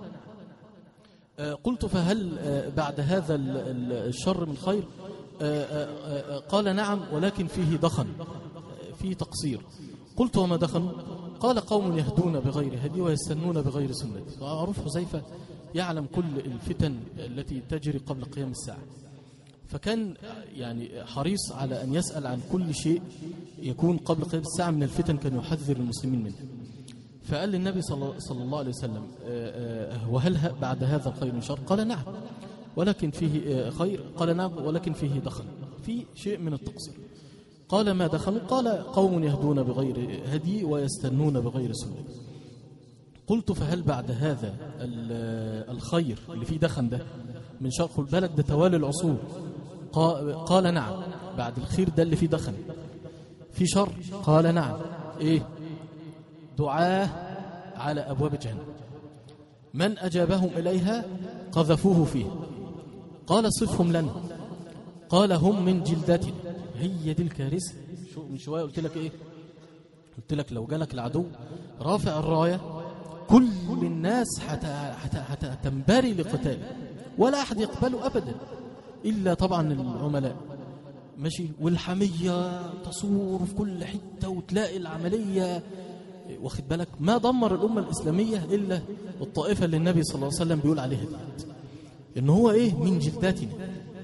آه، قلت فهل آه، بعد هذا ال- ال- الشر من خير آه، آه، آه، قال نعم ولكن فيه دخن آه، فيه تقصير قلت وما دخن قال قوم يهدون بغير هدي ويستنون بغير سنتي معروف حذيفة يعلم كل الفتن التي تجري قبل قيام الساعة فكان يعني حريص على أن يسأل عن كل شيء يكون قبل قيام الساعة من الفتن كان يحذر المسلمين منه فقال للنبي صلى صلى الله عليه وسلم آه، آه، وهل ه- بعد هذا الخير من شر قال نعم ولكن فيه آه، خير قال نعم ولكن فيه دخل في شيء من التقصير قال ما دخلوا قال قوم يهدون بغير هدي ويستنون بغير سنة قلت فهل بعد هذا ال- الخير اللي فيه دخن ده من شر خد بالك ده توالي العصور قا- قال نعم بعد الخير ده اللي فيه دخن في شر قال نعم ايه دعاه على أبواب جهنم من أجابهم إليها قذفوه فيه قال صفهم لنا قال هم من جلدتنا هي دي الكارثة شو من شوية قلت لك إيه قلت لك لو جالك العدو رافع الراية كل الناس هت- هت- هت- هتنبري لقتاله ولا أحد يقبله أبدا إلا طبعا العملاء ماشي والحمية تصور في كل حتة وتلاقي العملية واخد بالك ما دمر الأمة الإسلامية إلا الطائفة اللي النبي صلى الله عليه وسلم بيقول عليها ديت إن هو إيه من جلداتنا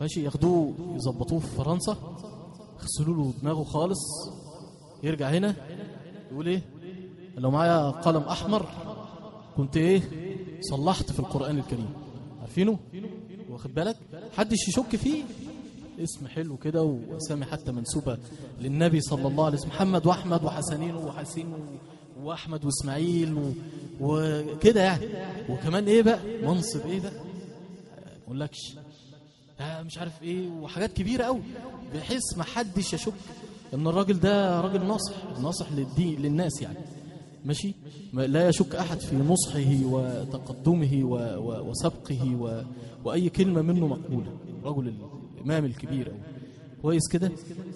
ماشي ياخدوه يظبطوه في فرنسا يغسلوا له دماغه خالص يرجع هنا يقول ايه لو معايا قلم احمر كنت ايه صلحت في القران الكريم عارفينه واخد بالك حدش يشك فيه اسم حلو كده واسامي حتى منسوبه للنبي صلى الله عليه وسلم محمد واحمد وحسنين وحسين و- واحمد واسماعيل و- وكده يعني وكمان ايه بقى منصب ايه بقى ما اقولكش آه مش عارف ايه وحاجات كبيره قوي بحيث ما حدش يشك ان الراجل ده راجل ناصح ناصح للدين للناس يعني ماشي ما- لا يشك احد في نصحه وتقدمه و- و- وسبقه و- واي كلمه منه مقبوله رجل الامام الكبير قوي كويس كده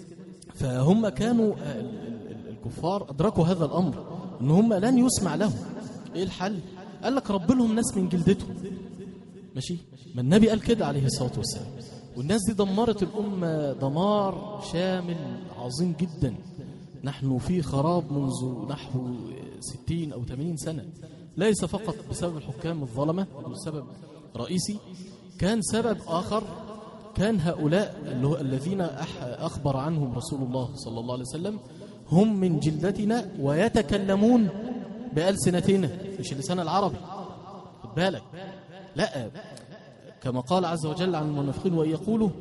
فهم كانوا آه، ال- ال- الكفار ادركوا هذا الامر ان هم لن يسمع لهم ايه الحل قال لك رب لهم ناس من جلدتهم ماشي ما النبي قال كده عليه الصلاة والسلام والناس دي دمرت الأمة دمار شامل عظيم جدا نحن في خراب منذ نحو ستين أو ثمانين سنة ليس فقط بسبب الحكام الظلمة أو سبب رئيسي كان سبب آخر كان هؤلاء اللي هو الذين أح- أخبر عنهم رسول الله صلى الله عليه وسلم هم من جلدتنا ويتكلمون بألسنتنا مش اللسان العربي خد بالك لا كما قال عز وجل عن المنافقين وإن يقولوا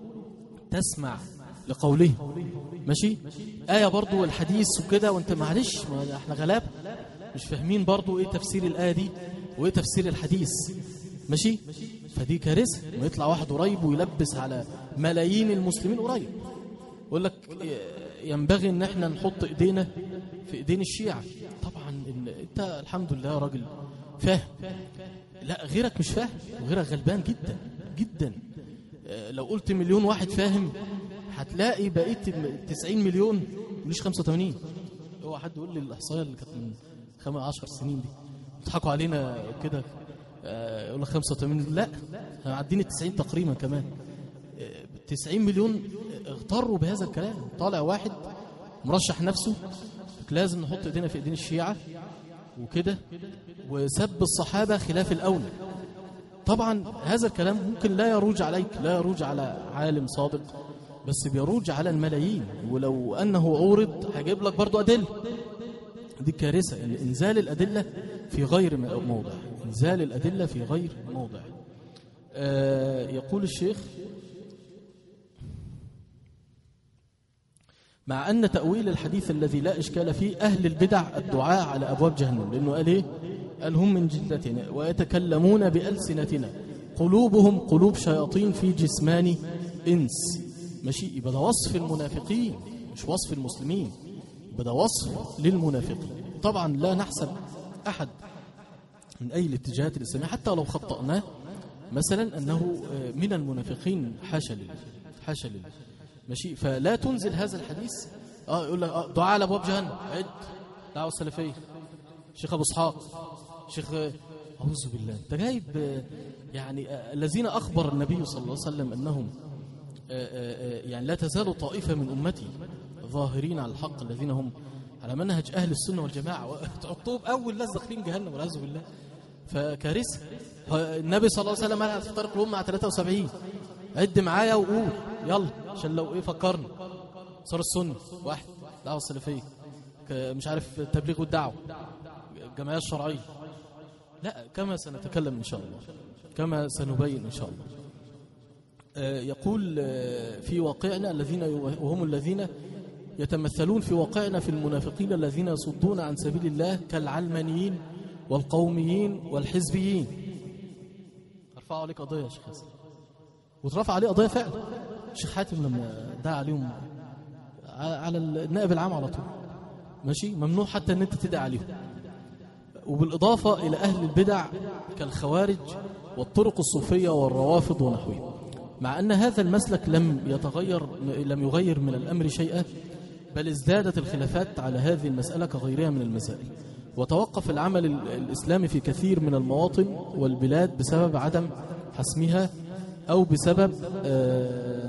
تسمع لقوله ماشي آية برضو الحديث وكده وانت معلش ما احنا غلاب مش فاهمين برضو ايه تفسير الآية دي وايه تفسير الحديث ماشي فدي كارثة ما يطلع واحد قريب ويلبس على ملايين المسلمين قريب يقول لك ينبغي ان احنا نحط ايدينا في ايدين الشيعة طبعا ال- انت الحمد لله راجل فاهم لا غيرك مش فاهم وغيرك غلبان جدا جدا آه، لو قلت مليون واحد فاهم هتلاقي بقيه 90 مليون مش 85 هو حد يقول لي الاحصائيه اللي كانت من خمس 10 سنين دي بيضحكوا علينا كده آه، يقول لك 85 لا احنا معديين ال 90 تقريبا كمان آه، 90 مليون اغتروا بهذا الكلام طالع واحد مرشح نفسه لازم نحط ايدينا في ايدين الشيعه وكده وسب الصحابة خلاف الأولى طبعا هذا الكلام ممكن لا يروج عليك لا يروج على عالم صادق بس بيروج على الملايين ولو أنه عورض هجيب لك برضو أدلة دي كارثة إن إنزال الأدلة في غير م- موضع إنزال الأدلة في غير موضع آه يقول الشيخ مع أن تأويل الحديث الذي لا إشكال فيه أهل البدع الدعاء على أبواب جهنم لأنه قال إيه؟ قال هم من جلدتنا ويتكلمون بألسنتنا قلوبهم قلوب شياطين في جسمان إنس ماشي يبقى ده وصف المنافقين مش وصف المسلمين يبقى ده وصف للمنافقين طبعا لا نحسب أحد من أي الاتجاهات الإسلامية حتى لو خطأناه مثلا أنه آه، من المنافقين حاشا لله حاشا لله ماشي فلا تنزل هذا الحديث اه يقول لك آه دعاء على ابواب جهنم عد دعوه السلفيه شيخ ابو اسحاق شيخ آه، اعوذ بالله انت جايب آه، يعني آه، الذين اخبر النبي صلى الله عليه وسلم انهم آه، آه، آه، يعني لا تزال طائفه من امتي ظاهرين على الحق الذين هم على منهج اهل السنه والجماعه تحطوه باول ناس داخلين جهنم والعياذ بالله فكارثه ها- النبي صلى الله عليه وسلم قال هتفترق الامه على 73 عد معايا وقول يلا عشان لو ايه فكرني صار السنه واحد دعوه السلفيه ك- مش عارف التبليغ والدعوه الجمعيه الشرعيه لا كما سنتكلم ان شاء الله كما سنبين ان شاء الله آه، يقول آه، في واقعنا الذين يو- وهم الذين يتمثلون في واقعنا في المنافقين الذين يصدون عن سبيل الله كالعلمانيين والقوميين والحزبيين ارفعوا عليك قضيه يا شيخ حسن واترفع عليه قضيه فعلا الشيخ حاتم لما دعا عليهم ع- على النائب العام على طول ماشي ممنوع حتى ان انت تدعي عليهم وبالاضافه الى اهل البدع كالخوارج والطرق الصوفيه والروافض ونحوهم مع ان هذا المسلك لم يتغير لم يغير من الامر شيئا بل ازدادت الخلافات على هذه المساله كغيرها من المسائل وتوقف العمل ال- الاسلامي في كثير من المواطن والبلاد بسبب عدم حسمها او بسبب آه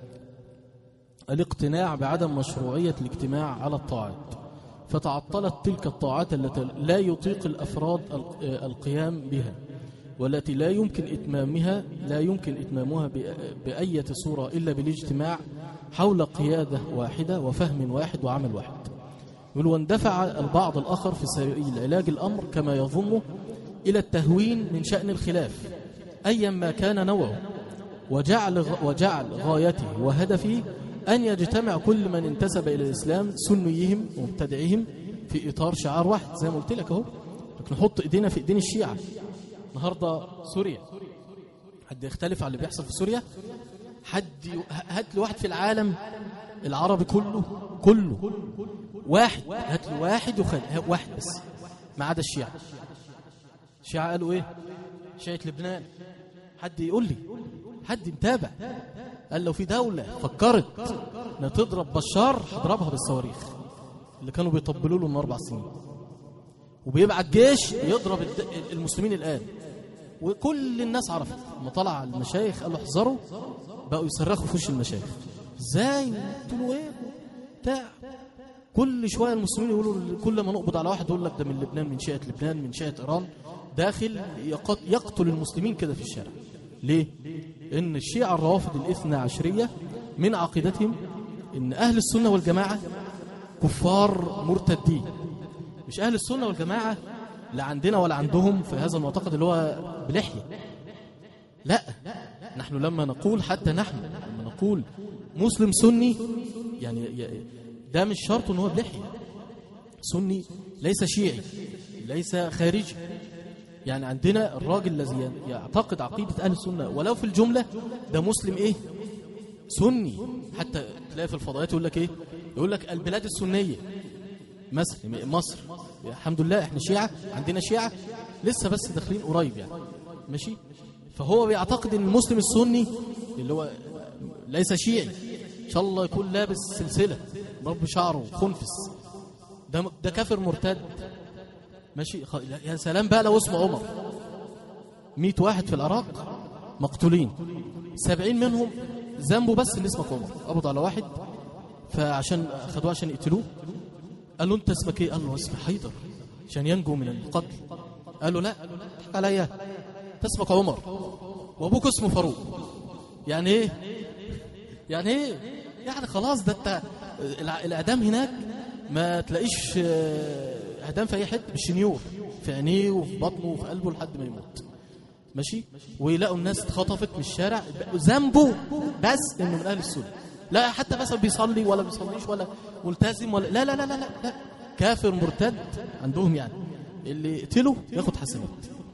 الاقتناع بعدم مشروعية الاجتماع على الطاعات فتعطلت تلك الطاعات التي لا يطيق الأفراد ال- القيام بها والتي لا يمكن إتمامها لا يمكن إتمامها بأ- بأية صورة إلا بالاجتماع حول قيادة واحدة وفهم واحد وعمل واحد يقول واندفع البعض الآخر في سبيل علاج الأمر كما يظنه إلى التهوين من شأن الخلاف أيا ما كان نوعه وجعل, غ- وجعل غايته وهدفه أن يجتمع كل من انتسب إلى الإسلام سنيهم ومبتدعهم في إطار شعار واحد زي ما قلت لك أهو لكن نحط إيدينا في إيدين الشيعة النهاردة سوريا حد يختلف على اللي بيحصل في سوريا حد ي- هات لي واحد في العالم العربي كله كله واحد هات لي واحد يخل واحد بس ما عدا الشيعة الشيعة قالوا ايه شيعة لبنان حد يقول لي حد متابع قال لو في دولة فكرت انها تضرب بشار هضربها بالصواريخ اللي كانوا بيطبلوا له من اربع سنين وبيبعت جيش يضرب الد- المسلمين الان وكل الناس عرفت لما طلع المشايخ قالوا احذروا بقوا يصرخوا في وش المشايخ ازاي قلت له ايه بتاع كل شويه المسلمين يقولوا كل ما نقبض على واحد يقول لك ده من لبنان من شيعه لبنان من شيعه ايران داخل يقت- يقتل المسلمين كده في الشارع ليه ان الشيعه الروافض الاثنى عشريه من عقيدتهم ان اهل السنه والجماعه كفار مرتدين مش اهل السنه والجماعه لا عندنا ولا عندهم في هذا المعتقد اللي هو بلحيه لا نحن لما نقول حتى نحن لما نقول مسلم سني يعني ي- ده مش شرط ان هو بلحيه سني ليس شيعي ليس خارجي يعني عندنا الراجل الذي يعتقد عقيدة أهل السنة ولو في الجملة ده مسلم إيه سني حتى تلاقي في الفضائيات يقول لك إيه يقول لك البلاد السنية مثلا مصر الحمد لله احنا شيعة عندنا شيعة لسه بس داخلين قريب يعني ماشي فهو بيعتقد ان المسلم السني اللي هو ليس شيعي ان شاء الله يكون لابس سلسلة رب شعره خنفس ده ده كافر مرتد ماشي خ... يا سلام بقى لو اسمه عمر 100 واحد في العراق مقتولين 70 منهم ذنبه بس اللي اسمك عمر قبض على واحد فعشان خدوه عشان يقتلوه قال له انت اسمك ايه قال له اسمي حيدر عشان ينجو من القتل قال له لا اضحك عليا انت اسمك عمر وابوك اسمه فاروق يعني ايه يعني ايه يعني خلاص ده انت الع- الاعدام هناك ما تلاقيش آه، اعدام في اي حته بالشنيور في عينيه وفي بطنه وفي قلبه لحد ما يموت ماشي ويلاقوا الناس اتخطفت من الشارع ذنبه بس انه من اهل السنه لا حتى مثلا بيصلي ولا بيصليش ولا ملتزم ولا لا لا لا لا لا, لا. كافر مرتد عندهم يعني اللي يقتله ياخد حسنات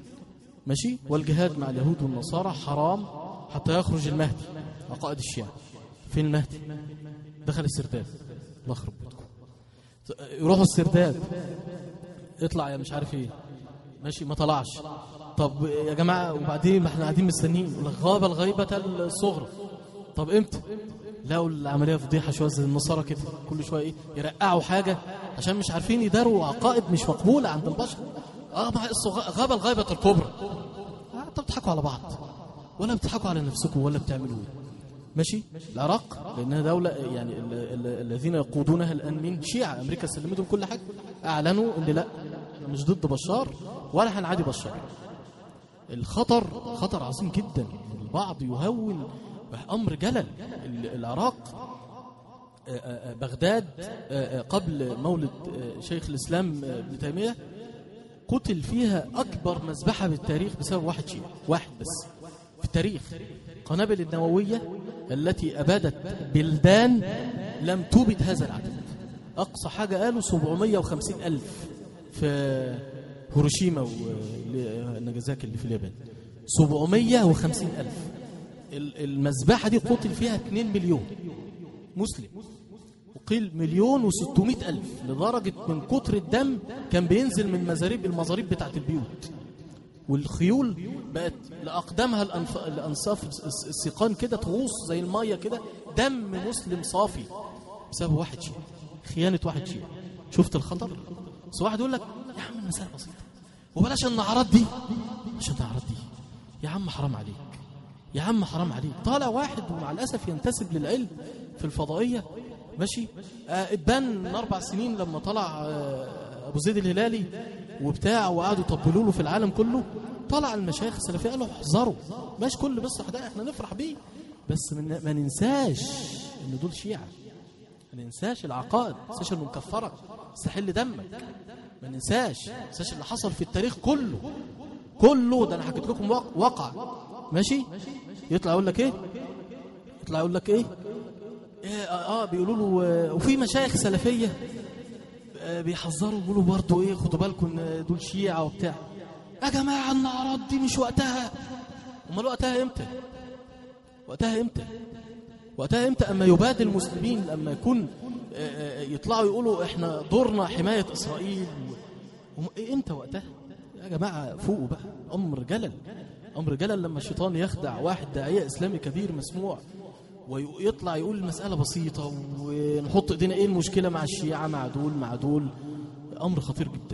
ماشي والجهاد مع اليهود والنصارى حرام حتى يخرج المهدي عقائد الشيعة فين المهدي دخل السرداب الله يخرب بيتكم يروحوا السرداب اطلع يا مش عارف ايه ماشي ما طلعش طب يا جماعه وبعدين ما احنا قاعدين مستنيين يقول لك غاب الغيبه الصغرى طب امتى لقوا العمليه فضيحه شويه زي النصارى كده كل شويه ايه يرقعوا حاجه عشان مش عارفين يداروا عقائد مش مقبوله عند البشر اه ما الصغ- غاب الغيبه الكبرى آه، انتوا بتضحكوا على بعض ولا بتضحكوا على نفسكم ولا بتعملوا ايه ماشي العراق لانها دوله يعني ال- ال- الذين يقودونها الان من شيعه امريكا سلمتهم كل حاجه اعلنوا ان لا احنا مش ضد بشار ولا هنعادي بشار الخطر خطر عظيم جدا البعض يهون امر جلل ال- العراق آه، آه، آه، بغداد آه، آه، قبل مولد آه، شيخ الاسلام آه، ابن تيميه قتل فيها اكبر مذبحه بالتاريخ بسبب واحد شيعي واحد بس في التاريخ قنابل النوويه التي ابادت بلدان لم تبد هذا العدد اقصى حاجه قالوا 750 الف في هيروشيما وناجازاكي اللي في اليابان 750 الف ال- المذبحه دي قتل فيها 2 مليون مسلم وقيل مليون وستمائة ألف لدرجة من كتر الدم كان بينزل من مزاريب المزاريب بتاعت البيوت والخيول بقت لأقدامها الأنف... الأنصاف الس- السيقان كده تغوص زي المية كده دم مسلم صافي بسبب واحد شيعي خيانة واحد شيعي شفت الخطر بس واحد يقول لك يا عم المسألة بسيطة وبلاش النعرات دي مش النعرات دي يا عم حرام عليك يا عم حرام عليك طالع واحد ومع الأسف ينتسب للعلم في الفضائية ماشي آه اتبان من أربع سنين لما طلع آه أبو زيد الهلالي وبتاع وقعدوا يطبلوا له في العالم كله طلع المشايخ السلفيه قالوا احذروا مش كل بس ده احنا نفرح بيه بس من ما ننساش ان دول شيعه ما ننساش العقائد ما ننساش انه مكفرك استحل دمك ما ننساش ما ننساش اللي حصل في التاريخ كله كله ده انا حكيت لكم وق- وقع ماشي يطلع يقول لك ايه يطلع يقول لك ايه, إيه اه, آه بيقولوا له آه، وفي مشايخ سلفيه آه، بيحذروا بيقولوا برضه ايه خدوا بالكم ان دول شيعه وبتاع يا جماعه النعرات دي مش وقتها امال وقتها امتى وقتها امتى وقتها امتى اما يبادل المسلمين لما يكون آه، آه، يطلعوا يقولوا احنا دورنا حمايه اسرائيل و- هم- إيه امتى وقتها يا جماعه فوقوا بقى امر جلل امر جلل لما الشيطان يخدع واحد داعيه اسلامي كبير مسموع ويطلع يقول المساله بسيطه ونحط ايدينا ايه المشكله مع الشيعه مع دول مع دول امر خطير جدا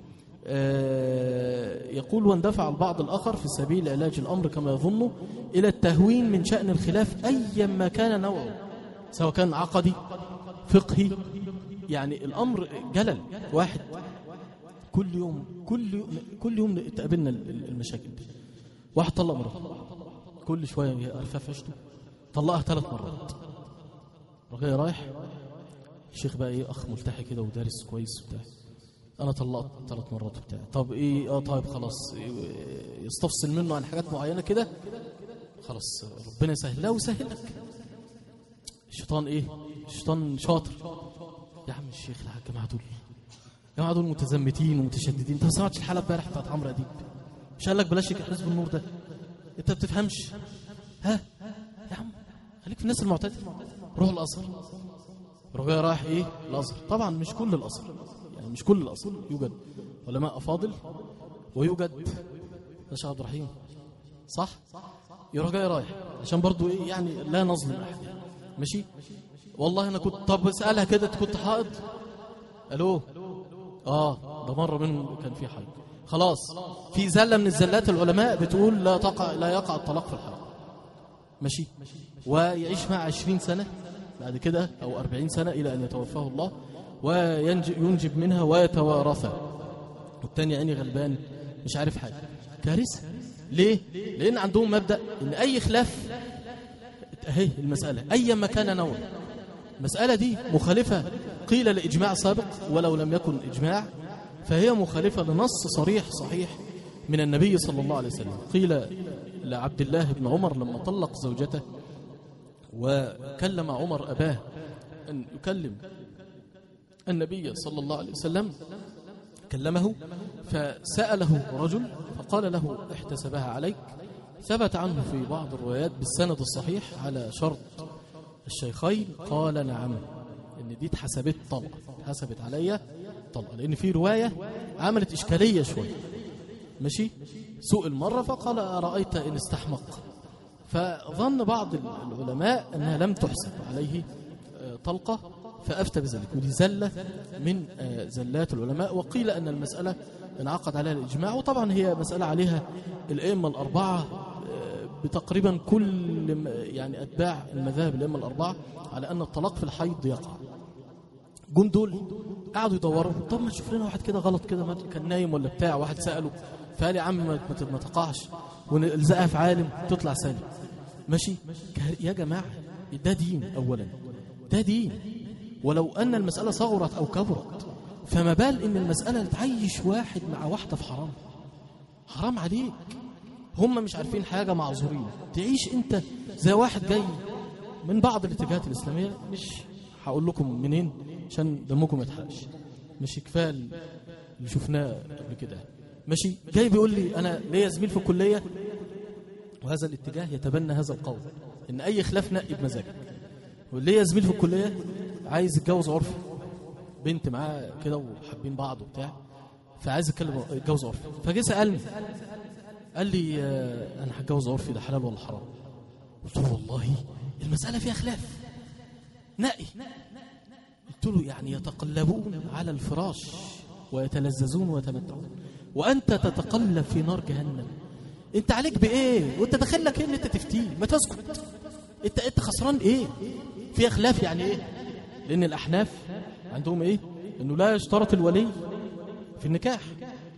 آه، يقول واندفع البعض الآخر في سبيل علاج الأمر كما يظن إلى التهوين من شأن الخلاف أيا ما كان نوعه سواء كان عقدي فقهي يعني الأمر جلل واحد كل يوم كل يوم كل يوم تقابلنا المشاكل دي واحد طلق مراته كل شوية ألفاف عشته طلقها ثلاث مرات رجاء رايح الشيخ بقى ايه اخ ملتحي كده ودارس كويس وبتاع انا طلقت ثلاث مرات وبتاع طب ايه اه طيب خلاص إيه يستفصل منه عن حاجات معينه كده خلاص ربنا يسهل لا ويسهل لك الشيطان ايه الشيطان شاطر يا عم الشيخ لا يا جماعه دول يا جماعه دول متزمتين ومتشددين انت ما سمعتش الحلقه امبارح بتاعت عمرو اديب مش قال لك بلاش حزب النور ده انت ما بتفهمش ها يا عم خليك في الناس المعتدله روح الازهر رجاء رايح ايه الازهر طبعا مش كل الازهر يعني مش كل الازهر يوجد علماء افاضل ويوجد يا شيخ عبد الرحيم صح يا رجاء رايح عشان برضو ايه يعني لا نظلم احد يعني. ماشي والله انا كنت طب اسالها كده أنت كنت حائض الو اه ده مره منهم كان في حائض خلاص في زله من الزلات العلماء بتقول لا تقع لا يقع الطلاق في الحائض ماشي ويعيش مع عشرين سنة بعد كده أو أربعين سنة إلى أن يتوفاه الله وينجب منها ويتوارثها والتاني يعني غلبان مش عارف حاجة كارثة ليه؟ لأن عندهم مبدأ إن أي خلاف أهي المسألة أيا ما كان نوع المسألة دي مخالفة قيل لإجماع سابق ولو لم يكن إجماع فهي مخالفة لنص صريح صحيح من النبي صلى الله عليه وسلم قيل لعبد الله بن عمر لما طلق زوجته وكلم عمر أباه أن يكلم النبي صلى الله عليه وسلم كلمه فسأله رجل فقال له احتسبها عليك ثبت عنه في بعض الروايات بالسند الصحيح على شرط الشيخين قال نعم ان دي اتحسبت طلقه اتحسبت عليا طلقه لان في روايه عملت اشكاليه شويه ماشي سوء المره فقال ارايت ان استحمق فظن بعض العلماء انها لم تحسب عليه آه، طلقه فافتى بذلك ودي زله من آه، زلات العلماء وقيل ان المساله انعقد عليها الاجماع وطبعا هي مساله عليها الائمه الاربعه آه، بتقريبا كل م- يعني اتباع المذاهب الائمه الاربعه على ان الطلاق في الحيض يقع جم دول قعدوا يدوروا طب ما تشوف لنا واحد كده غلط كده ما كان نايم ولا بتاع واحد ساله فقال يا عم ما ما- ما تقعش ونلزقها في عالم تطلع سالم ماشي كه- يا جماعه ده دين اولا ده دين ولو ان المساله صغرت او كبرت فما بال ان المساله تعيش واحد مع واحده في حرام حرام عليك هم مش عارفين حاجه معذورين تعيش انت زي واحد جاي من بعض الاتجاهات الاسلاميه مش هقول لكم منين عشان دمكم ما يتحرقش مش كفايه اللي شفناه قبل كده ماشي جاي بيقول لي انا ليا زميل في الكليه وهذا الاتجاه يتبنى هذا القول ان اي خلاف نقي بمزاجك وليا زميل في الكليه عايز يتجوز عرفي بنت معاه كده وحابين بعض وبتاع فعايز يتكلم يتجوز عرفي فجه سالني قال لي آه، انا هتجوز عرفي ده حلال ولا حرام قلت له والله المساله فيها خلاف نقي قلت له يعني يتقلبون على الفراش ويتلذذون ويتمتعون وانت تتقلب في نار جهنم انت عليك بايه وانت داخل لك ايه ان انت تفتيه ما تسكت انت انت خسران ايه فيها خلاف يعني ايه لان الاحناف عندهم ايه انه لا يشترط الولي في النكاح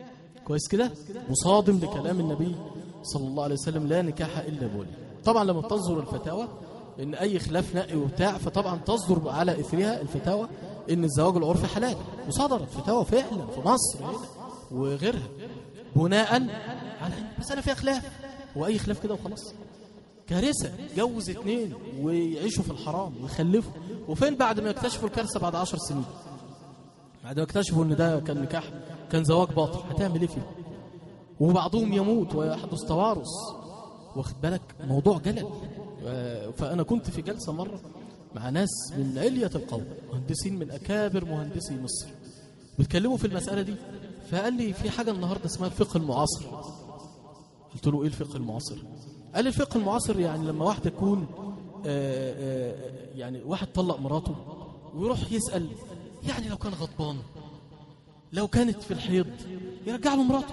كويس كده مصادم لكلام النبي صلى الله عليه وسلم لا نكاح الا بولي طبعا لما تصدر الفتاوى ان اي خلاف نقي وبتاع فطبعا تصدر على اثرها الفتاوى ان الزواج العرفي حلال وصدرت فتاوى فعلا في مصر هنا وغيرها بناء على ان المساله فيها خلاف واي خلاف كده وخلاص كارثه جوز اتنين ويعيشوا في الحرام ويخلفوا وفين بعد ما يكتشفوا الكارثه بعد عشر سنين بعد ما اكتشفوا ان ده كان نكاح كان زواج باطل هتعمل ايه فيه وبعضهم يموت ويحدث توارث واخد بالك موضوع جلل آه، فانا كنت في جلسه مره مع ناس من علية القوم مهندسين من اكابر مهندسي مصر بيتكلموا في المساله دي فقال لي في حاجه النهارده اسمها الفقه المعاصر قلت له ايه الفقه المعاصر قال لي الفقه المعاصر يعني لما واحد يكون آه، آه، يعني واحد طلق مراته ويروح يسال يعني لو كان غضبان لو كانت في الحيض يرجع له مراته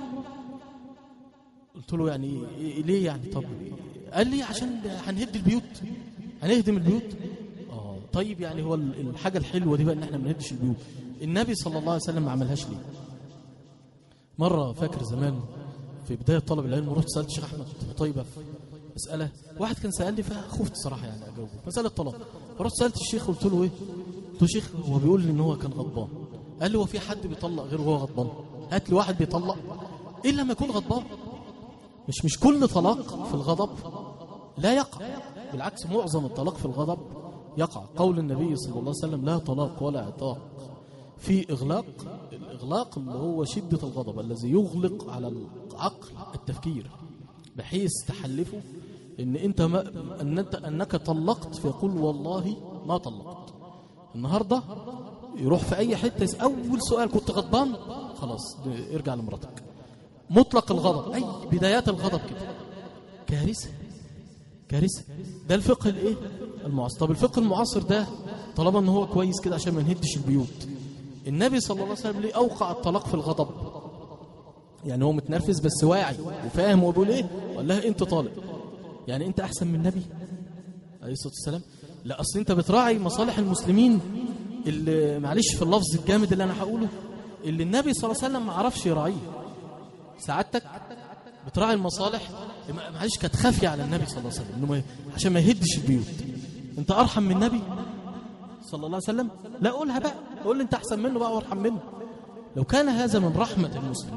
قلت له يعني إيه- ليه يعني طب قال لي عشان هنهد البيوت هنهدم البيوت اه طيب يعني هو ال- الحاجه الحلوه دي بقى ان احنا ما نهدش البيوت النبي صلى الله عليه وسلم ما عملهاش ليه مره فاكر زمان في بدايه طلب العلم ورحت سالت الشيخ احمد طيبه في مساله واحد كان سالني فخفت صراحه يعني اجاوبه مساله طلاق فرحت سالت الشيخ قلت له ايه قلت له شيخ هو بيقول لي ان هو كان غضبان قال لي هو في حد بيطلق غير وهو غضبان هات لي واحد بيطلق الا لما يكون غضبان مش مش كل طلاق في الغضب لا يقع بالعكس معظم الطلاق في الغضب يقع قول النبي صلى الله عليه وسلم لا طلاق ولا عتاق في إغلاق الإغلاق اللي هو شدة الغضب الذي يغلق على العقل التفكير بحيث تحلفه إن أنت ما أن أنت أنك طلقت فيقول والله ما طلقت النهاردة يروح في أي حتة يسأل أول سؤال كنت غضبان خلاص ارجع لمراتك مطلق الغضب أي بدايات الغضب كده كارثة كارثة ده الفقه الايه المعاصر طب الفقه المعاصر ده طالما ان هو كويس كده عشان ما نهدش البيوت النبي صلى الله عليه وسلم ليه اوقع الطلاق في الغضب يعني هو متنرفز بس واعي وفاهم هو بيقول ايه وقال لها انت طالق يعني انت احسن من النبي عليه الصلاه والسلام لا اصل انت بتراعي مصالح المسلمين اللي معلش في اللفظ الجامد اللي انا هقوله اللي النبي صلى الله عليه وسلم ما عرفش يراعيه سعادتك بتراعي المصالح ما- معلش كانت خافيه على النبي صلى الله عليه وسلم انه ما- عشان ما يهدش البيوت انت ارحم من النبي صلى الله عليه وسلم لا قولها بقى قول لي انت احسن منه بقى وارحم منه لو كان هذا من رحمه المسلمين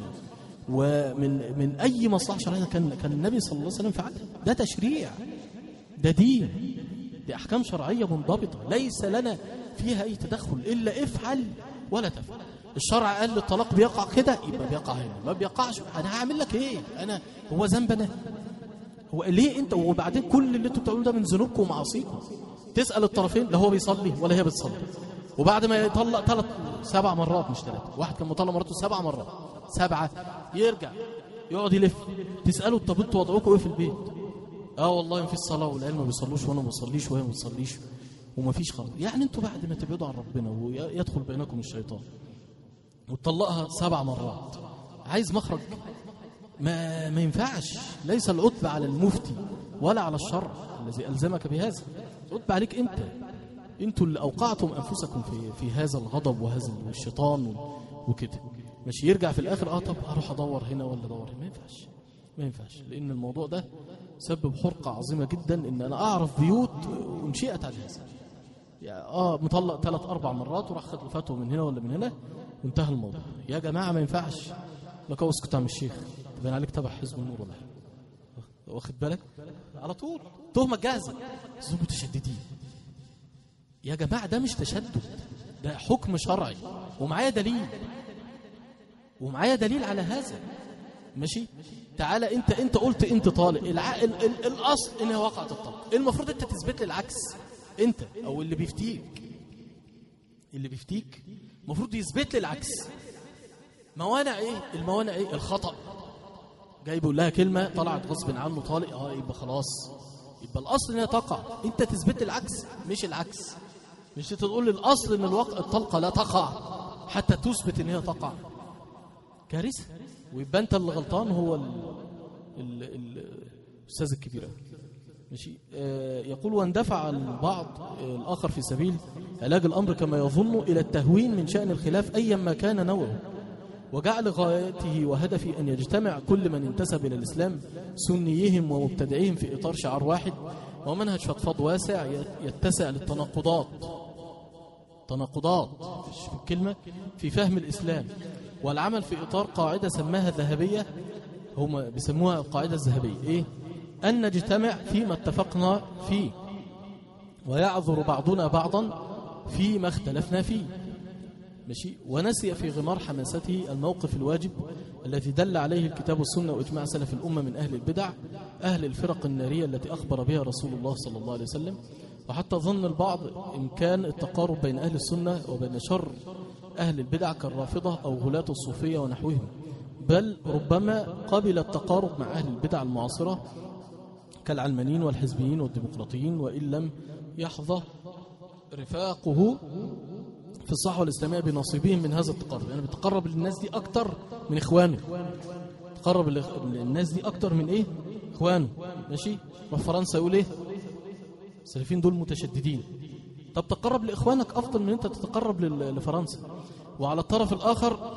ومن من اي مصلحه شرعيه كان كان النبي صلى الله عليه وسلم فعلها ده تشريع ده دين دي احكام شرعيه منضبطه ليس لنا فيها اي تدخل الا افعل ولا تفعل الشرع قال الطلاق بيقع كده يبقى بيقع هنا ما بيقعش انا هعمل لك ايه انا هو ذنب انا هو ليه انت وبعدين كل اللي انتوا بتعملوه ده من ذنوبكم ومعاصيكم تسال الطرفين لا هو بيصلي ولا هي بتصلي وبعد ما يطلق ثلاث سبع مرات مش ثلاثه واحد كان مطلق مراته سبع مرات سبعه يرجع يقعد يلف تساله طب انتوا وضعكم ايه في البيت اه والله ما فيش صلاه والعيال ما بيصلوش وانا ما بصليش وهي ما بتصليش وما فيش خالص يعني انتوا بعد ما تبعدوا عن ربنا ويدخل بينكم الشيطان وتطلقها سبع مرات عايز مخرج ما ما ينفعش ليس العتب على المفتي ولا على الشرع الذي ألزمك بهذا العتب عليك أنت أنتوا اللي أوقعتم أنفسكم في في هذا الغضب وهذا الشيطان وكده مش يرجع في الآخر آه طب أروح أدور هنا ولا أدور هنا ما ينفعش ما ينفعش لأن الموضوع ده سبب حرقة عظيمة جدا إن أنا أعرف بيوت أنشئت على هذا يعني اه مطلق ثلاث اربع مرات وراح خد له فتوى من هنا ولا من هنا وانتهى الموضوع يا جماعه ما ينفعش لك هو اسكت يا عم الشيخ تبين عليك تبع حزب النور ولا حاجة. واخد بالك على طول تهمه جاهزه زوج متشددين يا جماعه ده مش تشدد ده حكم شرعي ومعايا دليل ومعايا دليل على هذا ماشي تعالى انت انت قلت انت طالق الع... ال... ال... الاصل انها وقعت الطلاق المفروض انت تثبت لي العكس انت او اللي بيفتيك اللي بيفتيك المفروض يثبت لي العكس موانع ايه الموانع ايه الخطا جاي بيقول لها كلمه طلعت غصب عنه طالق اه يبقى خلاص يبقى الاصل انها تقع انت تثبت لي العكس مش العكس مش تقول لي الاصل ان الوقع الطلقه لا تقع حتى تثبت ان هي تقع كارثه ويبقى انت اللي غلطان هو ال... ال... ال... الاستاذ الكبير أوي. ماشي آه يقول واندفع البعض آه الاخر في سبيل علاج الامر كما يظن الى التهوين من شان الخلاف ايا ما كان نوعه وجعل غايته وهدفه أن يجتمع كل من انتسب إلى الإسلام سنيهم ومبتدعيهم في إطار شعار واحد ومنهج فضفاض واسع يتسع للتناقضات تناقضات في الكلمة في فهم الإسلام والعمل في إطار قاعدة سماها ذهبية هم بيسموها القاعدة الذهبية إيه؟ أن نجتمع فيما اتفقنا فيه ويعذر بعضنا بعضا فيما اختلفنا فيه ماشي ونسي في غمار حماسته الموقف الواجب الذي دل عليه الكتاب والسنة وإجماع سلف الأمة من أهل البدع أهل الفرق النارية التي أخبر بها رسول الله صلى الله عليه وسلم وحتى ظن البعض إمكان التقارب بين أهل السنة وبين شر أهل البدع كالرافضة أو غلاة الصوفية ونحوهم بل ربما قبل التقارب مع أهل البدع المعاصرة كالعلمانيين والحزبيين والديمقراطيين وإن لم يحظى رفاقه في الصحوة الإسلامية بنصيبهم من هذا التقرب يعني بتقرب للناس دي أكتر من إخوانه تقرب للناس دي أكتر من إيه إخوانه ماشي روح فرنسا يقول إيه السلفيين دول متشددين طب تقرب لإخوانك أفضل من أنت تتقرب لل- لفرنسا وعلى الطرف الآخر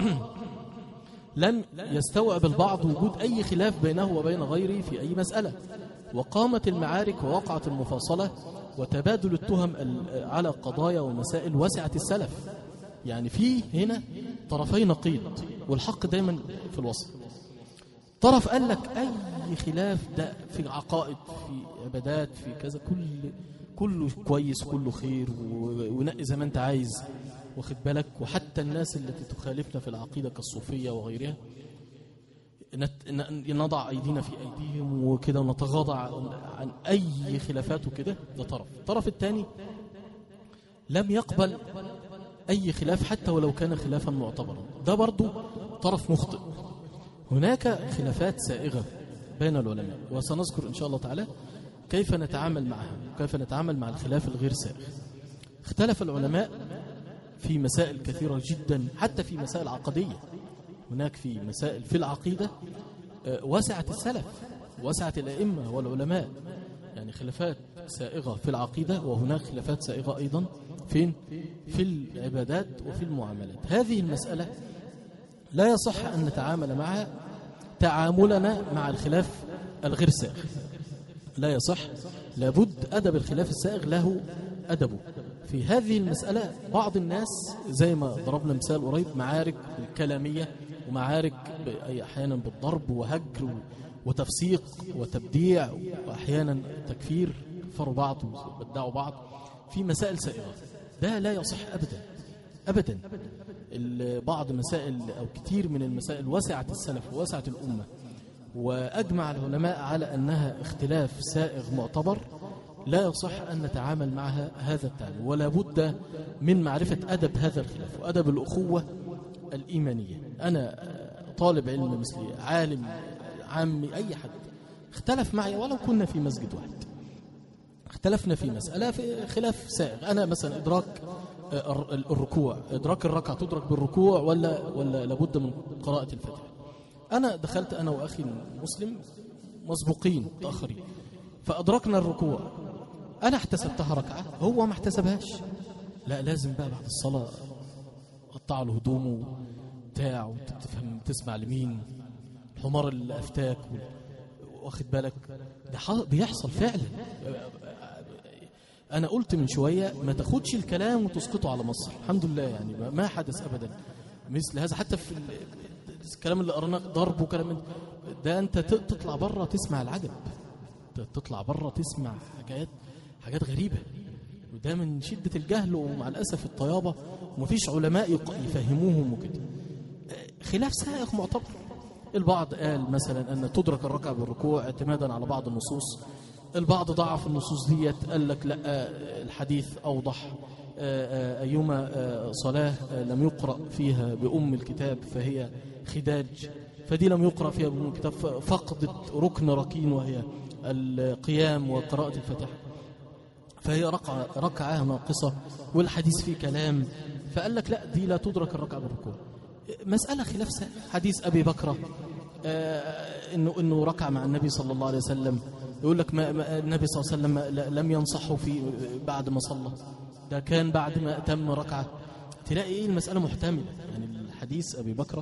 لم يستوعب البعض وجود أي خلاف بينه وبين غيره في أي مسألة وقامت المعارك ووقعت المفاصلة وتبادل التهم ال- على قضايا ومسائل وسعة السلف يعني في هنا طرفي نقيض والحق دايما في الوسط طرف قال لك أي خلاف ده في عقائد في عبادات في كذا كل كله كويس كله خير و- ونقي زي ما انت عايز واخد بالك وحتى الناس التي تخالفنا في العقيدة كالصوفية وغيرها نت- ن- نضع أيدينا في أيديهم وكده ونتغاضى عن عن أي خلافات وكده ده طرف الطرف الثاني لم يقبل أي خلاف حتى ولو كان خلافا معتبرا ده برضو طرف مخطئ هناك خلافات سائغة بين العلماء وسنذكر إن شاء الله تعالى كيف نتعامل معها وكيف نتعامل مع الخلاف الغير سائغ اختلف العلماء في مسائل كثيرة جدا حتى في مسائل عقدية هناك في مسائل في العقيدة آه، وسعة السلف وسعة الأئمة والعلماء يعني خلافات سائغة في العقيدة وهناك خلافات سائغة أيضا فين؟ في العبادات وفي المعاملات هذه المسألة لا يصح أن نتعامل معها تعاملنا مع الخلاف الغير سائغ لا يصح لابد أدب الخلاف السائغ له أدبه في هذه المسألة بعض الناس زي ما ضربنا مثال قريب معارك كلامية ومعارك ب- أحيانا بالضرب وهجر و- وتفسيق وتبديع وأحيانا تكفير كفروا بعض وبدعوا بعض في مسائل سائغة ده لا يصح أبدا أبدا ال- بعض مسائل أو كتير من المسائل وسعت السلف ووسعت الأمة وأجمع العلماء على أنها اختلاف سائغ معتبر لا يصح أن نتعامل معها هذا التعامل ولا بد من معرفة أدب هذا الخلاف وأدب الأخوة الإيمانية أنا طالب علم مثلي عالم عامي أي حد اختلف معي ولو كنا في مسجد واحد اختلفنا في مسألة في خلاف سائغ أنا مثلا إدراك آه، الر- الركوع إدراك الركعة تدرك بالركوع ولا ولا لابد من قراءة الفاتحة أنا دخلت أنا وأخي مسلم مسبوقين متأخرين فأدركنا الركوع أنا احتسبتها ركعة هو ما احتسبهاش لا لازم بقى بعد الصلاة قطع له هدومه بتاع وتفهم تسمع لمين الحمار اللي أفتاك و- واخد بالك ده ح- بيحصل فعلا أنا قلت من شوية ما تاخدش الكلام وتسقطه على مصر الحمد لله يعني ما- ما حدث أبدا مثل هذا حتى في ال- الكلام اللي قرناه ضرب وكلام من ده أنت ت- تطلع بره تسمع العجب ت- تطلع بره تسمع حاجات حاجات غريبة وده من شدة الجهل ومع الأسف الطيابة ومفيش علماء يق- يفهموهم وكده خلاف سائغ معتبر البعض قال مثلا أن تدرك الركعة بالركوع اعتمادا على بعض النصوص البعض ضعف النصوص ديت قال لك لا آه، الحديث أوضح آه، آه، أيما آه، صلاة آه، لم يقرأ فيها بأم الكتاب فهي خداج فدي لم يقرأ فيها بأم الكتاب فقدت ركن ركين وهي القيام وقراءة الفاتحة فهي ركعة, ركعة ناقصة والحديث فيه كلام فقال لك لا دي لا تدرك الركعة بالركوع مسألة خلاف سائغ حديث أبي بكرة آه إنه إنه ركع مع النبي صلى الله عليه وسلم يقول لك ما ما النبي صلى الله عليه وسلم ما- ل- لم ينصحه في بعد ما صلى ده كان بعد ما أتم ركعة تلاقي إيه المسألة محتملة يعني الحديث أبي بكرة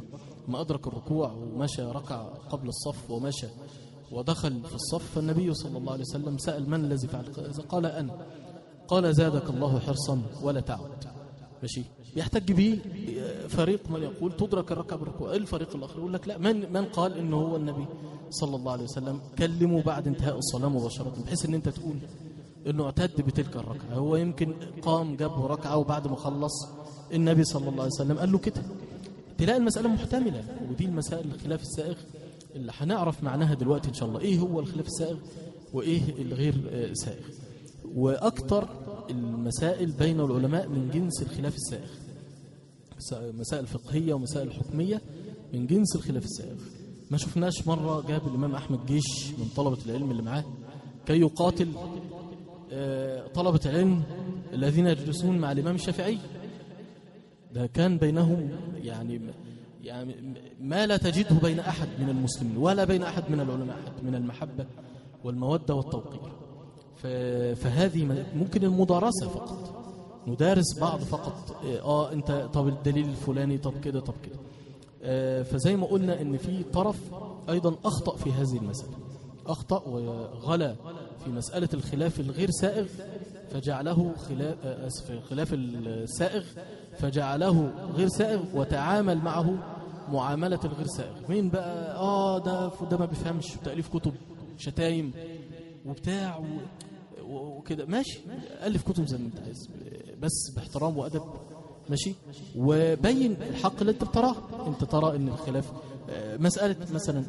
ما أدرك الركوع ومشى ركع قبل الصف ومشى ودخل في الصف فالنبي صلى الله عليه وسلم سأل من الذي فعل كذا؟ قال أنا قال زادك الله حرصا ولا تعد ماشي يحتج به فريق من يقول تدرك الركعة بالركوع الفريق الآخر يقول لك لا من من قال إنه هو النبي صلى الله عليه وسلم كلمه بعد انتهاء الصلاة مباشرة بحيث إن أنت تقول إنه اعتد بتلك الركعة هو يمكن قام جاب ركعة وبعد ما خلص النبي صلى الله عليه وسلم قال له كده تلاقي المسألة محتملة ودي المسائل الخلاف السائغ اللي هنعرف معناها دلوقتي إن شاء الله إيه هو الخلاف السائغ وإيه الغير آه، سائغ وأكثر المسائل بين العلماء من جنس الخلاف السائغ مس- مسائل فقهية ومسائل حكمية من جنس الخلاف السائغ ما شفناش مرة جاب الإمام أحمد جيش من طلبة العلم اللي معاه كي يقاتل آه، طلبة العلم الذين يجلسون مع الإمام الشافعي ده كان بينهم يعني يعني ما لا تجده بين أحد من المسلمين ولا بين أحد من العلماء حتى من المحبة والمودة والتوقير ف- فهذه م- ممكن المدارسة فقط ندارس بعض فقط اه انت طب الدليل الفلاني طب كده طب كده آه، فزي ما قلنا ان في طرف ايضا اخطا في هذه المساله اخطا وغلا في مساله الخلاف الغير سائغ فجعله خلاف آه، اسف خلاف السائغ فجعله غير سائغ وتعامل معه معامله الغير سائغ مين بقى اه ده ده ما بيفهمش تاليف كتب شتايم وبتاع و... و- وكده ماشي الف كتب زي ما انت عايز بس باحترام وادب ماشي وبين الحق اللي انت بتراه انت ترى ان الخلاف آه، مساله مثلا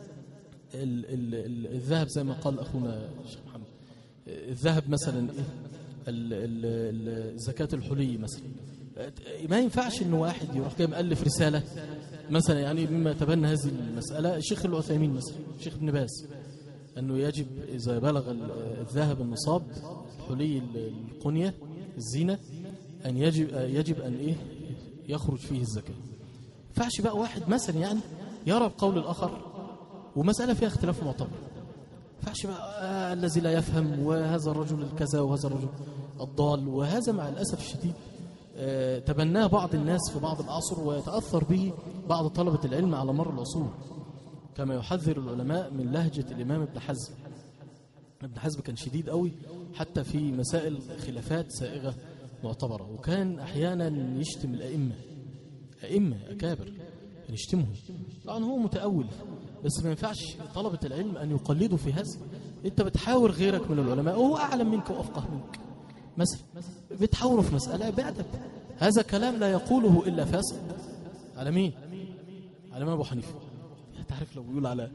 ال ال ال الذهب زي ما قال اخونا الشيخ محمد آه، الذهب مثلا ايه ال- ال- ال- الزكاه الحلي مثلا آه، ما ينفعش ان واحد يروح كده مؤلف رساله مثلا يعني مما يتبنى هذه المساله الشيخ العثيمين مثلا الشيخ ابن باز أنه يجب إذا بلغ ال- الذهب النصاب حلي ال- القنية الزينة أن يجب يجب أن إيه يخرج فيه الزكاة فعش بقى واحد مثلا يعني يرى بقول الآخر ومسألة فيها اختلاف معتبر فعش بقى آه الذي لا يفهم وهذا الرجل الكذا وهذا الرجل الضال وهذا مع الأسف الشديد آه، تبناه بعض الناس في بعض العصر ويتأثر به بعض طلبة العلم على مر العصور كما يحذر العلماء من لهجة الإمام ابن حزم ابن حزم كان شديد قوي حتى في مسائل خلافات سائغة معتبرة وكان أحيانا يشتم الأئمة أئمة أكابر كان يشتمهم طبعا هو متأول بس ما ينفعش طلبة العلم أن يقلدوا في هذا أنت بتحاور غيرك من العلماء وهو أعلم منك وأفقه منك مثلا بتحاوروا في مسألة بأدب هذا كلام لا يقوله إلا فاسق على مين؟ على الإمام أبو حنيفة تعرف لو بيقول على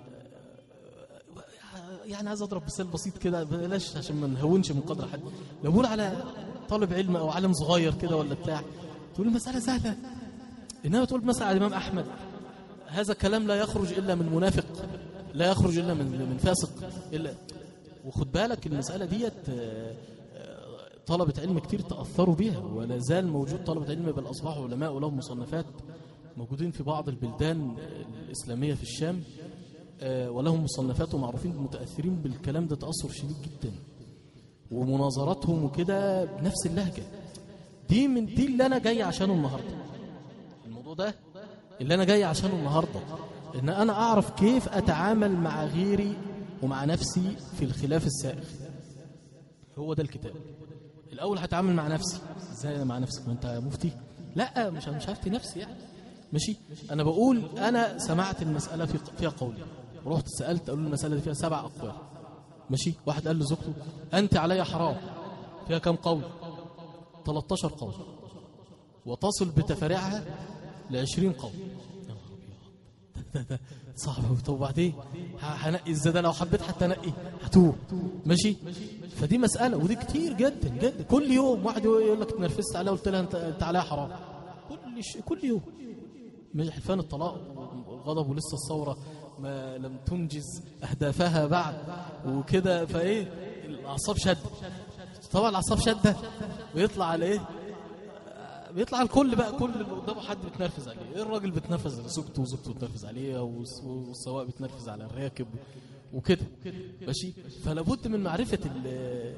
يعني عايز اضرب مثال بسيط كده بلاش عشان ما نهونش من قدر حد لو بقول على طالب علم او عالم صغير كده ولا بتاع تقول المساله سهله انما تقول مثلا على الامام احمد هذا كلام لا يخرج الا من منافق لا يخرج الا من من فاسق الا وخد بالك المساله ديت آه، آه، طلبه علم كتير تاثروا بها ولا زال موجود طلبه علم بل اصبحوا علماء ولهم مصنفات موجودين في بعض البلدان الاسلاميه في الشام آه، ولهم مصنفات ومعروفين متاثرين بالكلام ده تاثر شديد جدا ومناظراتهم وكده بنفس اللهجه دي من دي اللي انا جاي عشانه النهارده الموضوع ده اللي انا جاي عشانه النهارده ان انا اعرف كيف اتعامل مع غيري ومع نفسي في الخلاف السائغ هو ده الكتاب الاول هتعامل مع نفسي ازاي أنا مع نفسك ما انت مفتي لا مش مش هفتي نفسي يعني ماشي انا بقول انا سمعت المساله في فيها قولي رحت سالت قالوا لي المساله دي فيها سبع اقوال ماشي واحد قال لزوجته انت علي حرام فيها كم قول 13 قول وتصل بتفاريعها ل 20 قول يا نهار أبيض. ده- ده صعب أوي. طب وبعدين ه- هنقي ازاي ده لو حبيت حتى انقي هتوه ماشي فدي مساله ودي كتير جدا جدا كل يوم واحد يقول لك اتنرفزت عليها قلت لها انت انت عليها حرام كل ش... كل يوم مش حلفان الطلاق والغضب ولسه الثوره ما لم تنجز اهدافها بعد وكده فايه الاعصاب شد طبعا الاعصاب شده بيطلع على ايه بيطلع على الكل بقى كل اللي قدامه حد بيتنرفز عليه إيه الراجل بيتنرفز على زوجته وزوجته بتنرفز عليه والس- والسواق بيتنرفز على الراكب وكده ماشي فلا بد من معرفه ال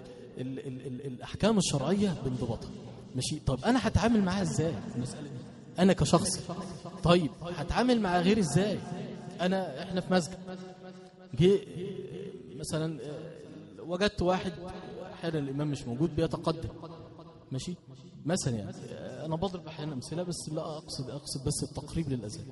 ال ال ال الاحكام الشرعيه بانضباطها ماشي طب انا هتعامل معاها ازاي المساله دي انا كشخص طيب هتعامل مع غيري ازاي انا احنا في مسجد جه مثلا آه، وجدت واحد احيانا الامام مش موجود بيتقدم ماشي مثلا يعني آه، انا بضرب احيانا امثله بس لا اقصد اقصد بس التقريب للاذان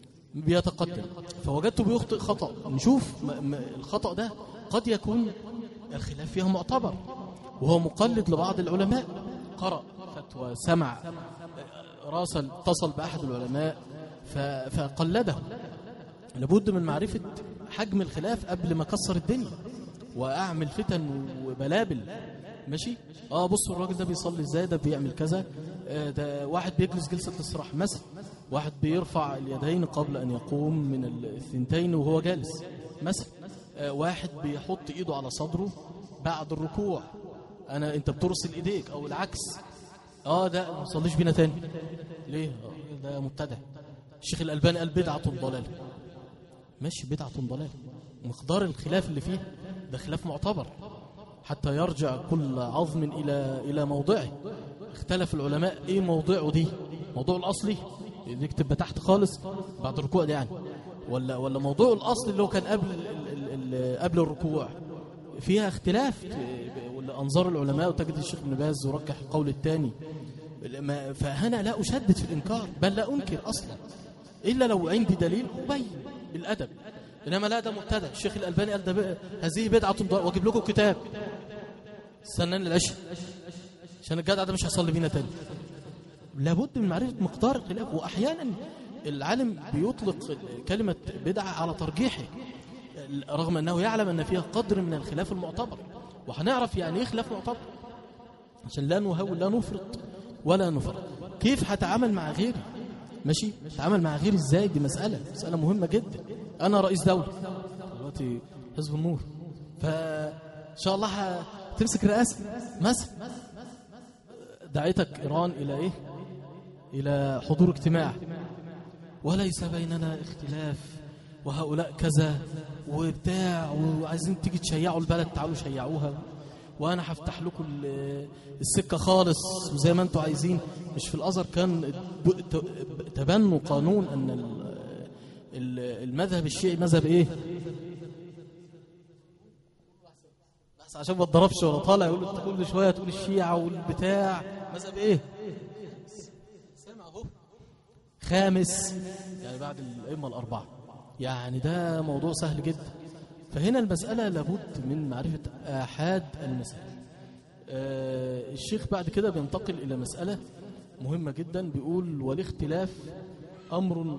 بيتقدم فوجدته بيخطئ خطا نشوف م- م- الخطا ده قد يكون الخلاف فيها معتبر وهو مقلد لبعض العلماء قرأ فتوى سمع آه، راسل اتصل بأحد العلماء ف- فقلده لابد من معرفة حجم الخلاف قبل ما كسر الدنيا وأعمل فتن وبلابل ماشي اه بصوا الراجل ده بيصلي ازاي ده بيعمل كذا آه ده واحد بيجلس جلسة استراحة مثلا واحد بيرفع اليدين قبل أن يقوم من الثنتين وهو جالس مثلا آه واحد بيحط ايده على صدره بعد الركوع انا انت بترسل ايديك او العكس اه ده ما تصليش بينا تاني ليه آه ده مبتدع الشيخ الألباني قال بدعة ضلالة ماشي بدعة ضلالة مقدار الخلاف اللي فيه ده خلاف معتبر حتى يرجع كل عظم إلى إلى موضعه اختلف العلماء ايه موضعه دي موضوع الأصلي دي تبقى تحت خالص بعد الركوع ده يعني ولا ولا موضوع الأصل اللي هو كان قبل ال ال ال قبل الركوع فيها اختلاف ولا أنظار العلماء وتجد الشيخ ابن باز يرجح القول الثاني ما- فهنا لا أشدد في الإنكار بل لا أنكر أصلا إلا لو عندي دليل أبين بالأدب إنما لا ده مبتدع الشيخ الألباني قال ده ب- هذه بدعة ضالة وأجيب لكم كتاب استناني العشاء عشان الجدع ده مش هيصلي بينا تاني لابد من معرفة مقدار الخلاف وأحيانا العالم بيطلق كلمة بدعة على ترجيحه رغم أنه يعلم أن فيها قدر من الخلاف المعتبر وهنعرف يعني إيه خلاف معتبر عشان لا نهول لا نفرط ولا نفرط كيف هتعامل مع غيري ماشي هتعامل مع غيري ازاي دي مسألة مسألة مهمة جدا أنا رئيس دولة دلوقتي حزب النور فإن شاء الله هتمسك رئاسة مثلا دعيتك إيران إلى إيه إلى حضور اجتماع وليس بيننا اختلاف وهؤلاء كذا وبتاع وعايزين تيجي تشيعوا البلد تعالوا شيعوها وانا هفتح لكم ال- السكه خالص وزي ما انتم عايزين مش في الازهر كان ب- ت- تبنوا قانون ان ال- ال- المذهب الشيعي مذهب ايه بس عشان ما اتضربش ولا طالع يقول انت كل شويه تقول الشيعه والبتاع مذهب ايه سامع اهو خامس يعني بعد الأئمة الأربعة يعني ده موضوع سهل جدا فهنا المسألة لابد من معرفة آحاد المسألة آه الشيخ بعد كده بينتقل إلى مسألة مهمة جدا بيقول والاختلاف أمر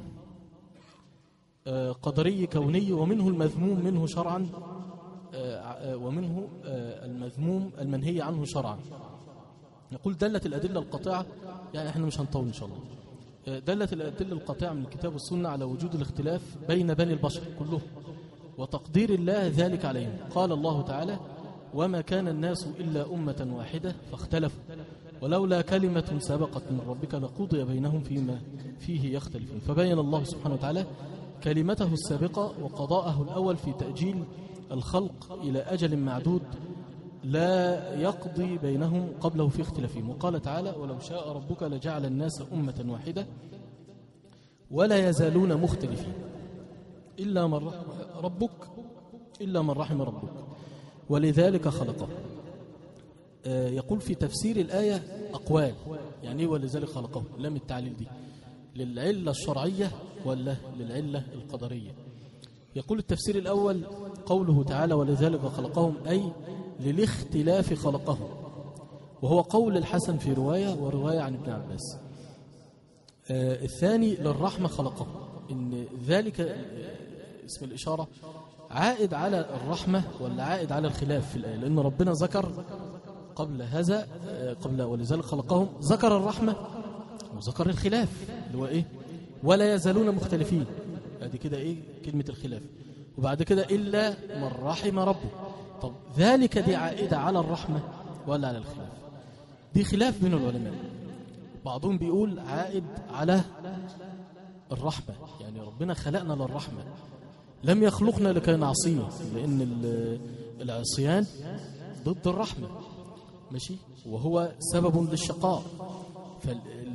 آه قدري كوني ومنه المذموم منه شرعا آه آه، ومنه آه المذموم المنهي عنه شرعا يقول دلت الأدلة القاطعة يعني احنا مش هنطول إن شاء الله دلت الأدلة القاطعة من الكتاب والسنة على وجود الاختلاف بين بني البشر كلهم وتقدير الله ذلك عليهم قال الله تعالى وما كان الناس إلا أمة واحدة فاختلفوا ولولا كلمة سبقت من ربك لقضي بينهم فيما فيه يختلفون فبين الله سبحانه وتعالى كلمته السابقة وقضاءه الأول في تأجيل الخلق إلى أجل معدود لا يقضي بينهم قبله في اختلافهم وقال تعالى ولو شاء ربك لجعل الناس أمة واحدة ولا يزالون مختلفين إلا من رحم ربك إلا من رحم ربك ولذلك خلقه آه، يقول في تفسير الآية أقوال يعني إيه ولذلك خلقه لم التعليل دي للعلة الشرعية ولا للعلة القدرية يقول التفسير الأول قوله تعالى ولذلك خلقهم أي للاختلاف خلقهم وهو قول الحسن في رواية ورواية عن ابن عباس آه، الثاني للرحمة خلقهم إن ذلك آه، اسم الإشارة عائد على الرحمة ولا عائد على الخلاف في الآية لأن ربنا ذكر قبل هذا آه، قبل ولذلك خلقهم ذكر الرحمة وذكر الخلاف اللي هو إيه ولا يزالون مختلفين ادي كده إيه كلمة الخلاف وبعد كده إلا من رحم ربه طب ذلك دي عائدة على الرحمة ولا على الخلاف دي خلاف بين العلماء بعضهم بيقول عائد على الرحمة يعني ربنا خلقنا للرحمة لم يخلقنا لكي نعصيه لأن ال- العصيان ضد الرحمة ماشي وهو سبب للشقاء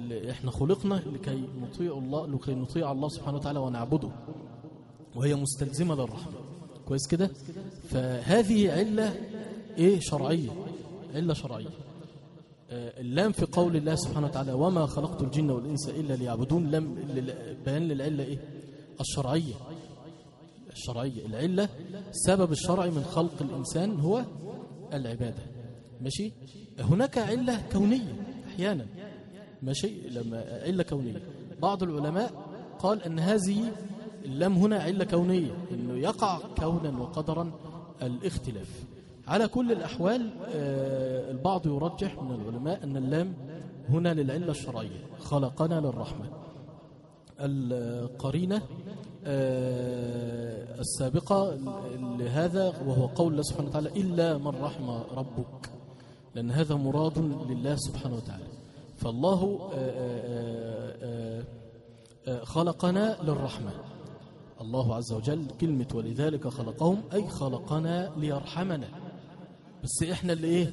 ال- احنا خلقنا لكي نطيع الله لكي نطيع الله سبحانه وتعالى ونعبده وهي مستلزمة للرحمة كويس كده فهذه علة ايه شرعية علة شرعية آه، اللام في قول الله سبحانه وتعالى وما خلقت الجن والإنس إلا ليعبدون لم لل- بيان للعلة إيه الشرعية الشرعية العلة السبب الشرعي من خلق الإنسان هو العبادة ماشي هناك علة كونية أحيانا ماشي لما علة كونية بعض العلماء قال أن هذه اللام هنا علة كونية أنه يقع كونا وقدرا الاختلاف على كل الأحوال آه، البعض يرجح من العلماء أن اللام هنا للعلة الشرعية خلقنا للرحمة القرينة آه، السابقة لهذا وهو قول الله سبحانه وتعالى إلا من رحم ربك لأن هذا مراد لله سبحانه وتعالى فالله آه، آه، آه، آه، خلقنا للرحمة الله عز وجل كلمة ولذلك خلقهم أي خلقنا ليرحمنا بس إحنا اللي إيه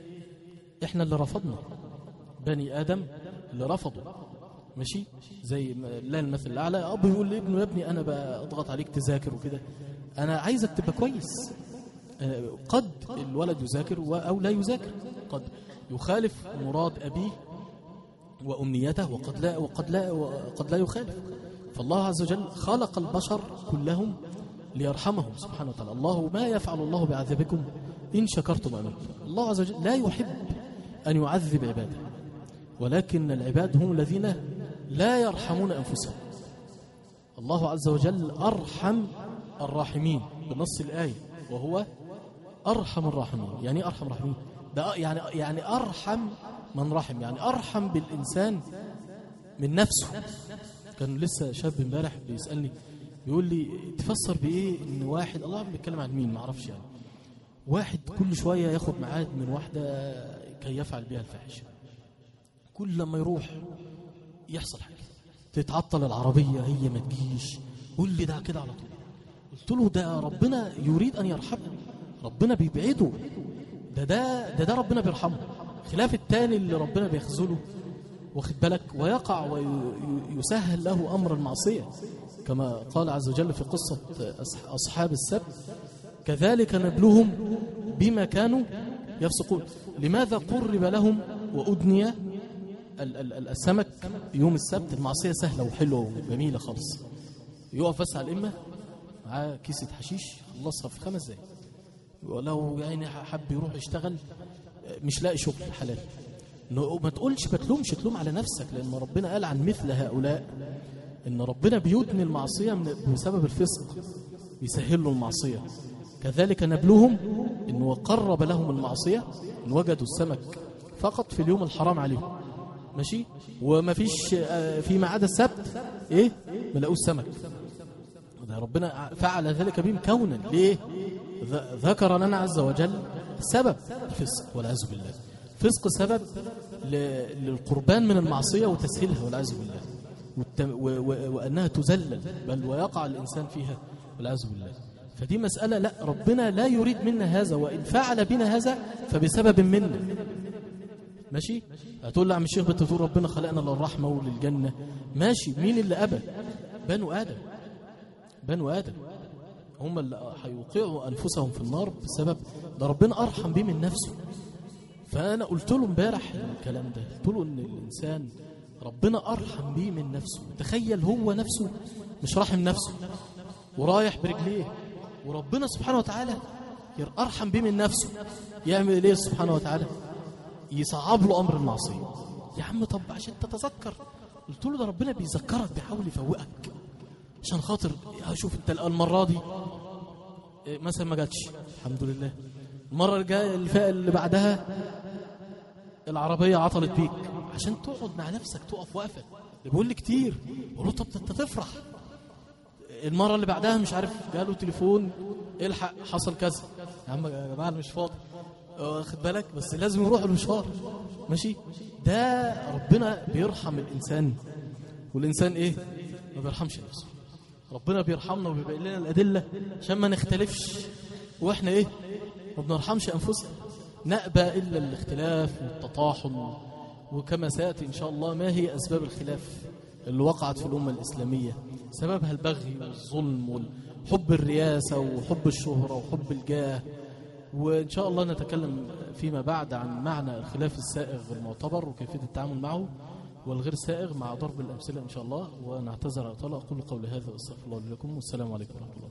إحنا اللي رفضنا بني آدم اللي رفضوا ماشي زي ما لا المثل الأعلى أب يقول لابنه يا ابني أنا بضغط عليك تذاكر وكده أنا عايزك تبقى كويس آه، قد الولد يذاكر و- أو لا يذاكر قد يخالف مراد أبيه وأمنيته وقد لا وقد لا وقد لا يخالف فالله عز وجل خلق البشر كلهم ليرحمهم سبحانه وتعالى الله ما يفعل الله بعذابكم إن شكرتم وأمنتم الله عز وجل لا يحب أن يعذب عباده ولكن العباد هم الذين لا يرحمون أنفسهم الله عز وجل أرحم الراحمين بنص الآية وهو أرحم الراحمين يعني إيه أرحم الراحمين ده يعني يعني أرحم من رحم يعني أرحم بالإنسان من نفسه كان لسه شاب امبارح بيسألني بيقول لي تفسر بإيه إن واحد الله أعلم بيتكلم عن مين معرفش يعني واحد كل شوية ياخد ميعاد من واحدة كي يفعل بها الفاحشة كل لما يروح يحصل حاجة تتعطل العربية هي ما تجيش قول لي ده كده على طول قلت له ده ربنا يريد أن يرحمه ربنا بيبعده ده ده ده, ده ربنا بيرحمه خلاف التاني اللي ربنا بيخذله واخد بالك ويقع ويسهل له أمر المعصية كما قال عز وجل في قصة أصح- أصحاب السبت كذلك نبلوهم بما كانوا يفسقون لماذا قرب لهم وأدني ال- ال- ال- السمك يوم السبت المعصية سهلة وحلوة وجميلة خالص يقف بس على الإمة معاه كيسة حشيش خلصها في خمس دقايق ولو يعني حب يروح يشتغل مش لاقي شغل حلال إنه ما تقولش ما تلومش تلوم على نفسك لأن ربنا قال عن مثل هؤلاء إن ربنا بيدني المعصية من- بسبب الفسق بيسهل له المعصية كذلك نبلوهم إنه قرب لهم المعصية إن وجدوا السمك فقط في اليوم الحرام عليهم ماشي وما فيش آه، فيما عدا السبت ايه ما لقوش سمك ده ربنا فعل ذلك بهم كونا ليه ذ- ذكر لنا عز وجل سبب الفسق والعياذ بالله فسق سبب ل- للقربان من المعصية وتسهيلها والعياذ بالله والت- و- و- وأنها تذلل بل ويقع الإنسان فيها والعياذ بالله فدي مسألة لا ربنا لا يريد منا هذا وإن فعل بنا هذا فبسبب منا ماشي هتقول لا عم الشيخ بتقول ربنا خلقنا للرحمة وللجنة ماشي مين اللي أبى بنو آدم بنو آدم هم اللي هيوقعوا أنفسهم في النار بسبب ده ربنا أرحم بيه من نفسه فأنا قلت له امبارح الكلام ده قلت له إن الإنسان ربنا أرحم بيه من نفسه تخيل هو نفسه مش راحم نفسه ورايح برجليه وربنا سبحانه وتعالى ير- أرحم بيه من نفسه يعمل إيه سبحانه وتعالى يصعب له أمر المعصية يا عم طب عشان تتذكر قلت له ده ربنا بيذكرك بيحاول يفوقك عشان خاطر شوف انت المرة دي إيه، مثلا ما جاتش الحمد لله المرة الجاية اللي فا- اللي بعدها العربية عطلت بيك عشان تقعد مع نفسك تقف وقفة بيقول لي كتير بقول له طب ده انت تفرح المرة اللي بعدها مش عارف جاله تليفون الحق حصل كذا يا عم يا جماعة أنا مش فاضي واخد بالك بس لازم يروح المشوار ماشي ده ربنا بيرحم الإنسان والإنسان إيه ما بيرحمش نفسه ربنا بيرحمنا وبيبين لنا الأدلة عشان ما نختلفش وإحنا إيه ما بنرحمش أنفسنا نأبى إلا الاختلاف والتطاحن وكما سيأتي إن شاء الله ما هي أسباب الخلاف اللي وقعت في الأمة الإسلامية سببها البغي والظلم وحب الرياسة وحب الشهرة وحب الجاه وإن شاء الله نتكلم فيما بعد عن معنى الخلاف السائغ المعتبر وكيفية التعامل معه والغير سائغ مع ضرب الأمثلة إن شاء الله ونعتذر على طول أقول قولي هذا وأستغفر الله لكم والسلام عليكم ورحمة الله